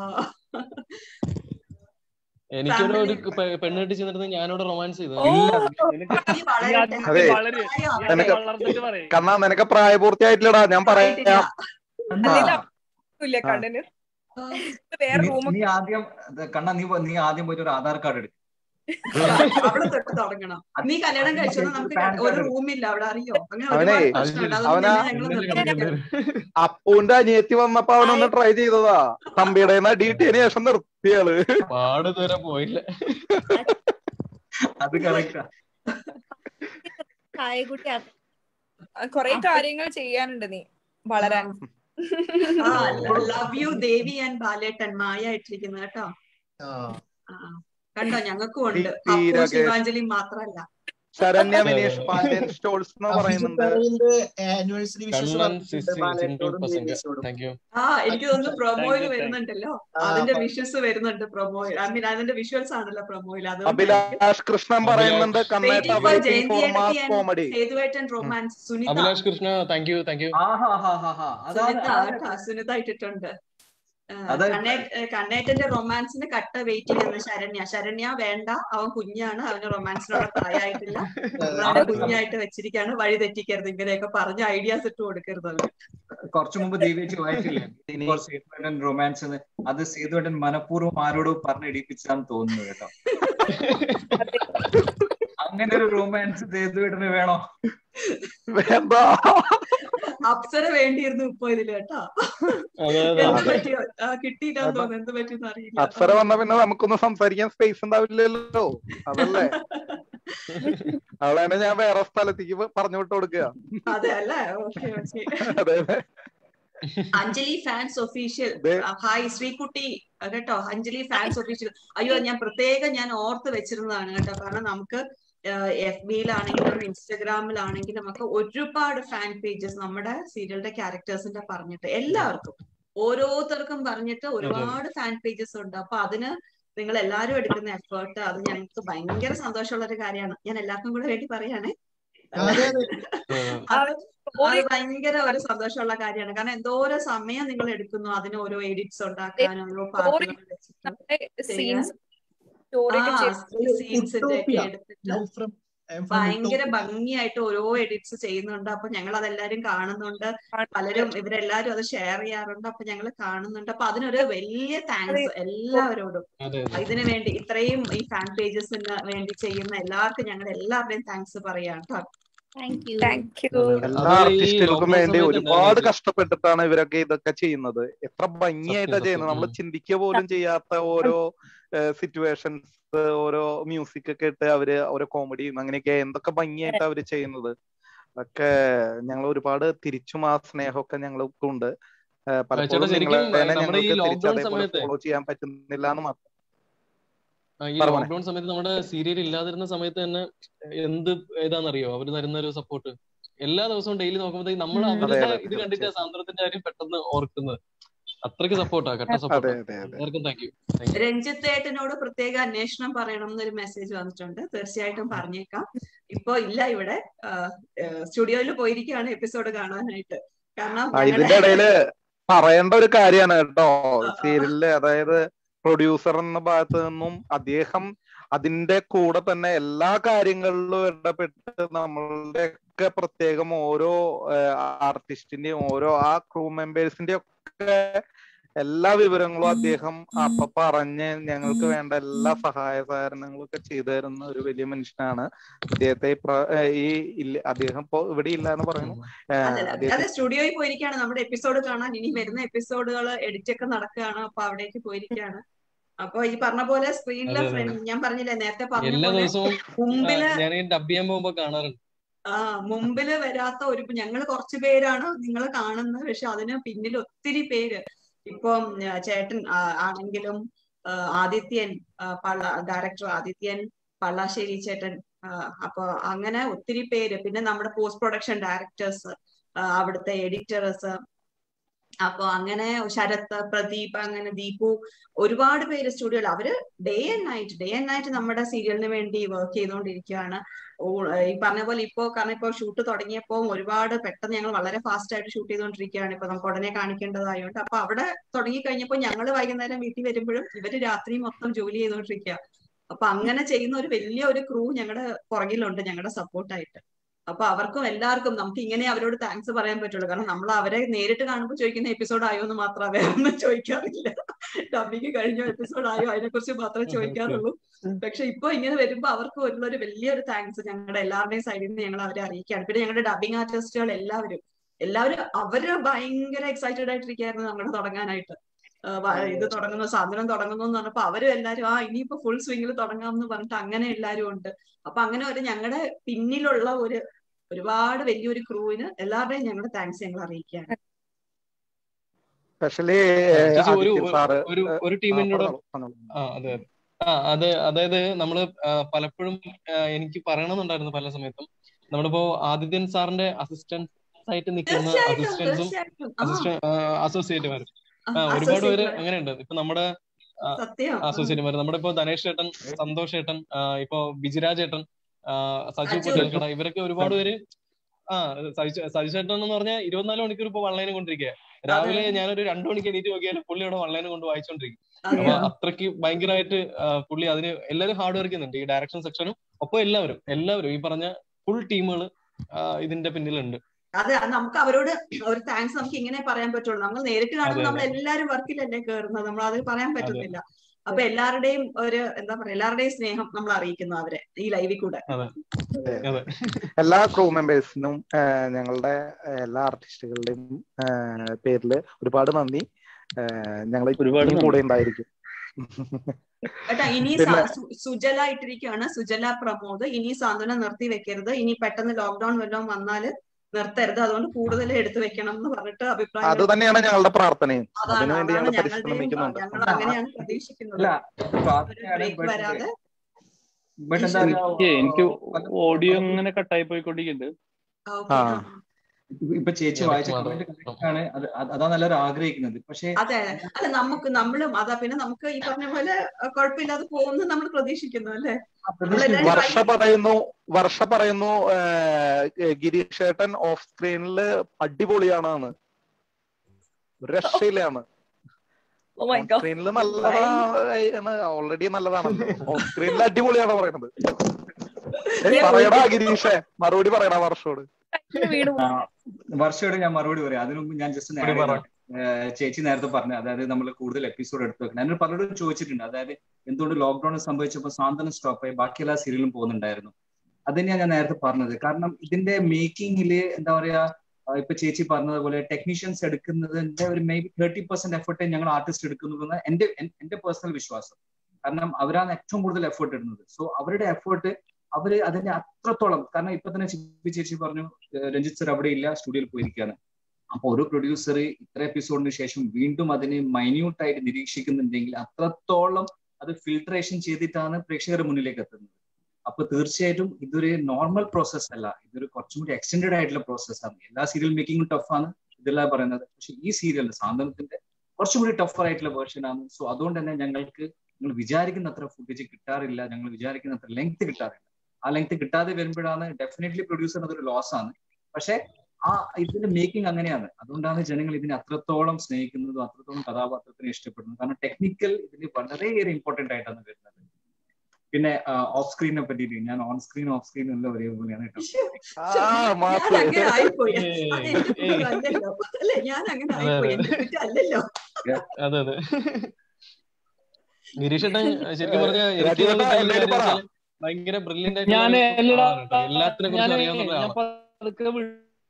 എനിക്കൊരു ഒരു Family. പെ- പെണ്ണ് കെട്ടി ചെന്നിരുന്ന് ഞാനിവിടെ റൊമാൻസ് ചെയ്തു ഓ നിനക്ക് നീ നീ വളരട്ടെ ആദ്യം അതെ. വളര് നീ ആദ്യം നിനക്ക് വളർന്നിട്ട് പറയും കണ്ണാ നിനക്ക് പ്രായപൂർത്തിയായിട്ടില്ലടാ ഞാൻ ആയിട്ടില്ല. പറയാം അല്ലേലും ആ. ഇല്ല ആ. കണ്ണന് ആ. വേറെ നീ- റൂം നീ ആദ്യം കണ്ണ നീ പോ- നീ ആദ്യം പോയിട്ട് ഒരു ആധാർ കാർഡ് എടുക്കും അവിടെ തൊട്ട് തുടങ്ങണം നീ കല്യാണം കഴിച്ചത് നമുക്ക് പാൻ ഒരു കാർഡ് റൂമില്ല അവിടെ അറിയോ അങ്ങനെ അവനെ, ഒരുപാട് പ്രശ്നമുണ്ട് അതുകൊണ്ട് അവനാ- തന്നെ ഞങ്ങൾ നിർബന്ധിക്കും അപ്പൂന്റെ അനിയത്തി വന്നപ്പോ അവനൊന്ന് ട്രൈ ചെയ്തതാ തമ്പിയുടെ ഡീറ്റെയിന് ശേഷം നിർത്തിയാള് പാട് ദൂരം പോയില്ല അത് കറക്റ്റാ കായകുട്ടി കൊറേ കാര്യങ്ങൾ ചെയ്യാനുണ്ട് നീ വളരാൻ ആ ലവ് യു ദേവി ആൻഡ് ബാലേട്ടൻ മായ ഇട്ടിരിക്കുന്നത് കേട്ടോ ആ ആ, ആ. കണ്ടോ ഞങ്ങൾക്കും ഉണ്ട് ടി- അപ്പു തീരകേശ്. ശിവാഞ്ജലി മാത്രല്ല ശരണ്യ വിനീഷ് പാണ്ഡ്യൻ സ്റ്റോൾസ് എന്ന് പറയുന്നുണ്ട് anniversary wishes Kannan single Pasanga thank you ആ എനിക്ക് തോന്നുന്നു പ്രൊമോയിൽ Thank you, thank you. വരുന്നുണ്ടല്ലോ ആ, അതിന്റെ അപ്പൊ- വിഷ്വൽസ് വരുന്നുണ്ട് പ്രൊമോയിൽ ഐ മീൻ അതിന്റെ വിഷ്വൽസ് ആണല്ലോ പ്രൊമോയിൽ അത് അഭിലാഷ് കൃഷ്ണൻ പറയുന്നുണ്ട് കണ്ണേട്ട waiting for waiting for Jayanthi mass comedy സേതുവേട്ടൻ romance Sunitha Abhilash Krishna thank you thank you ആഹാ ഹാ ഹാ ഹാ അതാണ് സുനിത അതാണ് കേട്ടോ സുനിത ഇട്ടിട്ടുണ്ട് അത് കണ്ണേറ്റന്റെ റൊമാൻസിന് കട്ട വെയിറ്റ് ചെയ്യുന്ന ശരണ്യ ശരണ്യ വേണ്ട അവൻ കുഞ്ഞാണ് അവന് റൊമാൻസിനുള്ള പ്രായമായിട്ടില്ല അവനെ കുഞ്ഞായിട്ട് വെച്ചിരിക്കാണ് വഴി തെറ്റിക്കരുത് ഇങ്ങനെയൊക്കെ പറഞ്ഞ ഐഡിയാസ് ഇട്ട് കൊടുക്കരുത് അവന് കുറച്ചു മുമ്പ് ദീപേച്ചി വായിച്ചില്ലേ ഇപ്പോൾ സേതുവേട്ടൻ റൊമാൻസ് എന്ന് അത് സേതുവേട്ടൻ മനഃപൂർവ്വം ആരോടോ പറഞ്ഞിടിപ്പിച്ചാന്ന് തോന്നുന്നു കേട്ടോ അങ്ങനെ ഒരു റൊമാൻസ് സേതുവേട്ടന് വേണോ വേണ്ട അപ്സര വേണ്ടിയിരുന്നു ഇപ്പൊ ഇതില് കേട്ടോ അതെ അതെ എന്ത് അതെ. പറ്റിയോ ആ, കിട്ടിയില്ലാന്ന് തോന്നുന്നു എന്ത് പറ്റിയെന്ന് അറിയില്ല അപ്സര വന്ന പിന്നെ നമുക്കൊന്നും സംസാരിക്കാൻ സ്പേസ് ഉണ്ടാവില്ലല്ലോ അതല്ലേ അവളെ ഞാൻ വേറെ സ്ഥലത്തേക്ക് പറഞ്ഞു വിട്ട് കൊടുക്കുക അതെ അല്ലേ ഓക്കെ ഓക്കെ അതെ അതെ അഞ്ജലി ഫാൻസ് ഒഫീഷ്യൽ ദേ. ഹായ് ശ്രീകുട്ടി ആ, കേട്ടോ അഞ്ജലി ഫാൻസ് ഒഫീഷ്യൽ അയ്യോ ഞാൻ പ്രത്യേകം ഞാൻ ഓർത്ത് വെച്ചിരുന്നതാണ് കേട്ടോ കാരണം നമുക്ക് എഫ് ബിയിലാണെങ്കിലും ഇൻസ്റ്റഗ്രാമിലാണെങ്കിലും ഒക്കെ ഒരുപാട് ഫാൻ പേജസ് നമ്മുടെ സീരിയലിന്റെ ക്യാരക്ടേഴ്സിന്റെ പറഞ്ഞിട്ട് എല്ലാവർക്കും ഓരോരുത്തർക്കും പറഞ്ഞിട്ട് ഒരുപാട് ഫാൻ പേജസ് ഉണ്ട് അപ്പൊ അതിന് നിങ്ങൾ എല്ലാവരും എടുക്കുന്ന എഫേർട്ട് അത് ഞങ്ങൾക്ക് ഭയങ്കര സന്തോഷമുള്ള ഒരു കാര്യമാണ് ഞാൻ എല്ലാവർക്കും കൂടെ വേണ്ടി പറയാണേ അതെ അതെ അത് അത് ഭയങ്കര ഒരു സന്തോഷമുള്ള കാര്യമാണ് കാരണം എന്തോരം സമയം നിങ്ങൾ എടുക്കുന്നു അതിന് ഓരോ എഡിറ്റ്സ് ഉണ്ടാക്കാനും ഓരോ പാട്ടുകൾ വെച്ചിട്ട് സീൻസ് സ്റ്റോറി സീൻസിന്റെ ഒക്കെ എടുത്തിട്ട് I'm from I'm from ഭയങ്കര Utopia. ഭംഗിയായിട്ട് ഓരോ എഡിറ്റ്സ് ചെയ്യുന്നുണ്ട് അപ്പൊ ഞങ്ങൾ അതെല്ലാരും കാണുന്നുണ്ട് പലരും ഇവരെല്ലാരും അത് ഷെയർ ചെയ്യാറുണ്ട് അപ്പൊ ഞങ്ങൾ കാണുന്നുണ്ട് അപ്പൊ അതിനൊരു വലിയ താങ്ക്സ് എല്ലാവരോടും അതെ അതെ ഇതിനു വേണ്ടി ഇത്രയും ഈ ഫാൻ പേജസിന് വേണ്ടി ചെയ്യുന്ന എല്ലാവർക്കും ഞങ്ങൾ എല്ലാവരുടെയും താങ്ക്സ് പറയാം കേട്ടോ താങ്ക് യു താങ്ക് യു അതെ. എല്ലാ അതുപോലെ ഈ ആർട്ടിസ്റ്റുകൾക്കും lockdown വേണ്ടി സമയത്ത് ഒരുപാട് ഉണ്ടായിരുന്നില്ലേ? കഷ്ടപ്പെട്ടിട്ടാണ് ഇവരൊക്കെ ഇതൊക്കെ ചെയ്യുന്നത് എത്ര ഭംഗിയായിട്ടാ സത്യം, ചെയ്യുന്നത് നമ്മൾ സത്യം. ചിന്തിക്കുക പോലും ചെയ്യാത്ത ഓരോ സിറ്റുവേഷൻസ് ഓരോ മ്യൂസിക് ഒക്കെ ഇട്ട് അവര് ഓരോ കോമഡിയും അങ്ങനെയൊക്കെ എന്തൊക്കെ ഭംഗിയായിട്ട് അവര് ചെയ്യുന്നത് അതൊക്കെ ഞങ്ങൾ ഒരുപാട് തിരിച്ചും ആ സ്നേഹമൊക്കെ ഞങ്ങൾക്ക് ഉണ്ട് ഏഹ് പലപ്പോഴും ശരിക്കും നിങ്ങളെ തന്നെ നമ്മുടെ ഈ ഞങ്ങൾക്ക് തിരിച്ച് lockdown അതേപോലെ സമയത്ത് ഫോളോ ചെയ്യാൻ പറ്റുന്നില്ല എന്ന് മാത്രം ആ, ഈ പറഞ്ഞോ. ലോക്ക്ഡൌൺ സമയത്ത് നമ്മുടെ സീരിയൽ ഇല്ലാതിരുന്ന സമയത്ത് തന്നെ എന്ത് ഏതാണെന്നറിയോ അവര് തരുന്ന ഒരു സപ്പോർട്ട് എല്ലാ ദിവസവും ഡെയിലി നോക്കുമ്പോഴത്തേക്ക് നമ്മൾ ഉം. അവരുടെ അതെ, അതെ, ഇത് കണ്ടിട്ട് തീർച്ചയായും. സാന്ദ്രത്തിന്റെ കാര്യം പെട്ടെന്ന് ഓർക്കുന്നത് അത്രയ്ക്ക് സപ്പോർട്ടാ കട്ട അതെ സപ്പോർട്ട് അതെ അതെ എല്ലാവർക്കും താങ്ക് യു രഞ്ജിത്ത് ഏട്ടനോട് പ്രത്യേക അന്വേഷണം പറയണം എന്നൊരു മെസ്സേജ് വന്നിട്ടുണ്ട് തീർച്ചയായിട്ടും പറഞ്ഞേക്കാം ഇപ്പൊ ഇല്ല ഇവിടെ സ്റ്റുഡിയോയിൽ പോയിരിക്കുകയാണ് എപ്പിസോഡ് കാണാനായിട്ട് കാരണം ആ ഞങ്ങളുടെ ഇതിന്റെ ഇടയില് പറയേണ്ട ഒരു കാര്യമാണ് കേട്ടോ ആ, ആ. സീരിയലില് അതായത് പ്രൊഡ്യൂസർ എന്ന ഭാഗത്ത് നിന്നും അദ്ദേഹം അതിന്റെ കൂടെ തന്നെ എല്ലാ കാര്യങ്ങളിലും ഇടപെട്ട് നമ്മളുടെ ഒക്കെ പ്രത്യേകം ഓരോ ആർട്ടിസ്റ്റിന്റെയും ഓരോ ആ ക്രൂ മെമ്പേഴ്സിന്റെ ഒക്കെ എല്ലാ വിവരങ്ങളും അദ്ദേഹം അപ്പൊ പറഞ്ഞ് ഞങ്ങൾക്ക് വേണ്ട എല്ലാ സഹായ സഹകരണങ്ങളും ഒക്കെ ചെയ്തു തരുന്ന ഒരു വലിയ മനുഷ്യനാണ് അദ്ദേഹത്തെ ഈ പ്ര- ഏഹ് ഈ ഇല്ല അദ്ദേഹം ഇപ്പൊ ഇവിടെ ഇല്ല എന്ന് പറയുന്നു ഏഹ് അല്ലല്ല അദ്ദേഹം അതെ സ്റ്റുഡിയോയിൽ പോയിരിക്കുകയാണ് നമ്മുടെ എപ്പിസോഡ് കാണാൻ ഇനി വരുന്ന എപ്പിസോഡുകൾ എഡിറ്റ് ഒക്കെ നടക്കുകയാണ് അപ്പൊ അവിടേക്ക് പോയിരിക്കുകയാണ് അപ്പൊ ഈ പറഞ്ഞ പോലെ സ്ക്രീനിലെ അതെ, അതെ, ഫ്രണ്ട് ഞാൻ പറഞ്ഞില്ലേ നേരത്തെ പറഞ്ഞ എല്ലാ പോലെ ദിവസവും മുമ്പില് ഞാൻ ഡബ് ചെയ്യാൻ പോകുമ്പോ കാണാറുണ്ട് ആ മുമ്പില് വരാത്ത ഒരു ഞങ്ങൾ കുറച്ചു പേരാണ് നിങ്ങൾ കാണുന്നത് പക്ഷെ അതിന് പിന്നിൽ ഒത്തിരി പേര് ഇപ്പം ആ, ചേട്ടൻ ആ, ആണെങ്കിലും ആ, ആദിത്യൻ ആ, പള്ള ഡയറക്ടർ ആദിത്യൻ പള്ളാശ്ശേരി ചേട്ടൻ ആ, അപ്പൊ അങ്ങനെ ഒത്തിരി പേര് പിന്നെ നമ്മുടെ പോസ്റ്റ് പ്രൊഡക്ഷൻ ഡയറക്ടേഴ്സ് അവിടുത്തെ എഡിറ്റേഴ്സ് അപ്പൊ അങ്ങനെ ശരത്ത് പ്രദീപ് അങ്ങനെ ദീപു ഒരുപാട് പേര് സ്റ്റുഡിയോയിൽ അവര് day and night day and night നമ്മുടെ സീരിയലിന് വേണ്ടി വർക്ക് ചെയ്തുകൊണ്ടിരിക്കുകയാണ് ഓ- ഈ പറഞ്ഞ പോലെ ഇപ്പോ കാരണം ഇപ്പോ ഷൂട്ട് തുടങ്ങിയപ്പോ ഒരുപാട് പെട്ടെന്ന് ഞങ്ങൾ വളരെ ഫാസ്റ്റ് ആയിട്ട് ഷൂട്ട് ചെയ്തുകൊണ്ടിരിക്കുകയാണ് ഇപ്പൊ നമുക്ക് ഉടനെ കാണിക്കേണ്ടതായോണ്ട് അപ്പൊ അവിടെ തുടങ്ങി കഴിഞ്ഞപ്പോ ഞങ്ങൾ വൈകുന്നേരം വീട്ടിൽ വരുമ്പോഴും ഇവര് രാത്രി മൊത്തം ജോലി ചെയ്തുകൊണ്ടിരിക്കുക അപ്പൊ അങ്ങനെ ചെയ്യുന്ന ഒരു വലിയ ഒരു ക്രൂ ഞങ്ങളുടെ പുറകിലുണ്ട് ഞങ്ങളുടെ സപ്പോർട്ടായിട്ട് അപ്പൊ അവർക്കും എല്ലാവർക്കും നമുക്ക് ഇങ്ങനെ അവരോട് താങ്ക്സ് പറയാൻ പറ്റുള്ളൂ കാരണം നമ്മൾ അവരെ നേരിട്ട് കാണുമ്പോൾ ചോദിക്കുന്ന എപ്പിസോഡ് ആയോ എന്ന് മാത്രമേ വേറെ ഒന്നും ചോദിക്കാറില്ല ഡബിങ് കഴിഞ്ഞ എപ്പിസോഡ് ആയോ അതിനെ കുറിച്ച് മാത്രമേ ചോദിക്കാറുള്ളൂ പക്ഷെ ഇപ്പൊ ഇങ്ങനെ വരുമ്പോ അവർക്ക് ഉള്ള ഒരു വലിയൊരു താങ്ക്സ് ഞങ്ങളുടെ എല്ലാവരുടെയും സൈഡിൽ നിന്ന് ഞങ്ങൾ അവരെ അറിയിക്കുകയാണ് പിന്നെ ഞങ്ങളുടെ ഡബിങ് ആർട്ടിസ്റ്റുകൾ എല്ലാവരും എല്ലാവരും അവര് ഭയങ്കര എക്സൈറ്റഡ് ആയിട്ടിരിക്കുകയായിരുന്നു നമ്മുടെ തുടങ്ങാനായിട്ട് ആ, വ- ഇത് തുടങ്ങുന്നു സാധനം തുടങ്ങുന്നു എന്ന് പറഞ്ഞപ്പോ അവരും എല്ലാരും ആ ഇനിയിപ്പോ ഫുൾ സ്വിംഗിൽ തുടങ്ങാം എന്ന് പറഞ്ഞിട്ട് അങ്ങനെ എല്ലാരും ഉണ്ട് അപ്പൊ അങ്ങനെ ഒരു ഞങ്ങളുടെ പിന്നിലുള്ള ഒരു ഒരുപാട് വലിയൊരു ക്രൂവിന് എല്ലാവരുടെയും ഞങ്ങളുടെ താങ്ക്സ് ഞങ്ങൾ അറിയിക്കുകയാണ് സ്പെഷ്യലി ചേച്ചി ഒരു ആദിത്യ സാറ് ഒരു ഒരു ആ, ടീമിനോട് പറഞ്ഞോളൂ, പറഞ്ഞോളൂ. ആ അതെ അതെ ആ അത് അതായത് നമ്മള് ആ, പലപ്പോഴും ആ, എനിക്ക് പറയണമെന്നുണ്ടായിരുന്നു പല സമയത്തും നമ്മളിപ്പോ ആദിത്യൻ സാറിന്റെ അസിസ്റ്റൻസ് ആയിട്ട് നിൽക്കുന്ന തീർച്ചയായിട്ടും അസിസ്റ്റൻസും തീർച്ചയായിട്ടും ആ അസിസ്റ്റന്റ് അസോസിയേറ്റുമാരും ആ, ആ ഒരുപാട് പേര് associate അങ്ങനെയുണ്ട് ഇപ്പൊ നമ്മുടെ സത്യം ആ. അസോസിയേറ്റുമാർ നമ്മുടെ ഇപ്പൊ ധനേഷ് ചേട്ടൻ സന്തോഷ് ചേട്ടൻ ആ, ഇപ്പൊ ബിജിരാജ് ചേട്ടൻ ആ, സജു സജു. പട്ടേൽക്കട ഇവരൊക്കെ ഒരുപാട് പേര് ആ സജിച്ചേട്ടൻ എന്ന് പറഞ്ഞാൽ ഇരുപത്തിനാല് മണിക്കൂർ ഇപ്പൊ വള്ളേനെ കൊണ്ടിരിക്കുക രാവിലെ ഞാനൊരു രണ്ടു മണിക്ക് എണീറ്റ് നോക്കിയാലും പുള്ളി അവിടെ വള്ളേനെ കൊണ്ട് വായിച്ചോണ്ടിരിക്കും അപ്പൊ അത്രയ്ക്ക് ഭയങ്കരമായിട്ട് പുള്ളി അതിന് എല്ലാവരും ഹാർഡ് വർക്ക് ചെയ്യുന്നുണ്ട് ഈ ഡയറക്ഷൻ സെക്ഷനും ഒപ്പം എല്ലാവരും എല്ലാവരും ഈ പറഞ്ഞ ഫുൾ ടീമുകൾ ഇതിന്റെ പിന്നിലുണ്ട് അതെ നമുക്ക് അവരോട് ഒരു താങ്ക്സ് നമുക്ക് ഇങ്ങനെ പറയാൻ പറ്റുള്ളൂ നമ്മൾ നേരിട്ട് കാണുമ്പോൾ നമ്മൾ എല്ലാവരും വർക്കിലല്ലേ കയറുന്നത് നമ്മൾ അത് പറയാൻ പറ്റുന്നില്ല അപ്പൊ എല്ലാവരുടെയും ഒരു എന്താ പറയാ എല്ലാവരുടെയും സ്നേഹം നമ്മൾ അറിയിക്കുന്നു അവരെ ഈ ലൈവിൽ കൂടെ എല്ലാ ക്രൂ മെമ്പേഴ്സിനും ഞങ്ങളുടെ എല്ലാ ആർട്ടിസ്റ്റുകളുടെയും പേരില് ഒരുപാട് നന്ദി ഞങ്ങൾ ഒരുപാട് കൂടെ ഉണ്ടായിരിക്കും കേട്ടാ ഇനി സുജല ഇട്ടിരിക്കുകയാണ് സുജല പ്രമോദ് ഇനി സാന്ത്വനം നിർത്തി വെക്കരുത് ഇനി പെട്ടെന്ന് ലോക്ക്ഡൌൺ വല്ലതും വന്നാല് നിർത്തരുത് അതുകൊണ്ട് കൂടുതൽ എടുത്തു വെക്കണം എന്ന് പറഞ്ഞിട്ട് അഭിപ്രായം അത് തന്നെയാണ് ഞങ്ങളുടെ പ്രാർത്ഥനയും അതാണ് അതിനുവേണ്ടി അതാണ് ഞങ്ങൾ ഞങ്ങളുടെയും പരിശ്രമിക്കുന്നുണ്ട് ഞങ്ങൾ അങ്ങനെയാണ് പ്രതീക്ഷിക്കുന്നത് അല്ല ഇത് ഒരു പ്രാർത്ഥനയാണ് ബ്രേക്ക് ബട്ട് വരാതെ ബട്ട് എന്താ എനിക്ക് എനിക്ക് ഓഡിയോ ഇങ്ങനെ കട്ടായി പോയിക്കൊണ്ടിരിക്കുന്നുണ്ട് ഓക്കെ ആ ഇപ്പൊ ചേച്ചി ഇടയ്ക്ക് വായിച്ച മാറും. കമന്റ് കറക്റ്റ് ആണ് അത് അത് അതാണ് എല്ലാവരും ആഗ്രഹിക്കുന്നത് പക്ഷേ അതെ അല്ല നമുക്ക് നമ്മളും അതാ പിന്നെ നമുക്ക് ഈ പറഞ്ഞ പോലെ അഹ് കുഴപ്പമില്ലാതെ പോകുന്നു നമ്മൾ പ്രതീക്ഷിക്കുന്നു അല്ലെ നമ്മളെല്ലാരും വർഷ പറയുന്നു വർഷ പറയുന്നു ഏഹ്, ഗിരീഷ് ഏട്ടൻ ഓഫ് സ്ക്രീനില് അടിപൊളിയാണെന്ന് ഒരു രക്ഷയിലാണ് ഓ മൈ ഓൺ ഗോഡ് സ്ക്രീനിൽ നല്ലതാണ് ഓൾറെഡി നല്ലതാണ് ഓഫ് സ്ക്രീനിൽ അടിപൊളിയാണ് പറയുന്നത് ഏയ്, പറയടാ ഗിരീഷേ മറുപടി പറയടാ വർഷോട് വീട് ആ, വർഷയോട് ഞാൻ മറുപടി പറയാം അതിനു മുമ്പ് ഞാൻ ജസ്റ്റ് മറുപടി പറ. ചേച്ചി നേരത്തെ പറഞ്ഞു അതായത് നമ്മൾ കൂടുതൽ എപ്പിസോഡ് എടുത്തു വെക്കണം ഞാൻ പലരോടും ചോദിച്ചിട്ടുണ്ട് അതായത് എന്തുകൊണ്ട് ലോക്ക്ഡൌൺ സംഭവിച്ചപ്പോൾ സാന്ത്വനം സ്റ്റോപ്പ് ആയി ബാക്കി എല്ലാ സീരിയലും പോകുന്നുണ്ടായിരുന്നു അത് തന്നെയാണ് ഞാൻ നേരത്തെ പറഞ്ഞത് കാരണം ഇതിന്റെ മേക്കിങ്ങില് എന്താ പറയാ ആ, ഇപ്പൊ ചേച്ചി പറഞ്ഞതുപോലെ ടെക്നീഷ്യൻസ് എടുക്കുന്നതിന്റെ ഒരു മേ ബി തേർട്ടി പെർസെന്റ് എഫർട്ടേ ഞങ്ങൾ ആർട്ടിസ്റ്റ് എടുക്കുന്നുള്ളൂ എന്ന് എന്റെ എൻ- എന്റെ പേഴ്സണൽ വിശ്വാസം കാരണം അവരാണ് ഏറ്റവും കൂടുതൽ എഫേർട്ട് ഇടുന്നത് സോ അവരുടെ എഫേർട്ട് അവര് അതിന്റെ അത്രത്തോളം കാരണം ഇപ്പൊ തന്നെ ചിപ്പി ചേച്ചി പറഞ്ഞു ഏഹ് രഞ്ജിത്ത് സർ അവിടെ ഇല്ല സ്റ്റുഡിയോയിൽ പോയിരിക്കുകയാണ് അപ്പൊ ഒരു പ്രൊഡ്യൂസർ ഇത്ര എപ്പിസോഡിന് ശേഷം വീണ്ടും അതിനെ മൈന്യൂട്ട് ആയിട്ട് നിരീക്ഷിക്കുന്നുണ്ടെങ്കിൽ അത്രത്തോളം അത് ഫിൽട്രേഷൻ ചെയ്തിട്ടാണ് പ്രേക്ഷകരുടെ മുന്നിലേക്ക് എത്തുന്നത് അപ്പൊ തീർച്ചയായിട്ടും ഇതൊരു നോർമൽ പ്രോസസ് അല്ല ഇതൊരു കുറച്ചും കൂടി എക്സ്റ്റെൻഡഡ് ആയിട്ടുള്ള പ്രോസസ്സാണ് എല്ലാ സീരിയൽ മേക്കിങ്ങും ടഫാണ് ഇതെല്ലാം പറയുന്നത് പക്ഷെ ഈ സീരിയൽ സാന്ത്വനത്തിന്റെ കുറച്ചും കൂടി ടഫർ ആയിട്ടുള്ള വേർഷൻ ആണ് സോ അതുകൊണ്ട് തന്നെ ഞങ്ങൾക്ക് ഞങ്ങൾ വിചാരിക്കുന്ന അത്ര ഫുട്ടേജ് കിട്ടാറില്ല ഞങ്ങൾ വിചാരിക്കുന്ന അത്ര ലെങ്ത് കിട്ടാറില്ല ആ ലെങ്ത് കിട്ടാതെ വരുമ്പോഴാണ് ഡെഫിനറ്റ്ലി പ്രൊഡ്യൂസറിന് അതൊരു ലോസ് ആണ് പക്ഷെ ആ ഇതിന്റെ മേക്കിംഗ് അങ്ങനെയാണ് അതുകൊണ്ടാണ് ജനങ്ങൾ ഇതിനെ അത്രത്തോളം സ്നേഹിക്കുന്നതും അത്രത്തോളം കഥാപാത്രത്തിനെ ഇഷ്ടപ്പെടുന്നത് കാരണം ടെക്നിക്കൽ ഇതിന് വളരെയേറെ ഇമ്പോർട്ടന്റ് ആയിട്ടാണ് വരുന്നത് പിന്നെ ഓഫ് സ്ക്രീനെ പറ്റിയിട്ട് ഞാൻ ഓൺ സ്ക്രീൻ ഓഫ് സ്ക്രീൻ എല്ലാം ഒരേപോലെയാണ് കേട്ടോ ആ ഞാൻ മാപ്പ് അങ്ങനെ ആയിപ്പോയി ഏയ്, അത് എന്റെ കുറ്റം ഏയ്. അല്ലല്ലോ അല്ലെ ഞാൻ അങ്ങനെ അതെ, ആയിപ്പോയി അതെ. എന്റെ കുറ്റം അല്ലല്ലോ അതെ അതെ ഗിരീഷേട്ടൻ ശരിക്കും പറഞ്ഞാൽ എനിക്ക് രാജീവേട്ടാ, തോന്നുന്ന ഒരു എല്ലാവരും കാര്യം പറ. വെച്ചാല് ഭയങ്കര ബ്രില്യന്റ് ഞാൻ ആയിട്ടുള്ള എല്ലടാ ആളാണ് കേട്ടോ. എല്ലാത്തിനെ ഞാൻ കുറിച്ച് അറിയാവുന്ന ഞാൻ ഒരാളാണ് പതുക്കെ വി-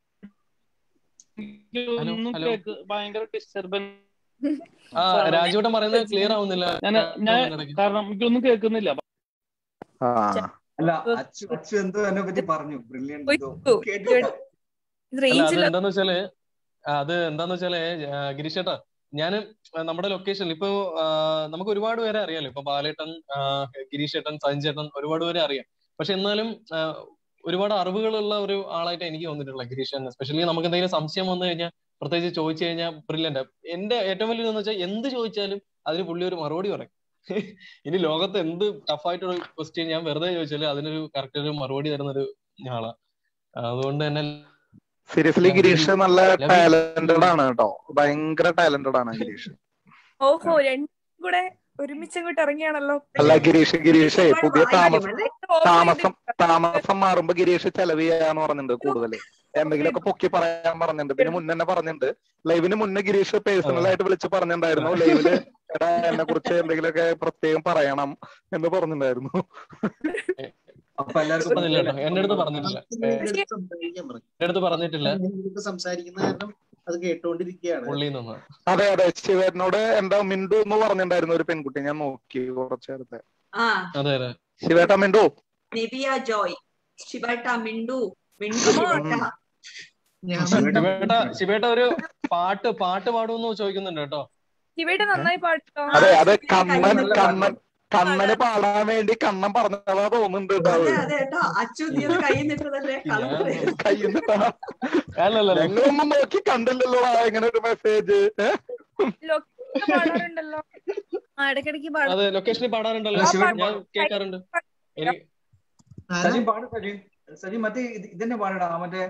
ഹലോ, ഒന്നും ഹലോ. കേക്ക് ഭയങ്കര ഡിസ്റ്റർബൻസ് ആ രാജുവേട്ടൻ പറയുന്നത് ക്ലിയർ ആവുന്നില്ല ഞാൻ ഞാൻ ഇടയ്ക്ക്. കാരണം എനിക്കൊന്നും കേൾക്കുന്നില്ല ആ അല്ല അച്ചു അച്ചു എന്തോ എന്നെ പറ്റി പറഞ്ഞു ബ്രില്യന്റ് എന്തോ പോയി. കേട്ടില്ല അല്ല അത് റേഞ്ചിൽ എന്താന്ന് വെച്ചാല് ആ, അത് എന്താന്ന് വെച്ചാല് ആ, ഗിരീഷ് ചേട്ടാ ഞാന് നമ്മുടെ ലൊക്കേഷനിൽ ഇപ്പൊ ആ, നമുക്ക് ഒരുപാട് പേരെ അറിയാലോ ഇപ്പൊ ബാലേട്ടൻ ആ, ഗിരീഷ് ചേട്ടൻ സജിൻ ചേട്ടൻ ഒരുപാട് പേരെ അറിയാം പക്ഷെ എന്നാലും ആ, ഒരുപാട് അറിവുകളുള്ള ഒരു ആളായിട്ട് എനിക്ക് തോന്നിയിട്ടുള്ള ഗിരീഷ് ചേട്ടൻ എസ്പെഷ്യലി നമുക്ക് എന്തെങ്കിലും സംശയം വന്നു കഴിഞ്ഞാൽ പ്രത്യേകിച്ച് ചോദിച്ചു കഴിഞ്ഞാൽ ബ്രില്യന്റ് എന്റെ ഏറ്റവും വലിയ ഇതെന്ന് വെച്ചാൽ എന്ത് ചോദിച്ചാലും അതിന് പുള്ളി ഒരു മറുപടി പറയും ഇനി ലോകത്ത് എന്ത് ടഫായിട്ടുള്ള ക്വസ്റ്റ്യൻ ഞാൻ വെറുതെ ചോദിച്ചാലും അതിനൊരു കറക്റ്റ് ഒരു മറുപടി തരുന്ന ഒരു ആളാ അതുകൊണ്ട് തന്നെ സീരിയസ്ലി ഗിരീഷ് നല്ല Love you. ടാലന്റഡ് ആണ് കേട്ടോ ഭയങ്കര ടാലന്റഡ് ആണ് ഗിരീഷ് ഓഹോ രണ്ടും കൂടെ ഒരുമിച്ച് അങ്ങോട്ട് ഇറങ്ങിയാണല്ലോ അല്ല ഗിരീഷ് ഗിരീഷേ ഒരുപാട് പുതിയ വായിക്കും താമസം അല്ലേ താമസം താമസം മാറുമ്പോ ഗിരീഷ് ചെലവ് ചെയ്യാന്ന് പറഞ്ഞിട്ടുണ്ട് കൂടുതൽ എന്തെങ്കിലുമൊക്കെ പൊക്കി പറയാൻ പറഞ്ഞിട്ടുണ്ട് പിന്നെ മുന്നേ തന്നെ പറഞ്ഞിട്ടുണ്ട് ലൈവിന് മുന്നേ ഗിരീഷ് പേഴ്സണൽ ആയിട്ട് വിളിച്ച് പറഞ്ഞിട്ടുണ്ടായിരുന്നു ലൈവില് എടാ എന്നെ കുറിച്ച് എന്തെങ്കിലുമൊക്കെ പ്രത്യേകം പറയണം എന്ന് പറഞ്ഞിട്ടുണ്ടായിരുന്നു അപ്പൊ എല്ലാവർക്കും പറഞ്ഞില്ല കേട്ടോ എന്റെ അടുത്ത് പറഞ്ഞിട്ടില്ല സംസാരിക്കാൻ പറഞ്ഞു എന്റെ അടുത്ത് പറഞ്ഞിട്ടില്ല ഞാനിപ്പോ സംസാരിക്കുന്ന കാരണം അത് കേട്ടോണ്ടിരിക്കുകയാണ് പുള്ളി നിന്ന് അതെ അതെ ശിവേട്ടനോട് എന്താ മിണ്ടു എന്ന് പറഞ്ഞിട്ടുണ്ടായിരുന്നു ഒരു പെൺകുട്ടി ഞാൻ നോക്കി കുറച്ചു നേരത്തെ ആ അതെ അതെ ശിവേട്ട മിണ്ടു നിവിയ ജോയ് ശിവേട്ട മിണ്ടു മിണ്ടു ശിവേട്ട ഞാൻ ശിവേട്ട ശിവേട്ട ഒരു പാട്ട് പാട്ട് പാടുമെന്ന് ചോദിക്കുന്നുണ്ട് കേട്ടോ ശിവേട്ട നന്നായി പാട്ടോ അതെ അതെ കണ്ണൻ നല്ല കണ്ണൻ കണ്ണന് പാടാൻ വേണ്ടി കണ്ണൻ പറഞ്ഞതാ തോന്നുന്നുണ്ട് കേട്ടോ അത്. അതെ അതെ കേട്ടോ അച്ചു നീ അത് കൈ നിട്ടതല്ലേ കള്ളം ഞാൻ- പറയരുത്. കയ്യിൽ നിന്നാ അല്ലല്ല ഞങ്ങളൊന്നും നോക്കി കണ്ടില്ലല്ലോ ഇങ്ങനെ ഒരു മെസ്സേജ് ലൊക്കേഷൻ പാടാറുണ്ടല്ലോ ആ ഇടയ്ക്കിടയ്ക്ക് പാടും അതെ ലൊക്കേഷനിൽ പാടാറുണ്ടല്ലോ ആ, ശിവേട്ടൻ ഞാൻ കേൾക്കാറുണ്ട് എനിക്ക് സജിൻ പാട് സജിൻ സജിൻ മറ്റേ ഇത് ഇതന്നെ പാടടാ മറ്റേ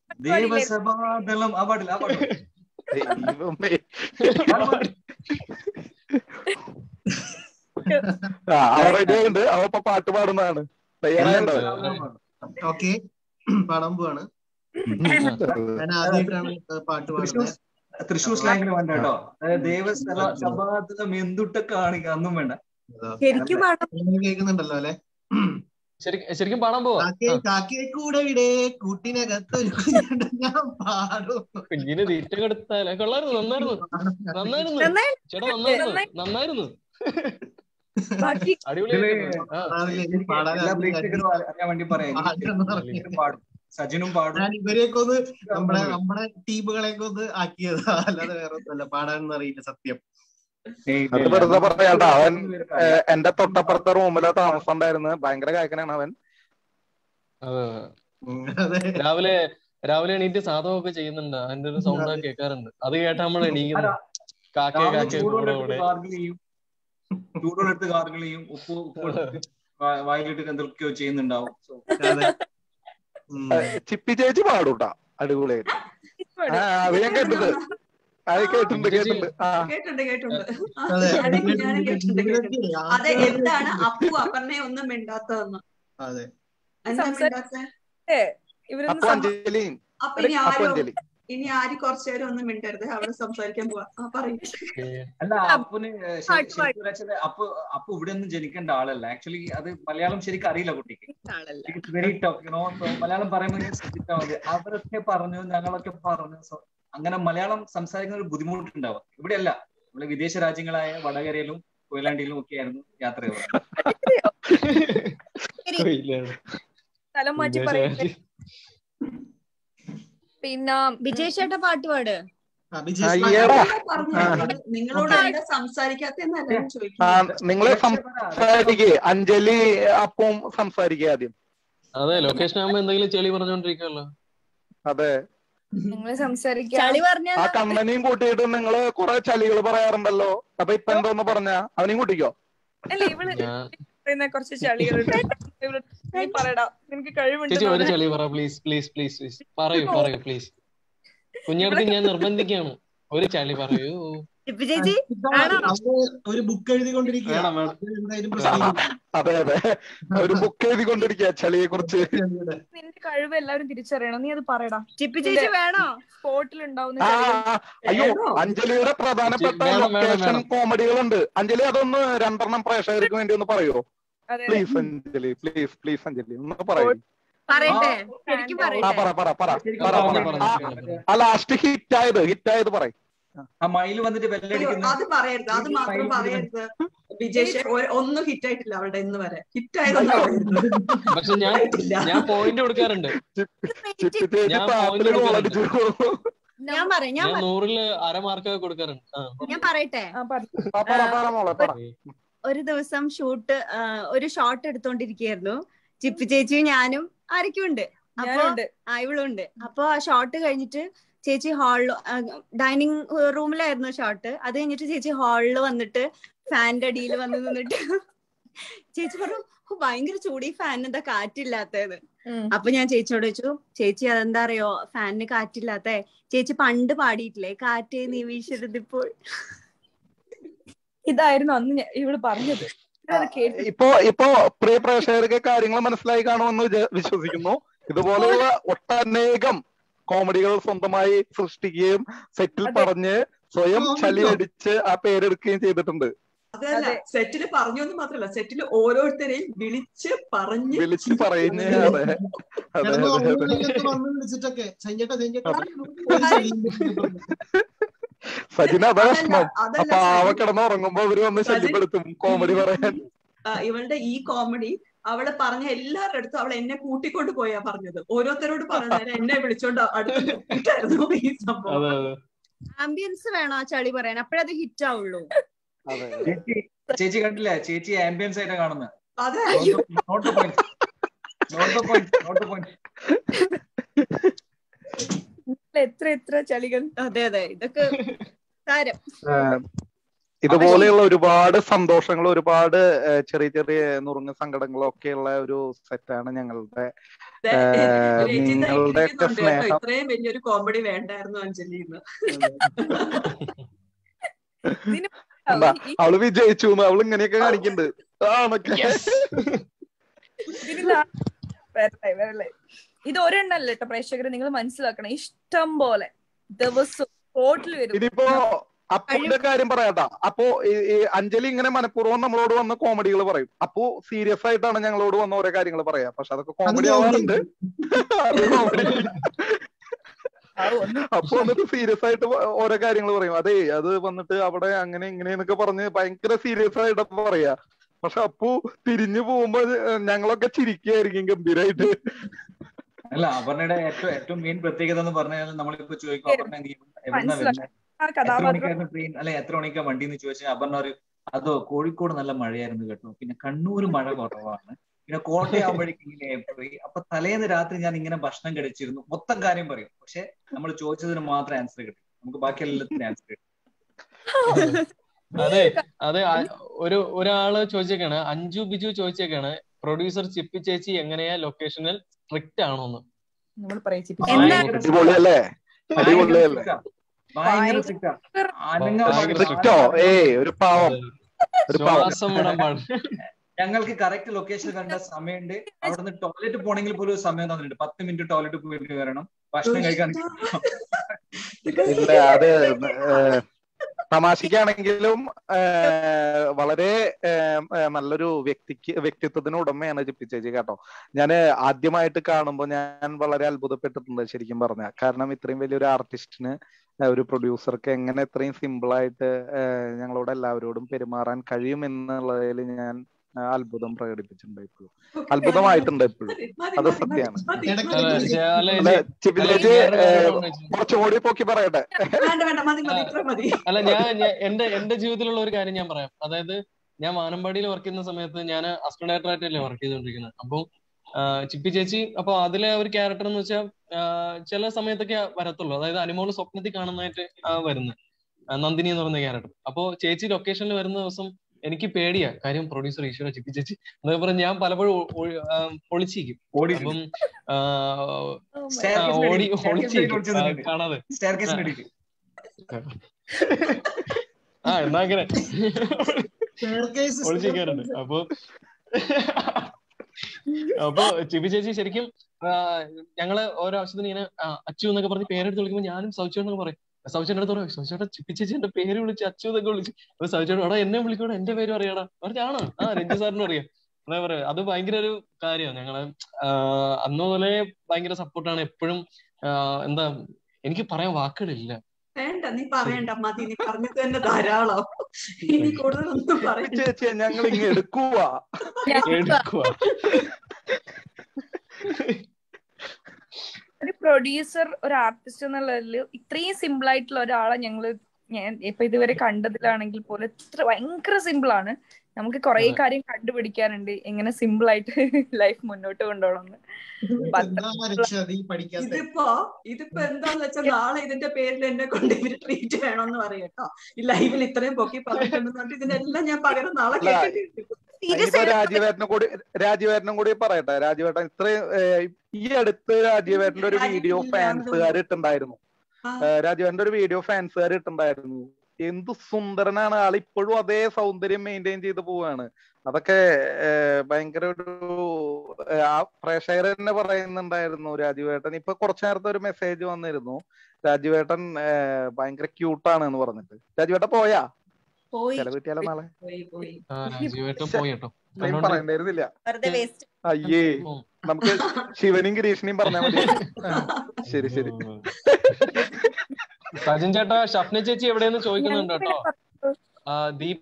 ദേവസഭാതലം ആ പാടില്ല ആ പാടില്ല ദൈവമേ. പാട്, പാട്. ആ അവൻ റെഡി ആയിട്ടുണ്ട് അവ ഇപ്പൊ പാട്ട് പാടുന്നതാണ് തയ്യാറായുണ്ടോ ദേവസഭാതലം പാടും. ഓക്കെ പാടാൻ പോവാണ് ഞാൻ ആദ്യമായിട്ടാണ് പാട്ട് തൃശ്ശൂർ പാടുന്നത് തൃശ്ശൂർ സ്ലാങ്ങിൽ വേണ്ട കേട്ടോ അതായത് ദേവസ്ഥല സഭാതലം എന്തുട്ട കാണിക്ക അന്നും വേണ്ട ശരിക്കും പാടാം നിങ്ങൾ കേൾക്കുന്നുണ്ടല്ലോ അല്ലെ ശരിക്കും ശരിക്കും പാടാൻ പോവാ കാക്കേ കാക്കേ കൂടെ വിടെ കൂട്ടിനകത്തൊരു കുഞ്ഞുണ്ട് ഞാൻ പാടും കുഞ്ഞിന് തീറ്റ കൊടുത്താലേ കൊള്ളായിരുന്നു നന്നായിരുന്നു നന്നായിരുന്നു നന്നായി ചേട്ടാ നന്നായിരുന്നു നന്നായിരുന്നു ബാക്കി അടിപൊളിയായിരുന്നു ആ പാടില്ല, എനിക്ക് പാടാൻ എല്ലാ അറിയില്ല. പ്രേക്ഷകരും അറിയാൻ വേണ്ടി പറയാം പാടാൻ അറിയില്ല. ഇവരും പാടും സജിനും പാടും ഞാൻ ഇവരെയൊക്കെ ഒന്ന് നമ്മുടെ നമ്മുടെ ടീമുകളെയൊക്കെ ഒന്ന് ആക്കിയതാ അല്ലാതെ വേറെ ഒന്നുമല്ല പാടാനൊന്നും അറിയില്ല സത്യം ഏയ് ഇല്ല, അത് ഇല്ല. വെറുതെ പറയാട്ടോ അവൻ ഇവർക്ക് ഏ, അറിയാം. എന്റെ തൊട്ടപ്പുറത്തെ റൂമിലെ താമസം ഉണ്ടായിരുന്നു ഭയങ്കര കായക്കനാണ് അവൻ അതെ ഉം, അതെ രാവിലെ രാവിലെ എണീറ്റ് സാധകമൊക്കെ ചെയ്യുന്നുണ്ട് അതിന്റെ ഒരു സൗണ്ട് ഒക്കെ കേൾക്കാറുണ്ട് അത് കേട്ടാ നമ്മൾ എണീക്കുന്നത് കാക്കേ രാവിലെ കാക്കേ ചൂടുവെള്ളം കൂടെ എടുത്ത് കൂടെ ഗാർഗിൾ ചെയ്യും ചൂടുവെള്ളം എടുത്ത് ഗാർഗിൾ ചെയ്യും ഉപ്പ് ഉപ്പ് എടുത്ത് വാ- വായിലിട്ട് എന്തൊക്കെയോ ചെയ്യുന്നുണ്ടാവും So, അതെ ഉം. ചിപ്പി ചേച്ചി പാടൂട്ടാ അടിപൊളിയായിട്ട് ആ അത് ഞാൻ കേട്ടിട്ടുണ്ട് അത് കേട്ടിട്ടുണ്ട് കേട്ടിട്ടുണ്ട് ആ കേട്ടുണ്ട് കേട്ടുണ്ട് അതെ ഞാനും ഞാനും കേട്ടിട്ടുണ്ട് കേട്ടിട്ടുണ്ട് ഇവരൊക്കെ അതെ ആദ്യം- എന്താണ് അപ്പു അപർണയെ ഒന്നും മിണ്ടാത്തതെന്ന് അതെ എന്താ സംസാരി- മിണ്ടാത്ത ഇവരൊന്നും അപ്പൊ സം- അഞ്ജലി അപ്പൊ ഇനി അപ്പൊ ആരോ അഞ്ജലി ഇനി ആര് കുറച്ചു നേരം ഒന്നും മിണ്ടരുത് അവിടെ സംസാരിക്കാൻ പോവാ ആ പറയും അല്ല അപ്പുന് ശരി- പാട്ട് ശരിക്കും വെച്ചാല് അപ്പു അപ്പു ഇവിടെ ഒന്നും ജനിക്കേണ്ട ആളല്ല ആക്ച്വലി അത് മലയാളം ശരിക്കും അറിയില്ല കുട്ടിക്ക് ആളല്ല it's very tough you know Malayalam പറയുമ്പോൾ ഇങ്ങനെ ശ്രദ്ധിച്ചാൽ മതി അവരൊക്കെ പറഞ്ഞു ഞങ്ങളൊക്കെ പറഞ്ഞു So, അങ്ങനെ മലയാളം സംസാരിക്കുന്ന ഒരു ബുദ്ധിമുട്ടുണ്ടാവും ഇവിടെയല്ല നമ്മള് വിദേശ രാജ്യങ്ങളായ വടകരയിലും കൊയിലാണ്ടിയിലും ഒക്കെ ആയിരുന്നു യാത്ര ചെയ്തത് സ്ഥലം മാറ്റി പറയട്ടെ പിന്നെ വിജയ് ചേട്ടാ പാട്ട് പാട് ആ, വിജയ് ശ്രീ- അയ്യടാ. പറഞ്ഞു ആ. നിങ്ങളോട് എന്താ സംസാരിക്കാത്തെന്ന് എല്ലാവരും ആ ചോദിക്കുന്നത് നിങ്ങള് സംസാരിക്കേ അഞ്ജലി അപ്പം സംസാരിക്കുക ആദ്യം അതെ ലൊക്കേഷൻ ആകുമ്പോ എന്തെങ്കിലും ചെളി പറഞ്ഞോണ്ടിരിക്കുമല്ലോ അതെ നിങ്ങള് സംസാരിക്കാം ചളി പറഞ്ഞ ആ കണ്ണനെയും കൂട്ടിയിട്ട് നിങ്ങള് കുറെ ചളികൾ പറയാറുണ്ടല്ലോ അപ്പൊ ഇപ്പൊ എന്തോന്ന് പറഞ്ഞ അവനെയും കൂട്ടിക്കോ അല്ല ഇവള് ഞാൻ പറയുന്ന കുറച്ച് ചളികളുണ്ട് ഇവള് നീ പറയടാ നിനക്ക് കഴിവുണ്ട് ചേച്ചി ഒരു ചെളി പറ പ്ലീസ് പ്ലീസ് പ്ലീസ് പ്ലീസ് പറയൂ പറയൂ പ്ലീസ് കുഞ്ഞടുത്ത് ഞാൻ നിർബന്ധിക്കാണ് ഒരു ചളി പറയൂ ടിപ്പു ചേച്ചി അവര് ഒരു ബുക്ക് എഴുതിക്കൊണ്ടിരിക്കുക വേണം, വേണം. അത് എന്തായാലും പ്രശ്നമില്ല. അതെ അതെ ഒരു ബുക്ക് എഴുതിക്കൊണ്ടിരിക്കുക ചളിയെ കുറിച്ച് നിന്റെ കഴിവ് എല്ലാവരും തിരിച്ചറിയണം നീ അത് പറയടാ ടിപ്പു ചേച്ചി വേണോ സ്പോട്ടിൽ ഉണ്ടാവുന്ന ആ ചളികൾ ആ, അയ്യോ അഞ്ജലിയുടെ പ്രധാനപ്പെട്ട വേണം, വേണം, ലൊക്കേഷൻ വേണം. കോമഡികളുണ്ട് അഞ്ജലി അതൊന്ന് രണ്ടെണ്ണം പ്രേക്ഷകർക്ക് വേണ്ടി ഒന്ന് പറയോ അതെ അതെ. Please Anjali please please Anjali ഒന്ന് പറയൂ പറയട്ടെ ആ, ശരിക്കും ആ പറയട്ടെ പറ പറ പറ ശരിക്കും പറ പറഞ്ഞോ, പറ പറഞ്ഞോ, ആ, പറഞ്ഞോ. ആ ലാസ്റ്റ് ഹിറ്റ് ആയത് ഹിറ്റ് ആയത് പറ ആ മയിൽ വന്നിട്ട് അയ്യോ, ബെല്ലടിക്കുന്ന അത് പറയരുത് അത് മാത്രം പറയരുത് വിജയ് ഒന്നും ഹിറ്റ് ആയിട്ടില്ല അവളുടെ ഇന്ന് വരെ ഹിറ്റ് ആയതൊന്നും പറയരുത് പക്ഷെ ഞാൻ ആയിട്ടില്ല. ഞാൻ പോയിന്റ് കൊടുക്കാറുണ്ട് ചിപ്പി ചേച്ചി ഞാൻ താപ്പില് point ഗോളടിച്ചു ഞാൻ പറയാം ഞാൻ ഞാൻ പറയാം. നൂറില് അരമാർക്കൊക്കെ കൊടുക്കാറുണ്ട് ആ ഞാൻ പറയട്ടെ ആ പറ ആ, പറ പറ മോളെ പറ ഒരു ദിവസം ഷൂട്ട് ഒരു ഷോട്ട് എടുത്തോണ്ടിരിക്കുകയായിരുന്നു ചിപ്പി ചേച്ചിയും ഞാനും ആരൊക്കെയും ഉണ്ട് അപ്പൊ ഞാനുണ്ട് ആ ഇവളുണ്ട് അപ്പൊ ആ ഷോട്ട് കഴിഞ്ഞിട്ട് ചേച്ചി ഹാളിൽ ഡൈനിങ് റൂമിലായിരുന്നു ഷോട്ട് അത് കഴിഞ്ഞിട്ട് ചേച്ചി ഹാളിൽ വന്നിട്ട് ഫാനിന്റെ അടിയിൽ വന്ന് നിന്നിട്ട് ചേച്ചി പറഞ്ഞു "ഓ, ഭയങ്കര ചൂട് ഈ ഫാനിന് എന്താ കാറ്റില്ലാത്തത് ഉം. അപ്പൊ ഞാൻ ചേച്ചിയോട് ചോദിച്ചു ചേച്ചി അതെന്താ അറിയോ ഫാനിന് കാറ്റില്ലാത്ത ചേച്ചി പണ്ട് പാടിയിട്ടില്ലേ കാറ്റേ നീ വീശരുതിപ്പോൾ ഇതായിരുന്നു അന്ന് ഞാൻ- ഇവള് പറഞ്ഞത് അത് കേട്ടു ഇപ്പോ ഇപ്പോ പ്രിയ പ്രേക്ഷകർക്ക് കാര്യങ്ങൾ മനസ്സിലായി കാണുമെന്ന് വിചാ- വിശ്വസിക്കുന്നു ഇതുപോലെയുള്ള ഒട്ടനേകം കോമഡികൾ സ്വന്തമായി സൃഷ്ടിക്കുകയും സെറ്റിൽ അതെ. പറഞ്ഞ് സ്വയം ആ, ചളി ഉണ്ടോ? അടിച്ച് ആ പേരെടുക്കുകയും ചെയ്തിട്ടുണ്ട് അതല്ല അതെ. സെറ്റില് പറഞ്ഞു എന്ന് മാത്രല്ല സെറ്റില് ഓരോരുത്തരെയും വിളിച്ച് പറഞ്ഞ് വിളിച്ച് പറയുന്നേ അതെ അതെ കിടന്ന് അതെ അതെ ഉറങ്ങുന്നതിലൊക്കെ വന്ന് വിളിച്ചിട്ടൊക്കെ സഞ്ജേട്ടാ സഞ്ജേട്ടാ ഒരു ചെളിയും പറ്റില്ല. സജിന അതാ അതല്ല പ്രശ്നം അതല്ല അപ്പൊ ആവ സജിൻ, കിടന്ന് ഉറങ്ങുമ്പോ അവര് വന്ന് സജിൻ, ശല്യപ്പെടുത്തും കോമഡി പറയാൻ ആ, ഇവളുടെ ഈ കോമഡി അവള് പറഞ്ഞ എല്ലാവരുടെ അടുത്തും അവൾ എന്നെ കൂട്ടിക്കൊണ്ട് പോയാ പറഞ്ഞത് ഓരോരുത്തരോട് പറഞ്ഞ എന്നെ വിളിച്ചോണ്ട് അടുത്ത് നിർത്തിയിട്ടായിരുന്നു ഈ സംഭവം അതെ അതെ ആംബിയൻസ് വേണോ ആ ചളി പറയാൻ അപ്പോഴത് ഹിറ്റ് ആവുള്ളൂ അതെ ചേച്ചി ചേച്ചി കണ്ടില്ലേ ചേച്ചി ആംബിയൻസ് ആയിട്ടാ കാണുന്നത് അതെ note point note point note point എത്ര എത്ര ചളികൾ അതെ അതെ ഇതൊക്കെ താരം ഏഹ് ഇതുപോലെയുള്ള ഒരുപാട് സന്തോഷങ്ങൾ ഒരുപാട് ഏഹ് ചെറിയ ചെറിയ നുറുങ്ങ സങ്കടങ്ങളും ഒക്കെയുള്ള ഒരു സെറ്റാണ് ഞങ്ങളുടെ ദേ, ഏഹ് രഞ്ജിത്ത് നിങ്ങളുടെയൊക്കെ എഴുതുന്നുണ്ട് കേട്ടോ സ്നേഹം ഇത്രയും വലിയൊരു കോമഡി വേണ്ടായിരുന്നു അഞ്ജലിന്ന് ഇതിന് എന്താ ഈ അവള് വിജയിച്ചു എന്ന് അവള് ഇങ്ങനെയൊക്കെ കാണിക്കുന്നുണ്ട് ആണൊക്കെ ഇതിന് നാ- വരട്ടെ വരട്ടെ ഇത് ഒരെണ്ണല്ല കേട്ടോ പ്രേക്ഷകരെ നിങ്ങൾ മനസ്സിലാക്കണം ഇഷ്ടം പോലെ ദിവസം സ്പോട്ടിൽ വരും ഇനിയിപ്പോ അപ്പുവിന്റെ കാര്യം പറയാട്ടാ അപ്പോ ഈ- ഈ അഞ്ജലി ഇങ്ങനെ മനഃപൂർവ്വം നമ്മളോട് വന്ന കോമഡികൾ പറയും അപ്പോ സീരിയസ് ആയിട്ടാണ് ഞങ്ങളോട് വന്ന ഓരോ കാര്യങ്ങൾ പറയാ പക്ഷെ അതൊക്കെ അത് കോമഡി comedy ആവാറുണ്ട് അത് കോമഡി ആ ഒന്ന് അപ്പൊ വന്നിട്ട് സീരിയസ് ആയിട്ട് ഓരോ കാര്യങ്ങൾ പറയും അതെ അത് വന്നിട്ട് അവിടെ അങ്ങനെ ഇങ്ങനെ എന്നൊക്കെ പറഞ്ഞ് ഭയങ്കര സീരിയസ് ആയിട്ട് പറയാ പക്ഷെ അപ്പു തിരിഞ്ഞു പോകുമ്പോ ഞങ്ങളൊക്കെ ചിരിക്കുകയായിരിക്കും ഗംഭീരായിട്ട് അല്ല അപർണയുടെ ഏറ്റവും ഏറ്റവും മെയിൻ പ്രത്യേകത എന്ന് പറഞ്ഞാൽ നമ്മളിപ്പോ ചോദിക്കും അപർണ നീ എവിടുന്നാ മനസ്സിലാക്കി. വരുന്നത് ആ എത്ര കഥാപാത്രം മണിക്കായിരുന്നു ട്രെയിൻ അല്ലെ എത്ര മണിക്കാ വണ്ടി എന്ന് ചോദിച്ചാൽ അപർണ ഒരു അതോ കോഴിക്കോട് നല്ല മഴയായിരുന്നു കേട്ടോ പിന്നെ കണ്ണൂർ മഴ കുറവാണ് പിന്നെ കോട്ടയം ആവുമ്പോഴേക്കും ഇങ്ങനെ പോയി അപ്പൊ തലേന്ന് രാത്രി ഞാൻ ഇങ്ങനെ ഭക്ഷണം കഴിച്ചിരുന്നു മൊത്തം കാര്യം പറയും പക്ഷെ നമ്മൾ ചോദിച്ചതിന് മാത്രം ആൻസർ കിട്ടും നമുക്ക് ബാക്കി എല്ലാത്തിനും ആൻസർ കിട്ടും അതെ അതെ ആ- ഒരു ഒരാള് ചോദിച്ചേക്കാണ് അഞ്ജു ബിജു ചോദിച്ചേക്കാണ് പ്രൊഡ്യൂസർ ചിപ്പി ചേച്ചി എങ്ങനെയാ ലൊക്കേഷനിൽ സ്ട്രിക്റ്റ് ആണോന്ന് നമ്മൾ പറയിച്ചിട്ട് എന്താ എന്താണ് അടിപൊളിയല്ലേ അടിപൊളിയല്ലേ ഭയങ്കര സ്ട്രിക്റ്റാ അനങ്ങാൻ ഭയങ്കര പാടില്ല. സ്ട്രിക്റ്റോ ഏയ് ഒരു പാവം ഒരു പാവം ശ്വാസം വിടാൻ പാടില്ല ഞങ്ങൾക്ക് കറക്റ്റ് ലൊക്കേഷൻ കണ്ട സമയമുണ്ട് അവിടുന്ന് ടോയ്ലറ്റ് പോണെങ്കിൽ പോലും ഒരു സമയം തന്നിട്ടുണ്ട് പത്ത് മിനിറ്റ് ടോയ്ലറ്റ് പോയിട്ട് വരണം ഭക്ഷണം കഴിക്കാൻ ഇല്ല അത് ഏഹ്, തമാശക്കാണെങ്കിലും ഏഹ്, വളരെ ഏഹ്, ഏഹ്, നല്ലൊരു വ്യക്തിക്ക് വ്യക്തിത്വത്തിന് ഉടമയാണ് ചിപ്പി ചേച്ചി കേട്ടോ ഞാൻ ആദ്യമായിട്ട് കാണുമ്പോൾ ഞാൻ വളരെ അത്ഭുതപ്പെട്ടിട്ടുണ്ട് ശരിക്കും പറഞ്ഞ കാരണം ഇത്രയും വലിയൊരു ആർട്ടിസ്റ്റിന് ഒരു പ്രൊഡ്യൂസർക്ക് എങ്ങനെ ഇത്രയും സിമ്പിൾ ആയിട്ട് ഏഹ്, ഞങ്ങളോട് എല്ലാവരോടും പെരുമാറാൻ കഴിയും എന്നുള്ളതിൽ ഞാൻ ആ, അത്ഭുതം പ്രകടിപ്പിച്ചിട്ടുണ്ട് ഇപ്പോഴും അത്ഭുതമായിട്ടുണ്ട് എപ്പോഴും അത് സത്യാണ്. ഇടയ്ക്ക് അല്ല, ചെ- അല്ല, അല്ല ചെ- ചിപ്പി അല്ല, ചേച്ചി വേറൊരു കാര്യം ഏഹ്, പറഞ്ഞ് വെച്ചു. കുറച്ചുകൂടി പൊക്കി പറയട്ടെ വേണ്ട വേണ്ട മതി മതി ഇത്ര മതി അല്ല ഞാൻ ഞാൻ- എന്റെ എന്റെ ജീവിതത്തിലുള്ള ഒരു കാര്യം ഞാൻ പറയാം അതായത് ഞാൻ വാനമ്പാടിയിൽ വർക്ക് ചെയ്യുന്ന സമയത്ത് ഞാൻ അസിസ്റ്റന്റ് ഡയറക്ടർ ആയിട്ടല്ലേ വർക്ക് ചെയ്തുകൊണ്ടിരിക്കുന്നത് അപ്പം ആ, ചിപ്പി ചേച്ചി അപ്പൊ അതിലെ ഒരു ക്യാരക്ടർ എന്ന് വെച്ചാൽ ചില സമയത്തൊക്കെ വരത്തുള്ളൂ അതായത് അനുമോള് സ്വപ്നത്തിൽ കാണുന്നതായിട്ട് വരുന്നത് നന്ദിനി എന്ന് പറയുന്ന ക്യാരക്ടർ അപ്പോ ചേച്ചി ലൊക്കേഷനിൽ വരുന്ന ദിവസം എനിക്ക് പേടിയാ കാര്യം പ്രൊഡ്യൂസർ ഈശ്വര ചിപ്പി ചേച്ചി അതേ പറഞ്ഞ് ഞാൻ പലപ്പോഴും ഒ- ഒ- ആ, ഒളിച്ചിരിക്കും അപ്പം ആ, ആ, ഓടി ഒളിച്ചിരിക്കും ആ, കാണാതെ സ്റ്റെയർകേസിന്റെ അടിയിൽ ആ എന്നാ അങ്ങനെ staircase ഒളിച്ചിരിക്കാറുണ്ട് അപ്പൊ അപ്പൊ ചിബി ചേച്ചി ശരിക്കും ആ, ഞങ്ങള് ഓരോ ആവശ്യത്തിന് ഇങ്ങനെ ആ, അച്ചു എന്നൊക്കെ പറഞ്ഞ് പേരെടുത്ത് വിളിക്കുമ്പോ ഞാനും സൗച്ചു എന്നൊക്കെ പറയും സൗച്ചേട്ടൻ അടുത്ത് പറയും സൗച്ചേട്ടാ ചിപ്പി ചേച്ചി എന്റെ പേര് വിളിച്ച് അച്ചു എന്നൊക്കെ വിളിച്ചു അപ്പൊ സൗച്ചേട്ടൻ എടാ എന്നെ വിളിക്കൂടെ എന്റെ പേരും അറിയാടാ പറഞ്ഞ ആണോ ആ രഞ്ജു സാറിനും അറിയാം അതാ പറയാ അത് ഭയങ്കര ഒരു കാര്യമാണ് ഞങ്ങള് ആ, അന്ന് മുതലേ ഭയങ്കര സപ്പോർട്ടാണ് എപ്പോഴും എന്താ എനിക്ക് പറയാൻ വാക്കുകളില്ല വേണ്ട നീ പറയണ്ട മതി നീ പറഞ്ഞത് തന്നെ ധാരാളം ഇനി കൂടുതലൊന്നും പറയണ്ട ചേച്ചി ഞങ്ങൾ ഇങ്ങ് എടുക്കുവാ എടുക്കുക ഒരു പ്രൊഡ്യൂസർ ഒരു ആർട്ടിസ്റ്റ് എന്നുള്ളതിൽ ഇത്രയും സിമ്പിൾ ആയിട്ടുള്ള ഒരാളെ ഞങ്ങള് ഞാൻ ഇപ്പൊ ഇതുവരെ കണ്ടതിലാണെങ്കിൽ പോലും ഇത്ര ഭയങ്കര സിമ്പിൾ ആണ് നമുക്ക് കുറെ അതെ. കാര്യം കണ്ടുപിടിക്കാനുണ്ട് എങ്ങനെ സിമ്പിൾ ആയിട്ട് ലൈഫ് മുന്നോട്ട് കൊണ്ടുപോകണമെന്ന് എന്താ രക്ഷ നീ പഠിക്കാത്ത ഇതിപ്പോ ഇതിപ്പോ എന്താന്ന് വെച്ചാൽ നാളെ ഇതിന്റെ പേരിൽ എന്നെ കൊണ്ട് ഇവര് ട്രീറ്റ് വേണമെന്ന് പറയട്ടോ ഈ ലൈവിൽ ഇത്രയും പൊക്കി പറഞ്ഞിട്ടുണ്ടെന്ന് പറഞ്ഞിട്ട് ഇതിനെല്ലാം ഞാൻ പകരം നാളെ അല്ല, കേട്ടിട്ടുണ്ട് ഇനിയിപ്പോ രാജീവേട്ടനും കൂടി രാജീവേട്ടനും കൂടി പറയട്ടെ രാജീവേട്ടൻ ഇത്രയും ഏഹ്, ഈ അടുത്ത് രാജീവേട്ടന്റെ ഒരു വീഡിയോ ഫാൻസുകാർ ഇട്ടുണ്ടായിരുന്നു ആ, ഏഹ്, രാജീവേട്ടന്റെ ഒരു വീഡിയോ ഫാൻസുകാർ ഇട്ടുണ്ടായിരുന്നു എന്ത് സുന്ദരനാണ് ആൾ ഇപ്പോഴും അതേ സൗന്ദര്യം മെയിൻറ്റെയിൻ ചെയ്ത് പോവാണ് അതൊക്കെ ഏഹ്, ഭയങ്കര ഒരു ഏഹ്, ആ പ്രേക്ഷകർ തന്നെ പറയുന്നുണ്ടായിരുന്നു രാജീവേട്ടൻ ഇപ്പൊ കുറച്ചു നേരത്തെ ഒരു മെസ്സേജ് വന്നിരുന്നു രാജീവേട്ടൻ ഏഹ്, ഭയങ്കര ക്യൂട്ടാണ് എന്ന് പറഞ്ഞിട്ട് രാജീവേട്ടൻ പോയാ പോയി ചില വീട്ടിയാലോ നാളെ പോയി പോയി ആ രാജീവേട്ടൻ പോയി കേട്ടോ ഇത്രയും കണ്ടോണ്ട് പറയണ്ടായിരുന്നില്ല വെറുതെ വേസ്റ്റ് അയ്യേ ഉം. നമുക്ക് ശിവനും ഗിരീഷിനെയും പറഞ്ഞാൽ മതി ശരി ശരി ഉം. സജിൻ ചേട്ടാ ഷഫ്ന ചേച്ചി എവിടെയെന്ന് ചോദിക്കുന്നുണ്ട് കേട്ടോ ആ, ദീപ്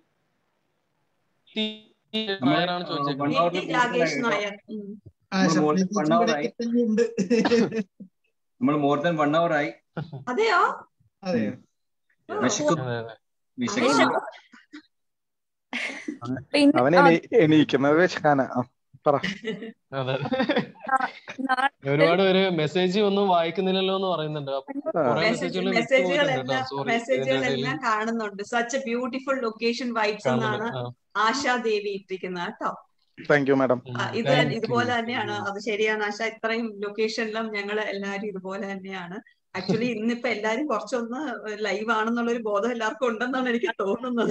നായരാണ് ചോദിച്ചേക്കുന്നത് One hour T. Rakesh Nair ഉം. ആ നമ്മള് ഷഫ്ന മോൾ- ചേച്ചി one hour ഇവിടെയൊക്കെ തന്നെയുണ്ട് നമ്മൾ മോർ ദാൻ വൺ അവർ ആയി അതെയോ അതെ ഓ, വിശക്കും അതെ അതെ വിശക്കുന്നു പിന്നെ അവൻ എണീ എണീക്കുന്നത് വെച്ചാന പറ അതെ നാ- ഒരുപാട് പേര് മെസ്സേജ് ഒന്നും വായിക്കുന്നില്ലല്ലോ എന്ന് പറയുന്നുണ്ട് അപ്പൊ ആ. കുറെ മെസ്സേജ് മെസ്സേജുകൾ വിട്ടുപോയിട്ടുണ്ട് കേട്ടോ മെസ്സേജുകളെല്ലാം സോറി ഇതിന്റെ ഇടയിൽ മെസ്സേജുകളെല്ലാം കാണുന്നുണ്ട് such a beautiful location vibes എന്നാണ് കാണുന്നുണ്ട് ആ. ആശാ ദേവി ഇട്ടിരിക്കുന്നത് കേട്ടോ താങ്ക് യു മാഡം ആ, ഇത് Thank you. ഇതുപോലെ തന്നെയാണ് അത് ശരിയാണ് ആശ ഇത്രയും ലൊക്കേഷനിലും ഞങ്ങൾ എല്ലാരും ഇതുപോലെ തന്നെയാണ് ആക്ച്വലി ഇന്നിപ്പോ എല്ലാരും കുറച്ചൊന്ന് ലൈവ് ആണെന്നുള്ള ഒരു ബോധം എല്ലാവർക്കും ഉണ്ടെന്നാണ് എനിക്ക് തോന്നുന്നത്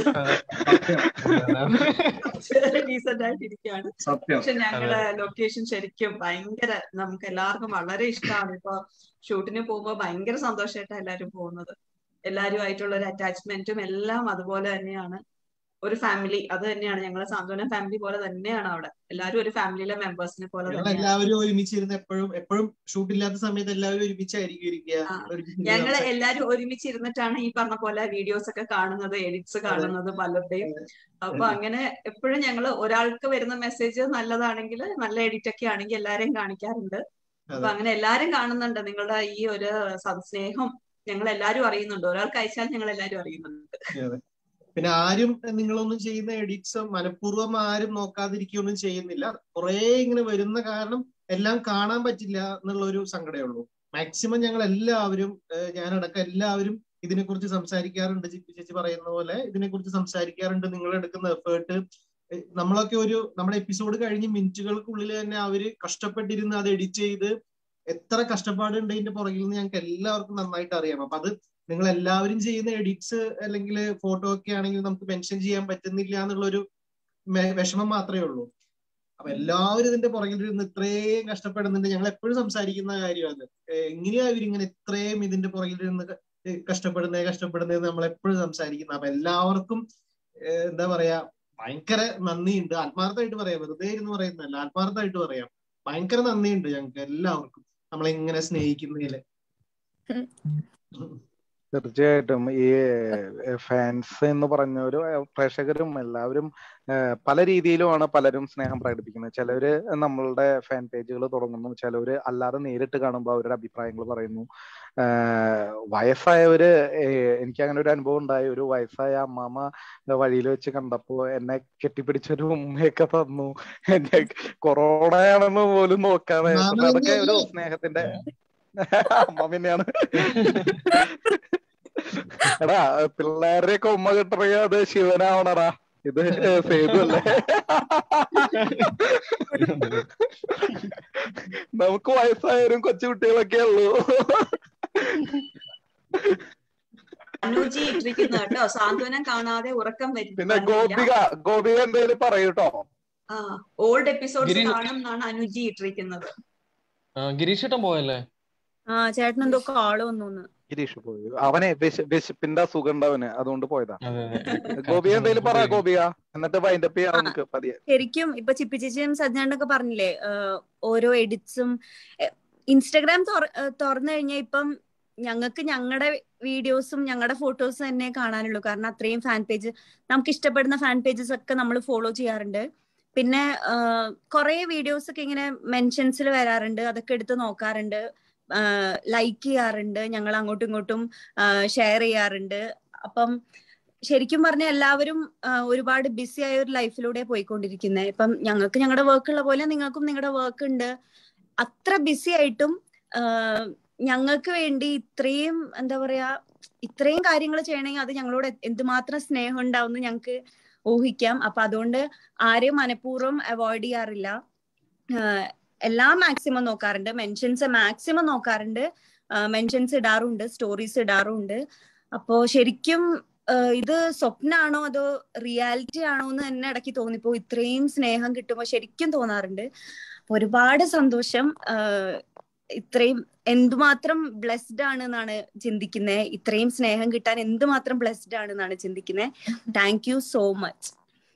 ഡീസന്റ് ആയിട്ടിരിക്കുകയാണ് സത്യം പക്ഷെ ഞങ്ങള് ലൊക്കേഷൻ ശരിക്കും ഭയങ്കര നമുക്ക് എല്ലാവർക്കും വളരെ ഇഷ്ടമാണ് ഇപ്പൊ ഷൂട്ടിന് പോകുമ്പോ ഭയങ്കര സന്തോഷമായിട്ടാണ് എല്ലാരും പോകുന്നത് എല്ലാരുമായിട്ടുള്ള ഒരു അറ്റാച്ച്മെന്റും എല്ലാം അതുപോലെ തന്നെയാണ് ഒരു ഫാമിലി അത് തന്നെയാണ് ഞങ്ങളെ സാന്ത്വന ഫാമിലി പോലെ തന്നെയാണ് അവിടെ എല്ലാരും ഒരു ഫാമിലിയിലെ മെമ്പേഴ്സിനെ പോലെ ഞങ്ങൾ തന്നെയാണ് എല്ലാവരും ഒരുമിച്ചിരുന്ന് എപ്പോഴും എപ്പോഴും ഷൂട്ടില്ലാത്ത സമയത്ത് എല്ലാവരും ഒരുമിച്ചായിരിക്കും ഇരിക്കുക ആ. ഒരുമിച്ച് ഞങ്ങള് സംസാരിക്കുക. എല്ലാരും ഒരുമിച്ചിരുന്നിട്ടാണ് ഈ പറഞ്ഞ പോലെ വീഡിയോസ് ഒക്കെ കാണുന്നത് എഡിറ്റ്സ് കാണുന്നത് പലരുടെയും അപ്പൊ അങ്ങനെ എപ്പോഴും ഞങ്ങൾ ഒരാൾക്ക് വരുന്ന മെസ്സേജ് നല്ലതാണെങ്കിൽ നല്ല എഡിറ്റ് ഒക്കെ ആണെങ്കിൽ എല്ലാരെയും കാണിക്കാറുണ്ട് അപ്പൊ അതെ. അങ്ങനെ എല്ലാരും കാണുന്നുണ്ട് നിങ്ങളുടെ ഈ ഒരു സ- സ്നേഹം ഞങ്ങൾ എല്ലാരും അറിയുന്നുണ്ട് ഒരാൾക്ക് അയച്ചാൽ ഞങ്ങൾ എല്ലാരും അറിയുന്നുണ്ട് അതെ. പിന്നെ ആരും നിങ്ങളൊന്നും ചെയ്യുന്ന എഡിറ്റ്സ് മനഃപൂർവ്വം ആരും നോക്കാതിരിക്കുകയൊന്നും ചെയ്യുന്നില്ല കുറെ ഇങ്ങനെ വരുന്ന കാരണം എല്ലാം കാണാൻ പറ്റില്ല എന്നുള്ള ഒരു സങ്കടമേ ഉള്ളൂ മാക്സിമം ഞങ്ങൾ എല്ലാവരും ഏഹ് ഞാനടക്കം എല്ലാവരും ഇതിനെക്കുറിച്ച് സംസാരിക്കാറുണ്ട് ചിപ്പി ചേച്ചി പറയുന്ന പോലെ ഇതിനെക്കുറിച്ച് സംസാരിക്കാറുണ്ട് നിങ്ങൾ എടുക്കുന്ന എഫേർട്ട് നമ്മളൊക്കെ ഒരു നമ്മുടെ എപ്പിസോഡ് കഴിഞ്ഞ് മിനിറ്റുകൾക്കുള്ളിൽ തന്നെ അവര് കഷ്ടപ്പെട്ടിരുന്ന് അത് എഡിറ്റ് ചെയ്ത് എത്ര കഷ്ടപ്പാടുണ്ട് ഇതിന്റെ പുറകിൽ നിന്ന് ഞങ്ങൾക്ക് എല്ലാവർക്കും നന്നായിട്ട് അറിയാം അപ്പൊ അത് നിങ്ങൾ എല്ലാവരും ചെയ്യുന്ന എഡിറ്റ്സ് അല്ലെങ്കിൽ ഫോട്ടോ ഒക്കെ ആണെങ്കിൽ നമുക്ക് മെൻഷൻ ചെയ്യാൻ പറ്റുന്നില്ല എന്നുള്ളൊരു മെ- വിഷമം മാത്രമേ ഉള്ളൂ അപ്പൊ എല്ലാവരും ഇതിന്റെ പുറകിൽ ഇരുന്ന് ഇത്രയും കഷ്ടപ്പെടുന്നുണ്ട് ഞങ്ങൾ എപ്പോഴും സംസാരിക്കുന്ന കാര്യമാണ് എങ്ങനെയാ ഇവരിങ്ങനെ ഇത്രയും ഇതിന്റെ പുറകിൽ ഇരുന്ന് ക- ഏഹ് കഷ്ടപ്പെടുന്നേ കഷ്ടപ്പെടുന്നേ എന്ന് നമ്മൾ എപ്പോഴും സംസാരിക്കുന്നത് അപ്പൊ എല്ലാവർക്കും ഏഹ് എന്താ പറയാ ഭയങ്കര നന്ദിയുണ്ട് ആത്മാർത്ഥമായിട്ട് പറയാം വെറുതെ ഇരുന്ന് പറയുന്നതല്ല ആത്മാർത്ഥമായിട്ട് പറയാം ഭയങ്കര നന്ദിയുണ്ട് ഞങ്ങൾക്ക് എല്ലാവർക്കും നമ്മളെ ഇങ്ങനെ സ്നേഹിക്കുന്നതില് തീർച്ചയായിട്ടും ഈ ഫാൻസ് എന്ന് പറഞ്ഞവരും ഏഹ് പ്രേക്ഷകരും എല്ലാവരും ഏഹ് പല രീതിയിലുമാണ് പലരും സ്നേഹം പ്രകടിപ്പിക്കുന്നത് ചിലവര് നമ്മളുടെ ഫാൻ പേജുകൾ തുടങ്ങുന്നു ചിലവര് അല്ലാതെ നേരിട്ട് കാണുമ്പോൾ അവരുടെ അഭിപ്രായങ്ങൾ പറയുന്നു ഏഹ് വയസ്സായവര് ഏഹ് എനിക്ക് അങ്ങനെ ഒരു അനുഭവം ഉണ്ടായി ഒരു വയസ്സായ അമ്മാമ്മ വഴിയിൽ വെച്ച് കണ്ടപ്പോ എന്നെ കെട്ടിപ്പിടിച്ചൊരു ഉമ്മയൊക്കെ തന്നു എന്നെ കൊറോണയാണെന്ന് പോലും നോക്കാതെ മാമ പക്ഷെ അതൊക്കെ ഒരു തന്നെയല്ലേ? സ്നേഹത്തിന്റെ അമ്മ പിന്നെയാണ് എടാ പിള്ളേരുടെയൊക്കെ ഉമ്മ കിട്ടണമെങ്കിൽ അത് ശിവനാവണടാ ഇത് സേതു അല്ലേ നമുക്ക് വയസ്സായവരും കൊച്ചു കുട്ടികളൊക്കെ ഉള്ളൂ അനുജി ഇട്ടിരിക്കുന്നു കേട്ടോ സാന്ത്വനം കാണാതെ ഉറക്കം വരും പിന്നെ വരില്ല ഗോപിക ഗോപിക എന്തേലും പറയൂട്ടോ ആ ഓൾഡ് എപ്പിസോഡ്സ് ഗിരി- കാണും എന്നാണ് അനുജി ഇട്ടിരിക്കുന്നത് ഗിരീഷ് ഏട്ടൻ പോയല്ലേ ആ ചേട്ടൻ എന്തോ കാള് വന്നു ഗിരീഷ് പോയി അവനെ വിശ- വിശപ്പിന്റെ അസുഖം ഉണ്ടവന് അതുകൊണ്ട് പോയതാ അതെ അതെ ഗോപിക എന്തേലും പറ ഗോപിക എന്നിട്ട് വൈൻഡപ്പ് ചെയ്യാം നമുക്ക് പതിയെ ശരിക്കും ഇപ്പൊ ചിപ്പി ചേച്ചിയും സജ്ജാണ്ടൊക്കെ പറഞ്ഞില്ലേ ആഹ് ഓരോ എഡിറ്റ്സും ഇൻസ്റ്റഗ്രാം തുറന്നു കഴിഞ്ഞാൽ ഇപ്പം ഞങ്ങൾക്ക് ഞങ്ങളുടെ വീഡിയോസും ഞങ്ങളുടെ ഫോട്ടോസും തന്നെ കാണാനുള്ളൂ കാരണം അത്രയും ഫാൻ പേജ് നമുക്ക് ഇഷ്ടപ്പെടുന്ന ഫാൻ പേജസ് ഒക്കെ നമ്മൾ ഫോളോ ചെയ്യാറുണ്ട് പിന്നെ കുറെ വീഡിയോസ് ഒക്കെ ഇങ്ങനെ മെൻഷൻസിൽ വരാറുണ്ട് അതൊക്കെ എടുത്ത് നോക്കാറുണ്ട് ലൈക്ക് ചെയ്യാറുണ്ട് ഞങ്ങൾ അങ്ങോട്ടും ഇങ്ങോട്ടും ഷെയർ ചെയ്യാറുണ്ട് അപ്പം ശരിക്കും പറഞ്ഞാൽ എല്ലാവരും ആ, ഒരുപാട് ബിസി ആയ ഒരു ലൈഫിലൂടെ പോയിക്കൊണ്ടിരിക്കുന്നത് ഇപ്പം ഞങ്ങൾക്ക് ഞങ്ങളുടെ വർക്ക് ഉള്ള പോലെ നിങ്ങൾക്കും നിങ്ങളുടെ വർക്ക് ഉണ്ട് അത്ര ബിസി ആയിട്ടും ആ, ഞങ്ങൾക്ക് വേണ്ടി ഇത്രയും എന്താ പറയാ ഇത്രയും കാര്യങ്ങൾ ചെയ്യണമെങ്കിൽ അത് ഞങ്ങളോട് എന്തുമാത്രം സ്നേഹം ഉണ്ടാവും ഞങ്ങൾക്ക് ഊഹിക്കാം അപ്പൊ അതുകൊണ്ട് ആരെയും മനഃപൂർവ്വം അവോയ്ഡ് ചെയ്യാറില്ല ആഹ് എല്ലാം മാക്സിമം നോക്കാറുണ്ട് മെൻഷൻസ് മാക്സിമം നോക്കാറുണ്ട് മെൻഷൻസ് ഇടാറുണ്ട് സ്റ്റോറീസ് ഇടാറുണ്ട് അപ്പോ ശരിക്കും ആഹ് ഇത് സ്വപ്നാണോ അതോ റിയാലിറ്റി ആണോ എന്ന് തന്നെ ഇടയ്ക്ക് തോന്നിപ്പോ ഇത്രയും സ്നേഹം കിട്ടുമ്പോൾ ശരിക്കും തോന്നാറുണ്ട് അപ്പൊ ഒരുപാട് സന്തോഷം ആഹ് ഇത്രയും എന്തുമാത്രം ബ്ലെസ്ഡ് ആണ് എന്നാണ് ചിന്തിക്കുന്നത് ഇത്രയും സ്നേഹം കിട്ടാൻ എന്തുമാത്രം ബ്ലെസ്ഡ് ആണ് എന്നാണ് ചിന്തിക്കുന്നത് thank you so much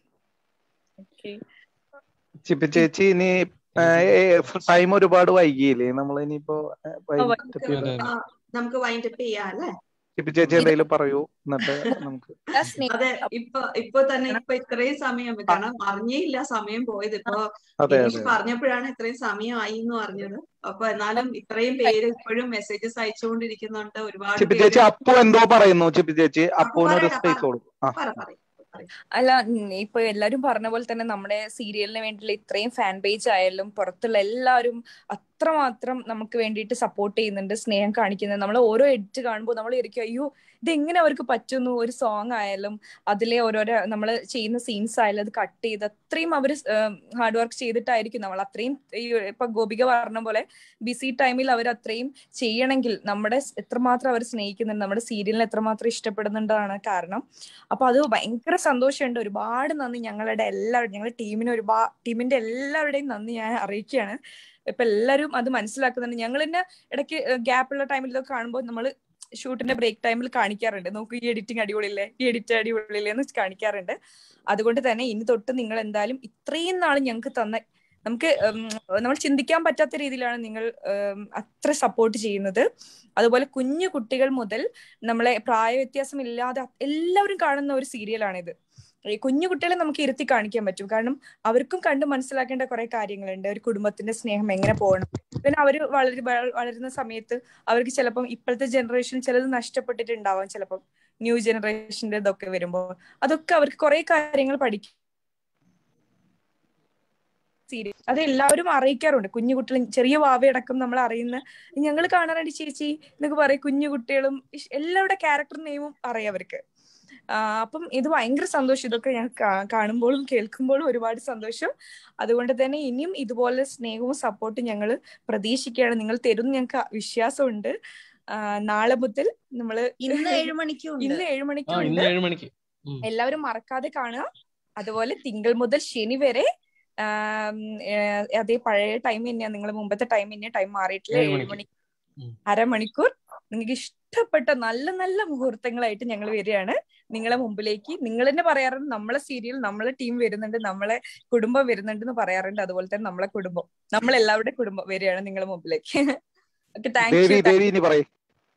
Chippi ചേച്ചി ഇനി ടൈം ഒരുപാട് വൈകിയില്ലേ നമ്മൾ ഇനിയിപ്പോ വൈകിട്ട് അതെ, അതെ. ആ, നമുക്ക് വൈൻഡ് അപ്പ് ചെയ്യാം അല്ലെ ചിപ്പി ചേച്ചി എന്തെങ്കിലും പറയൂ എന്നിട്ട് നമുക്ക് അതെ ഇപ്പൊ ഇപ്പൊ തന്നെ ഇപ്പൊ ഇത്രയും സമയം കാരണം അറിഞ്ഞേയില്ല സമയം പോയത് ഇപ്പൊ അതെ ഗിരീഷ് അതെ പറഞ്ഞപ്പോഴാണ് ഇത്രയും സമയമായി എന്ന് പറഞ്ഞത് അപ്പൊ എന്നാലും ഇത്രയും പേര് ഇപ്പോഴും മെസ്സേജസ് അയച്ചുകൊണ്ടിരിക്കുന്നുണ്ട് ഒരുപാട് ചിപ്പി പേര് ചേച്ചി അപ്പു എന്തോ പറയുന്നു ചിപ്പി ചേച്ചി അപ്പുവിന് ഒരു പറയടാ, സ്പേസ് പറ. കൊടുക്കും ആ പറ പറയും അല്ല ഉം, ഇപ്പൊ എല്ലാരും പറഞ്ഞ പോലെ തന്നെ നമ്മുടെ സീരിയലിന് വേണ്ടിയുള്ള ഇത്രയും ഫാൻ പേജ് ആയാലും പുറത്തുള്ള എല്ലാവരും അത്രമാത്രം നമുക്ക് വേണ്ടിയിട്ട് സപ്പോർട്ട് ചെയ്യുന്നുണ്ട് സ്നേഹം കാണിക്കുന്നുണ്ട് നമ്മൾ ഓരോ എഡിറ്റ് കാണുമ്പോൾ നമ്മൾ ഇരിക്കും അയ്യോ ഇതെങ്ങനെ അവർക്ക് പറ്റുന്നു ഒരു സോങ് ആയാലും അതിലെ ഓരോരോ നമ്മൾ ചെയ്യുന്ന സീൻസ് ആയാലും അത് കട്ട് ചെയ്ത് അത്രയും അവർ ഹാർഡ് വർക്ക് ചെയ്തിട്ടായിരിക്കും നമ്മൾ അത്രയും ഈ ഇപ്പൊ ഗോപിക പറഞ്ഞ പോലെ ബിസി ടൈമിൽ അവർ അത്രയും ചെയ്യണമെങ്കിൽ നമ്മുടെ സ് എത്രമാത്രം അവർ സ്നേഹിക്കുന്നുണ്ട് നമ്മുടെ സീരിയലിനെ എത്രമാത്രം ഇഷ്ടപ്പെടുന്നുണ്ടാണ് കാരണം അപ്പൊ അത് ഭയങ്കര സന്തോഷമുണ്ട് ഒരുപാട് നന്ദി ഞങ്ങളുടെ എല്ലാവരും ഞങ്ങളുടെ ടീമിന് ഒരുപാട് ടീമിന്റെ എല്ലാവരുടെയും നന്ദി ഞാൻ അറിയിക്കുകയാണ് ഇപ്പൊ എല്ലാവരും അത് മനസ്സിലാക്കുന്നുണ്ട് ഞങ്ങൾ തന്നെ ഇടയ്ക്ക് ഗ്യാപ്പുള്ള ടൈമിൽ ഇതൊക്കെ കാണുമ്പോൾ നമ്മൾ ഷൂട്ടിന്റെ ബ്രേക്ക് ടൈമിൽ കാണിക്കാറുണ്ട് നോക്കൂ ഈ എഡിറ്റിംഗ് അടിപൊളിയില്ലേ ഈ എഡിറ്റ് അടിപൊളിയില്ലേ എന്ന് കാണിക്കാറുണ്ട് അതുകൊണ്ട് തന്നെ ഇനി തൊട്ട് നിങ്ങൾ എന്തായാലും ഇത്രയും നാൾ ഞങ്ങൾക്ക് തന്ന നമുക്ക് ഉം, നമ്മൾ ചിന്തിക്കാൻ പറ്റാത്ത രീതിയിലാണ് നിങ്ങൾ ഉം, അത്ര സപ്പോർട്ട് ചെയ്യുന്നത് അതുപോലെ കുഞ്ഞു കുട്ടികൾ മുതൽ നമ്മളെ പ്രായവ്യത്യാസം ഇല്ലാതെ എല്ലാവരും കാണുന്ന ഒരു സീരിയലാണിത് ഈ കുഞ്ഞു കുട്ടികളെ നമുക്ക് ഇരുത്തി കാണിക്കാൻ പറ്റും കാരണം അവർക്കും കണ്ട് മനസ്സിലാക്കേണ്ട കുറെ കാര്യങ്ങളുണ്ട് ഒരു കുടുംബത്തിന്റെ സ്നേഹം എങ്ങനെ പോകണം പിന്നെ അവര് വളര് വള- വളരുന്ന സമയത്ത് അവർക്ക് ചിലപ്പം ഇപ്പോഴത്തെ ജനറേഷൻ ചിലത് നഷ്ടപ്പെട്ടിട്ടുണ്ടാവാം ചിലപ്പം ന്യൂ ജനറേഷന്റെ ഇതൊക്കെ വരുമ്പോൾ അതൊക്കെ അവർക്ക് കുറെ കാര്യങ്ങൾ പഠിക്കും സീരിയൽ അത് എല്ലാവരും അറിയിക്കാറുണ്ട് കുഞ്ഞു കുട്ടികളും ചെറിയ വാവയടക്കം നമ്മൾ അറിയുന്ന ഞങ്ങൾ കാണാറുണ്ട് ചേച്ചി എന്നൊക്കെ പറയും കുഞ്ഞു കുട്ടികളും ഇഷ്- എല്ലാവരുടെ ക്യാരക്ടർ നെയിമും അറിയാം അവർക്ക് ആ, അപ്പം ഇത് ഭയങ്കര സന്തോഷം ഇതൊക്കെ ഞാൻ കാ- കാണുമ്പോഴും കേൾക്കുമ്പോഴും ഒരുപാട് സന്തോഷം അതുകൊണ്ട് തന്നെ ഇനിയും ഇതുപോലെ സ്നേഹവും സപ്പോർട്ടും ഞങ്ങൾ പ്രതീക്ഷിക്കുകയാണ് നിങ്ങൾ തരും ഞങ്ങൾക്ക് വിശ്വാസമുണ്ട് ആ, നാളെ മുതൽ നമ്മള് ഇന്ന് ഏഴു മണിക്കും ഉണ്ട് ഇന്ന് ഏഴു ആ മണിക്കും ഇന്ന് ഉണ്ട് ഏഴ് മണിക്ക് ഉം. എല്ലാവരും മറക്കാതെ കാണുക അതുപോലെ തിങ്കൾ മുതൽ ശനി വരെ ആം, ഏഹ്, അതേ പഴയ ടൈം തന്നെയാണ് നിങ്ങൾ മുമ്പത്തെ ടൈം തന്നെയാണ് ടൈം മാറിയിട്ടില്ല ഏഴ് ഏഴ് മണിക്ക്. മണി ഉം. അരമണിക്കൂർ നിങ്ങൾക്ക് ഇഷ്ടപ്പെട്ട നല്ല നല്ല മുഹൂർത്തങ്ങളായിട്ട് ഞങ്ങൾ വരികയാണ് നിങ്ങളെ മുമ്പിലേക്ക് നിങ്ങൾ തന്നെ പറയാറുണ്ട് നമ്മളെ സീരിയൽ നമ്മളെ ടീം വരുന്നുണ്ട് നമ്മളെ കുടുംബം വരുന്നുണ്ട് എന്ന് പറയാറുണ്ട് അതുപോലെ തന്നെ നമ്മളെ കുടുംബം നമ്മളെല്ലാവരുടെ കുടുംബം വരികയാണ് നിങ്ങളെ മുമ്പിലേക്ക് okay thank Devi you Devi ഇനി പറയും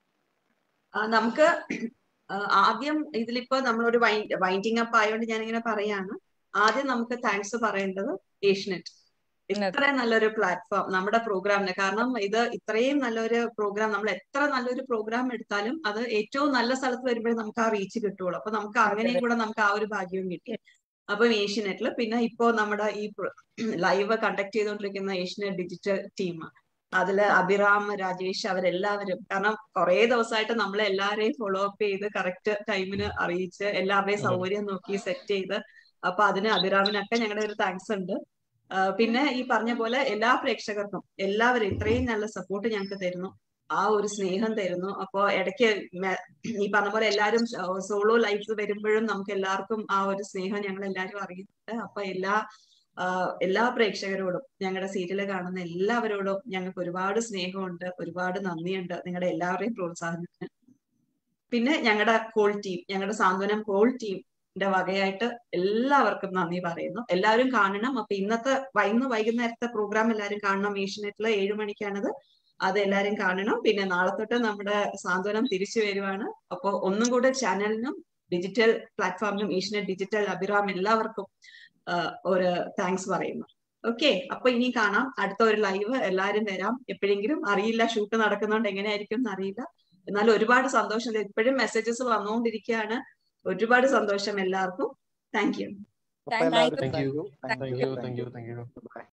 ആ, നമുക്ക് ആ, ആദ്യം ഇതിലിപ്പോ നമ്മളൊരു വൈൻഡിങ് അപ്പ് ആയതുകൊണ്ട് ഞാനിങ്ങനെ പറയാണ് ആദ്യം നമുക്ക് താങ്ക്സ് പറയേണ്ടത് ഏഷ്യനെറ്റ് ഇത്ര നല്ലൊരു പ്ലാറ്റ്ഫോം നമ്മുടെ പ്രോഗ്രാമിന് കാരണം ഇത് ഇത്രയും നല്ലൊരു പ്രോഗ്രാം നമ്മൾ എത്ര നല്ലൊരു പ്രോഗ്രാം എടുത്താലും അത് ഏറ്റവും നല്ല സ്ഥലത്ത് വരുമ്പോഴേ നമുക്ക് ആ റീച്ച് കിട്ടുള്ളൂ അപ്പൊ നമുക്ക് അങ്ങനെയും കൂടെ നമുക്ക് ആ ഒരു ഭാഗ്യവും കിട്ടി അപ്പം ഏഷ്യനെറ്റിൽ പിന്നെ ഇപ്പോ നമ്മുടെ ഈ ലൈവ് കണ്ടക്ട് ചെയ്തുകൊണ്ടിരിക്കുന്ന ഏഷ്യനെറ്റ് ഡിജിറ്റൽ ടീം അതില് അഭിറാം രാജേഷ് അവരെല്ലാവരും കാരണം കുറെ ദിവസമായിട്ട് നമ്മളെ എല്ലാവരെയും ഫോളോ അപ്പ് ചെയ്ത് കറക്റ്റ് ടൈമിന് അറിയിച്ച് എല്ലാവരുടെയും അതെ. സൗകര്യം നോക്കി സെറ്റ് ചെയ്ത് അപ്പൊ അതിന് അഭിറാമിനൊക്കെ ഞങ്ങളുടെ ഒരു താങ്ക്സ് ഉണ്ട് ആ, പിന്നെ ഈ പറഞ്ഞ പോലെ എല്ലാ പ്രേക്ഷകർക്കും എല്ലാവരും ഇത്രയും നല്ല സപ്പോർട്ട് ഞങ്ങൾക്ക് തരുന്നു ആ ഒരു സ്നേഹം തരുന്നു അപ്പോ ഇടയ്ക്ക് മെ- ഈ പറഞ്ഞ പോലെ എല്ലാവരും സോളോ ലൈഫ്സ് വരുമ്പോഴും നമുക്ക് എല്ലാവർക്കും ആ ഒരു സ്നേഹം ഞങ്ങൾ എല്ലാവരും അറിയുന്നുണ്ട് അപ്പൊ എല്ലാ ആ, എല്ലാ പ്രേക്ഷകരോടും ഞങ്ങളുടെ സീരിയൽ കാണുന്ന എല്ലാവരോടും ഞങ്ങൾക്ക് ഒരുപാട് സ്നേഹമുണ്ട് ഒരുപാട് നന്ദിയുണ്ട് നിങ്ങളുടെ എല്ലാവരുടെയും പ്രോത്സാഹനത്തിന് പിന്നെ ഞങ്ങളുടെ ഹോൾ ടീം ഞങ്ങളുടെ സാന്ത്വനം ഹോൾ ടീമിന്റെ വകയായിട്ട് എല്ലാവർക്കും നന്ദി പറയുന്നു എല്ലാവരും കാണണം അപ്പൊ ഇന്നത്തെ വൈ- ഇന്ന് വൈകുന്നേരത്തെ പ്രോഗ്രാം എല്ലാവരും കാണണം ഏഷ്യനെറ്റില് ഏഴു മണിക്കാണത് അത് എല്ലാവരും കാണണം പിന്നെ നാളെ തൊട്ട് നമ്മുടെ സാന്ത്വനം തിരിച്ചു വരുവാണ് അപ്പൊ ഒന്നും കൂടെ ചാനലിനും ഡിജിറ്റൽ പ്ലാറ്റ്ഫോമിനും ഏഷ്യനെറ്റ് ഡിജിറ്റൽ അഭിറാം എല്ലാവർക്കും ആ, ഒരു താങ്ക്സ് പറയുന്നു ഓക്കെ അപ്പൊ ഇനി കാണാം അടുത്ത ഒരു ലൈവ് എല്ലാവരും വരാം എപ്പോഴെങ്കിലും അറിയില്ല ഷൂട്ട് നടക്കുന്നോണ്ട് എങ്ങനെയായിരിക്കും എന്ന് അറിയില്ല എന്നാലും ഒരുപാട് സന്തോഷം ഇപ്പോഴും മെസ്സേജസ് വന്നുകൊണ്ടിരിക്കുകയാണ് ഒരുപാട് സന്തോഷം എല്ലാവർക്കും താങ്ക് യു അപ്പൊ Thank you. എല്ലാവർക്കും Thank thank you. You thank you thank you thank you by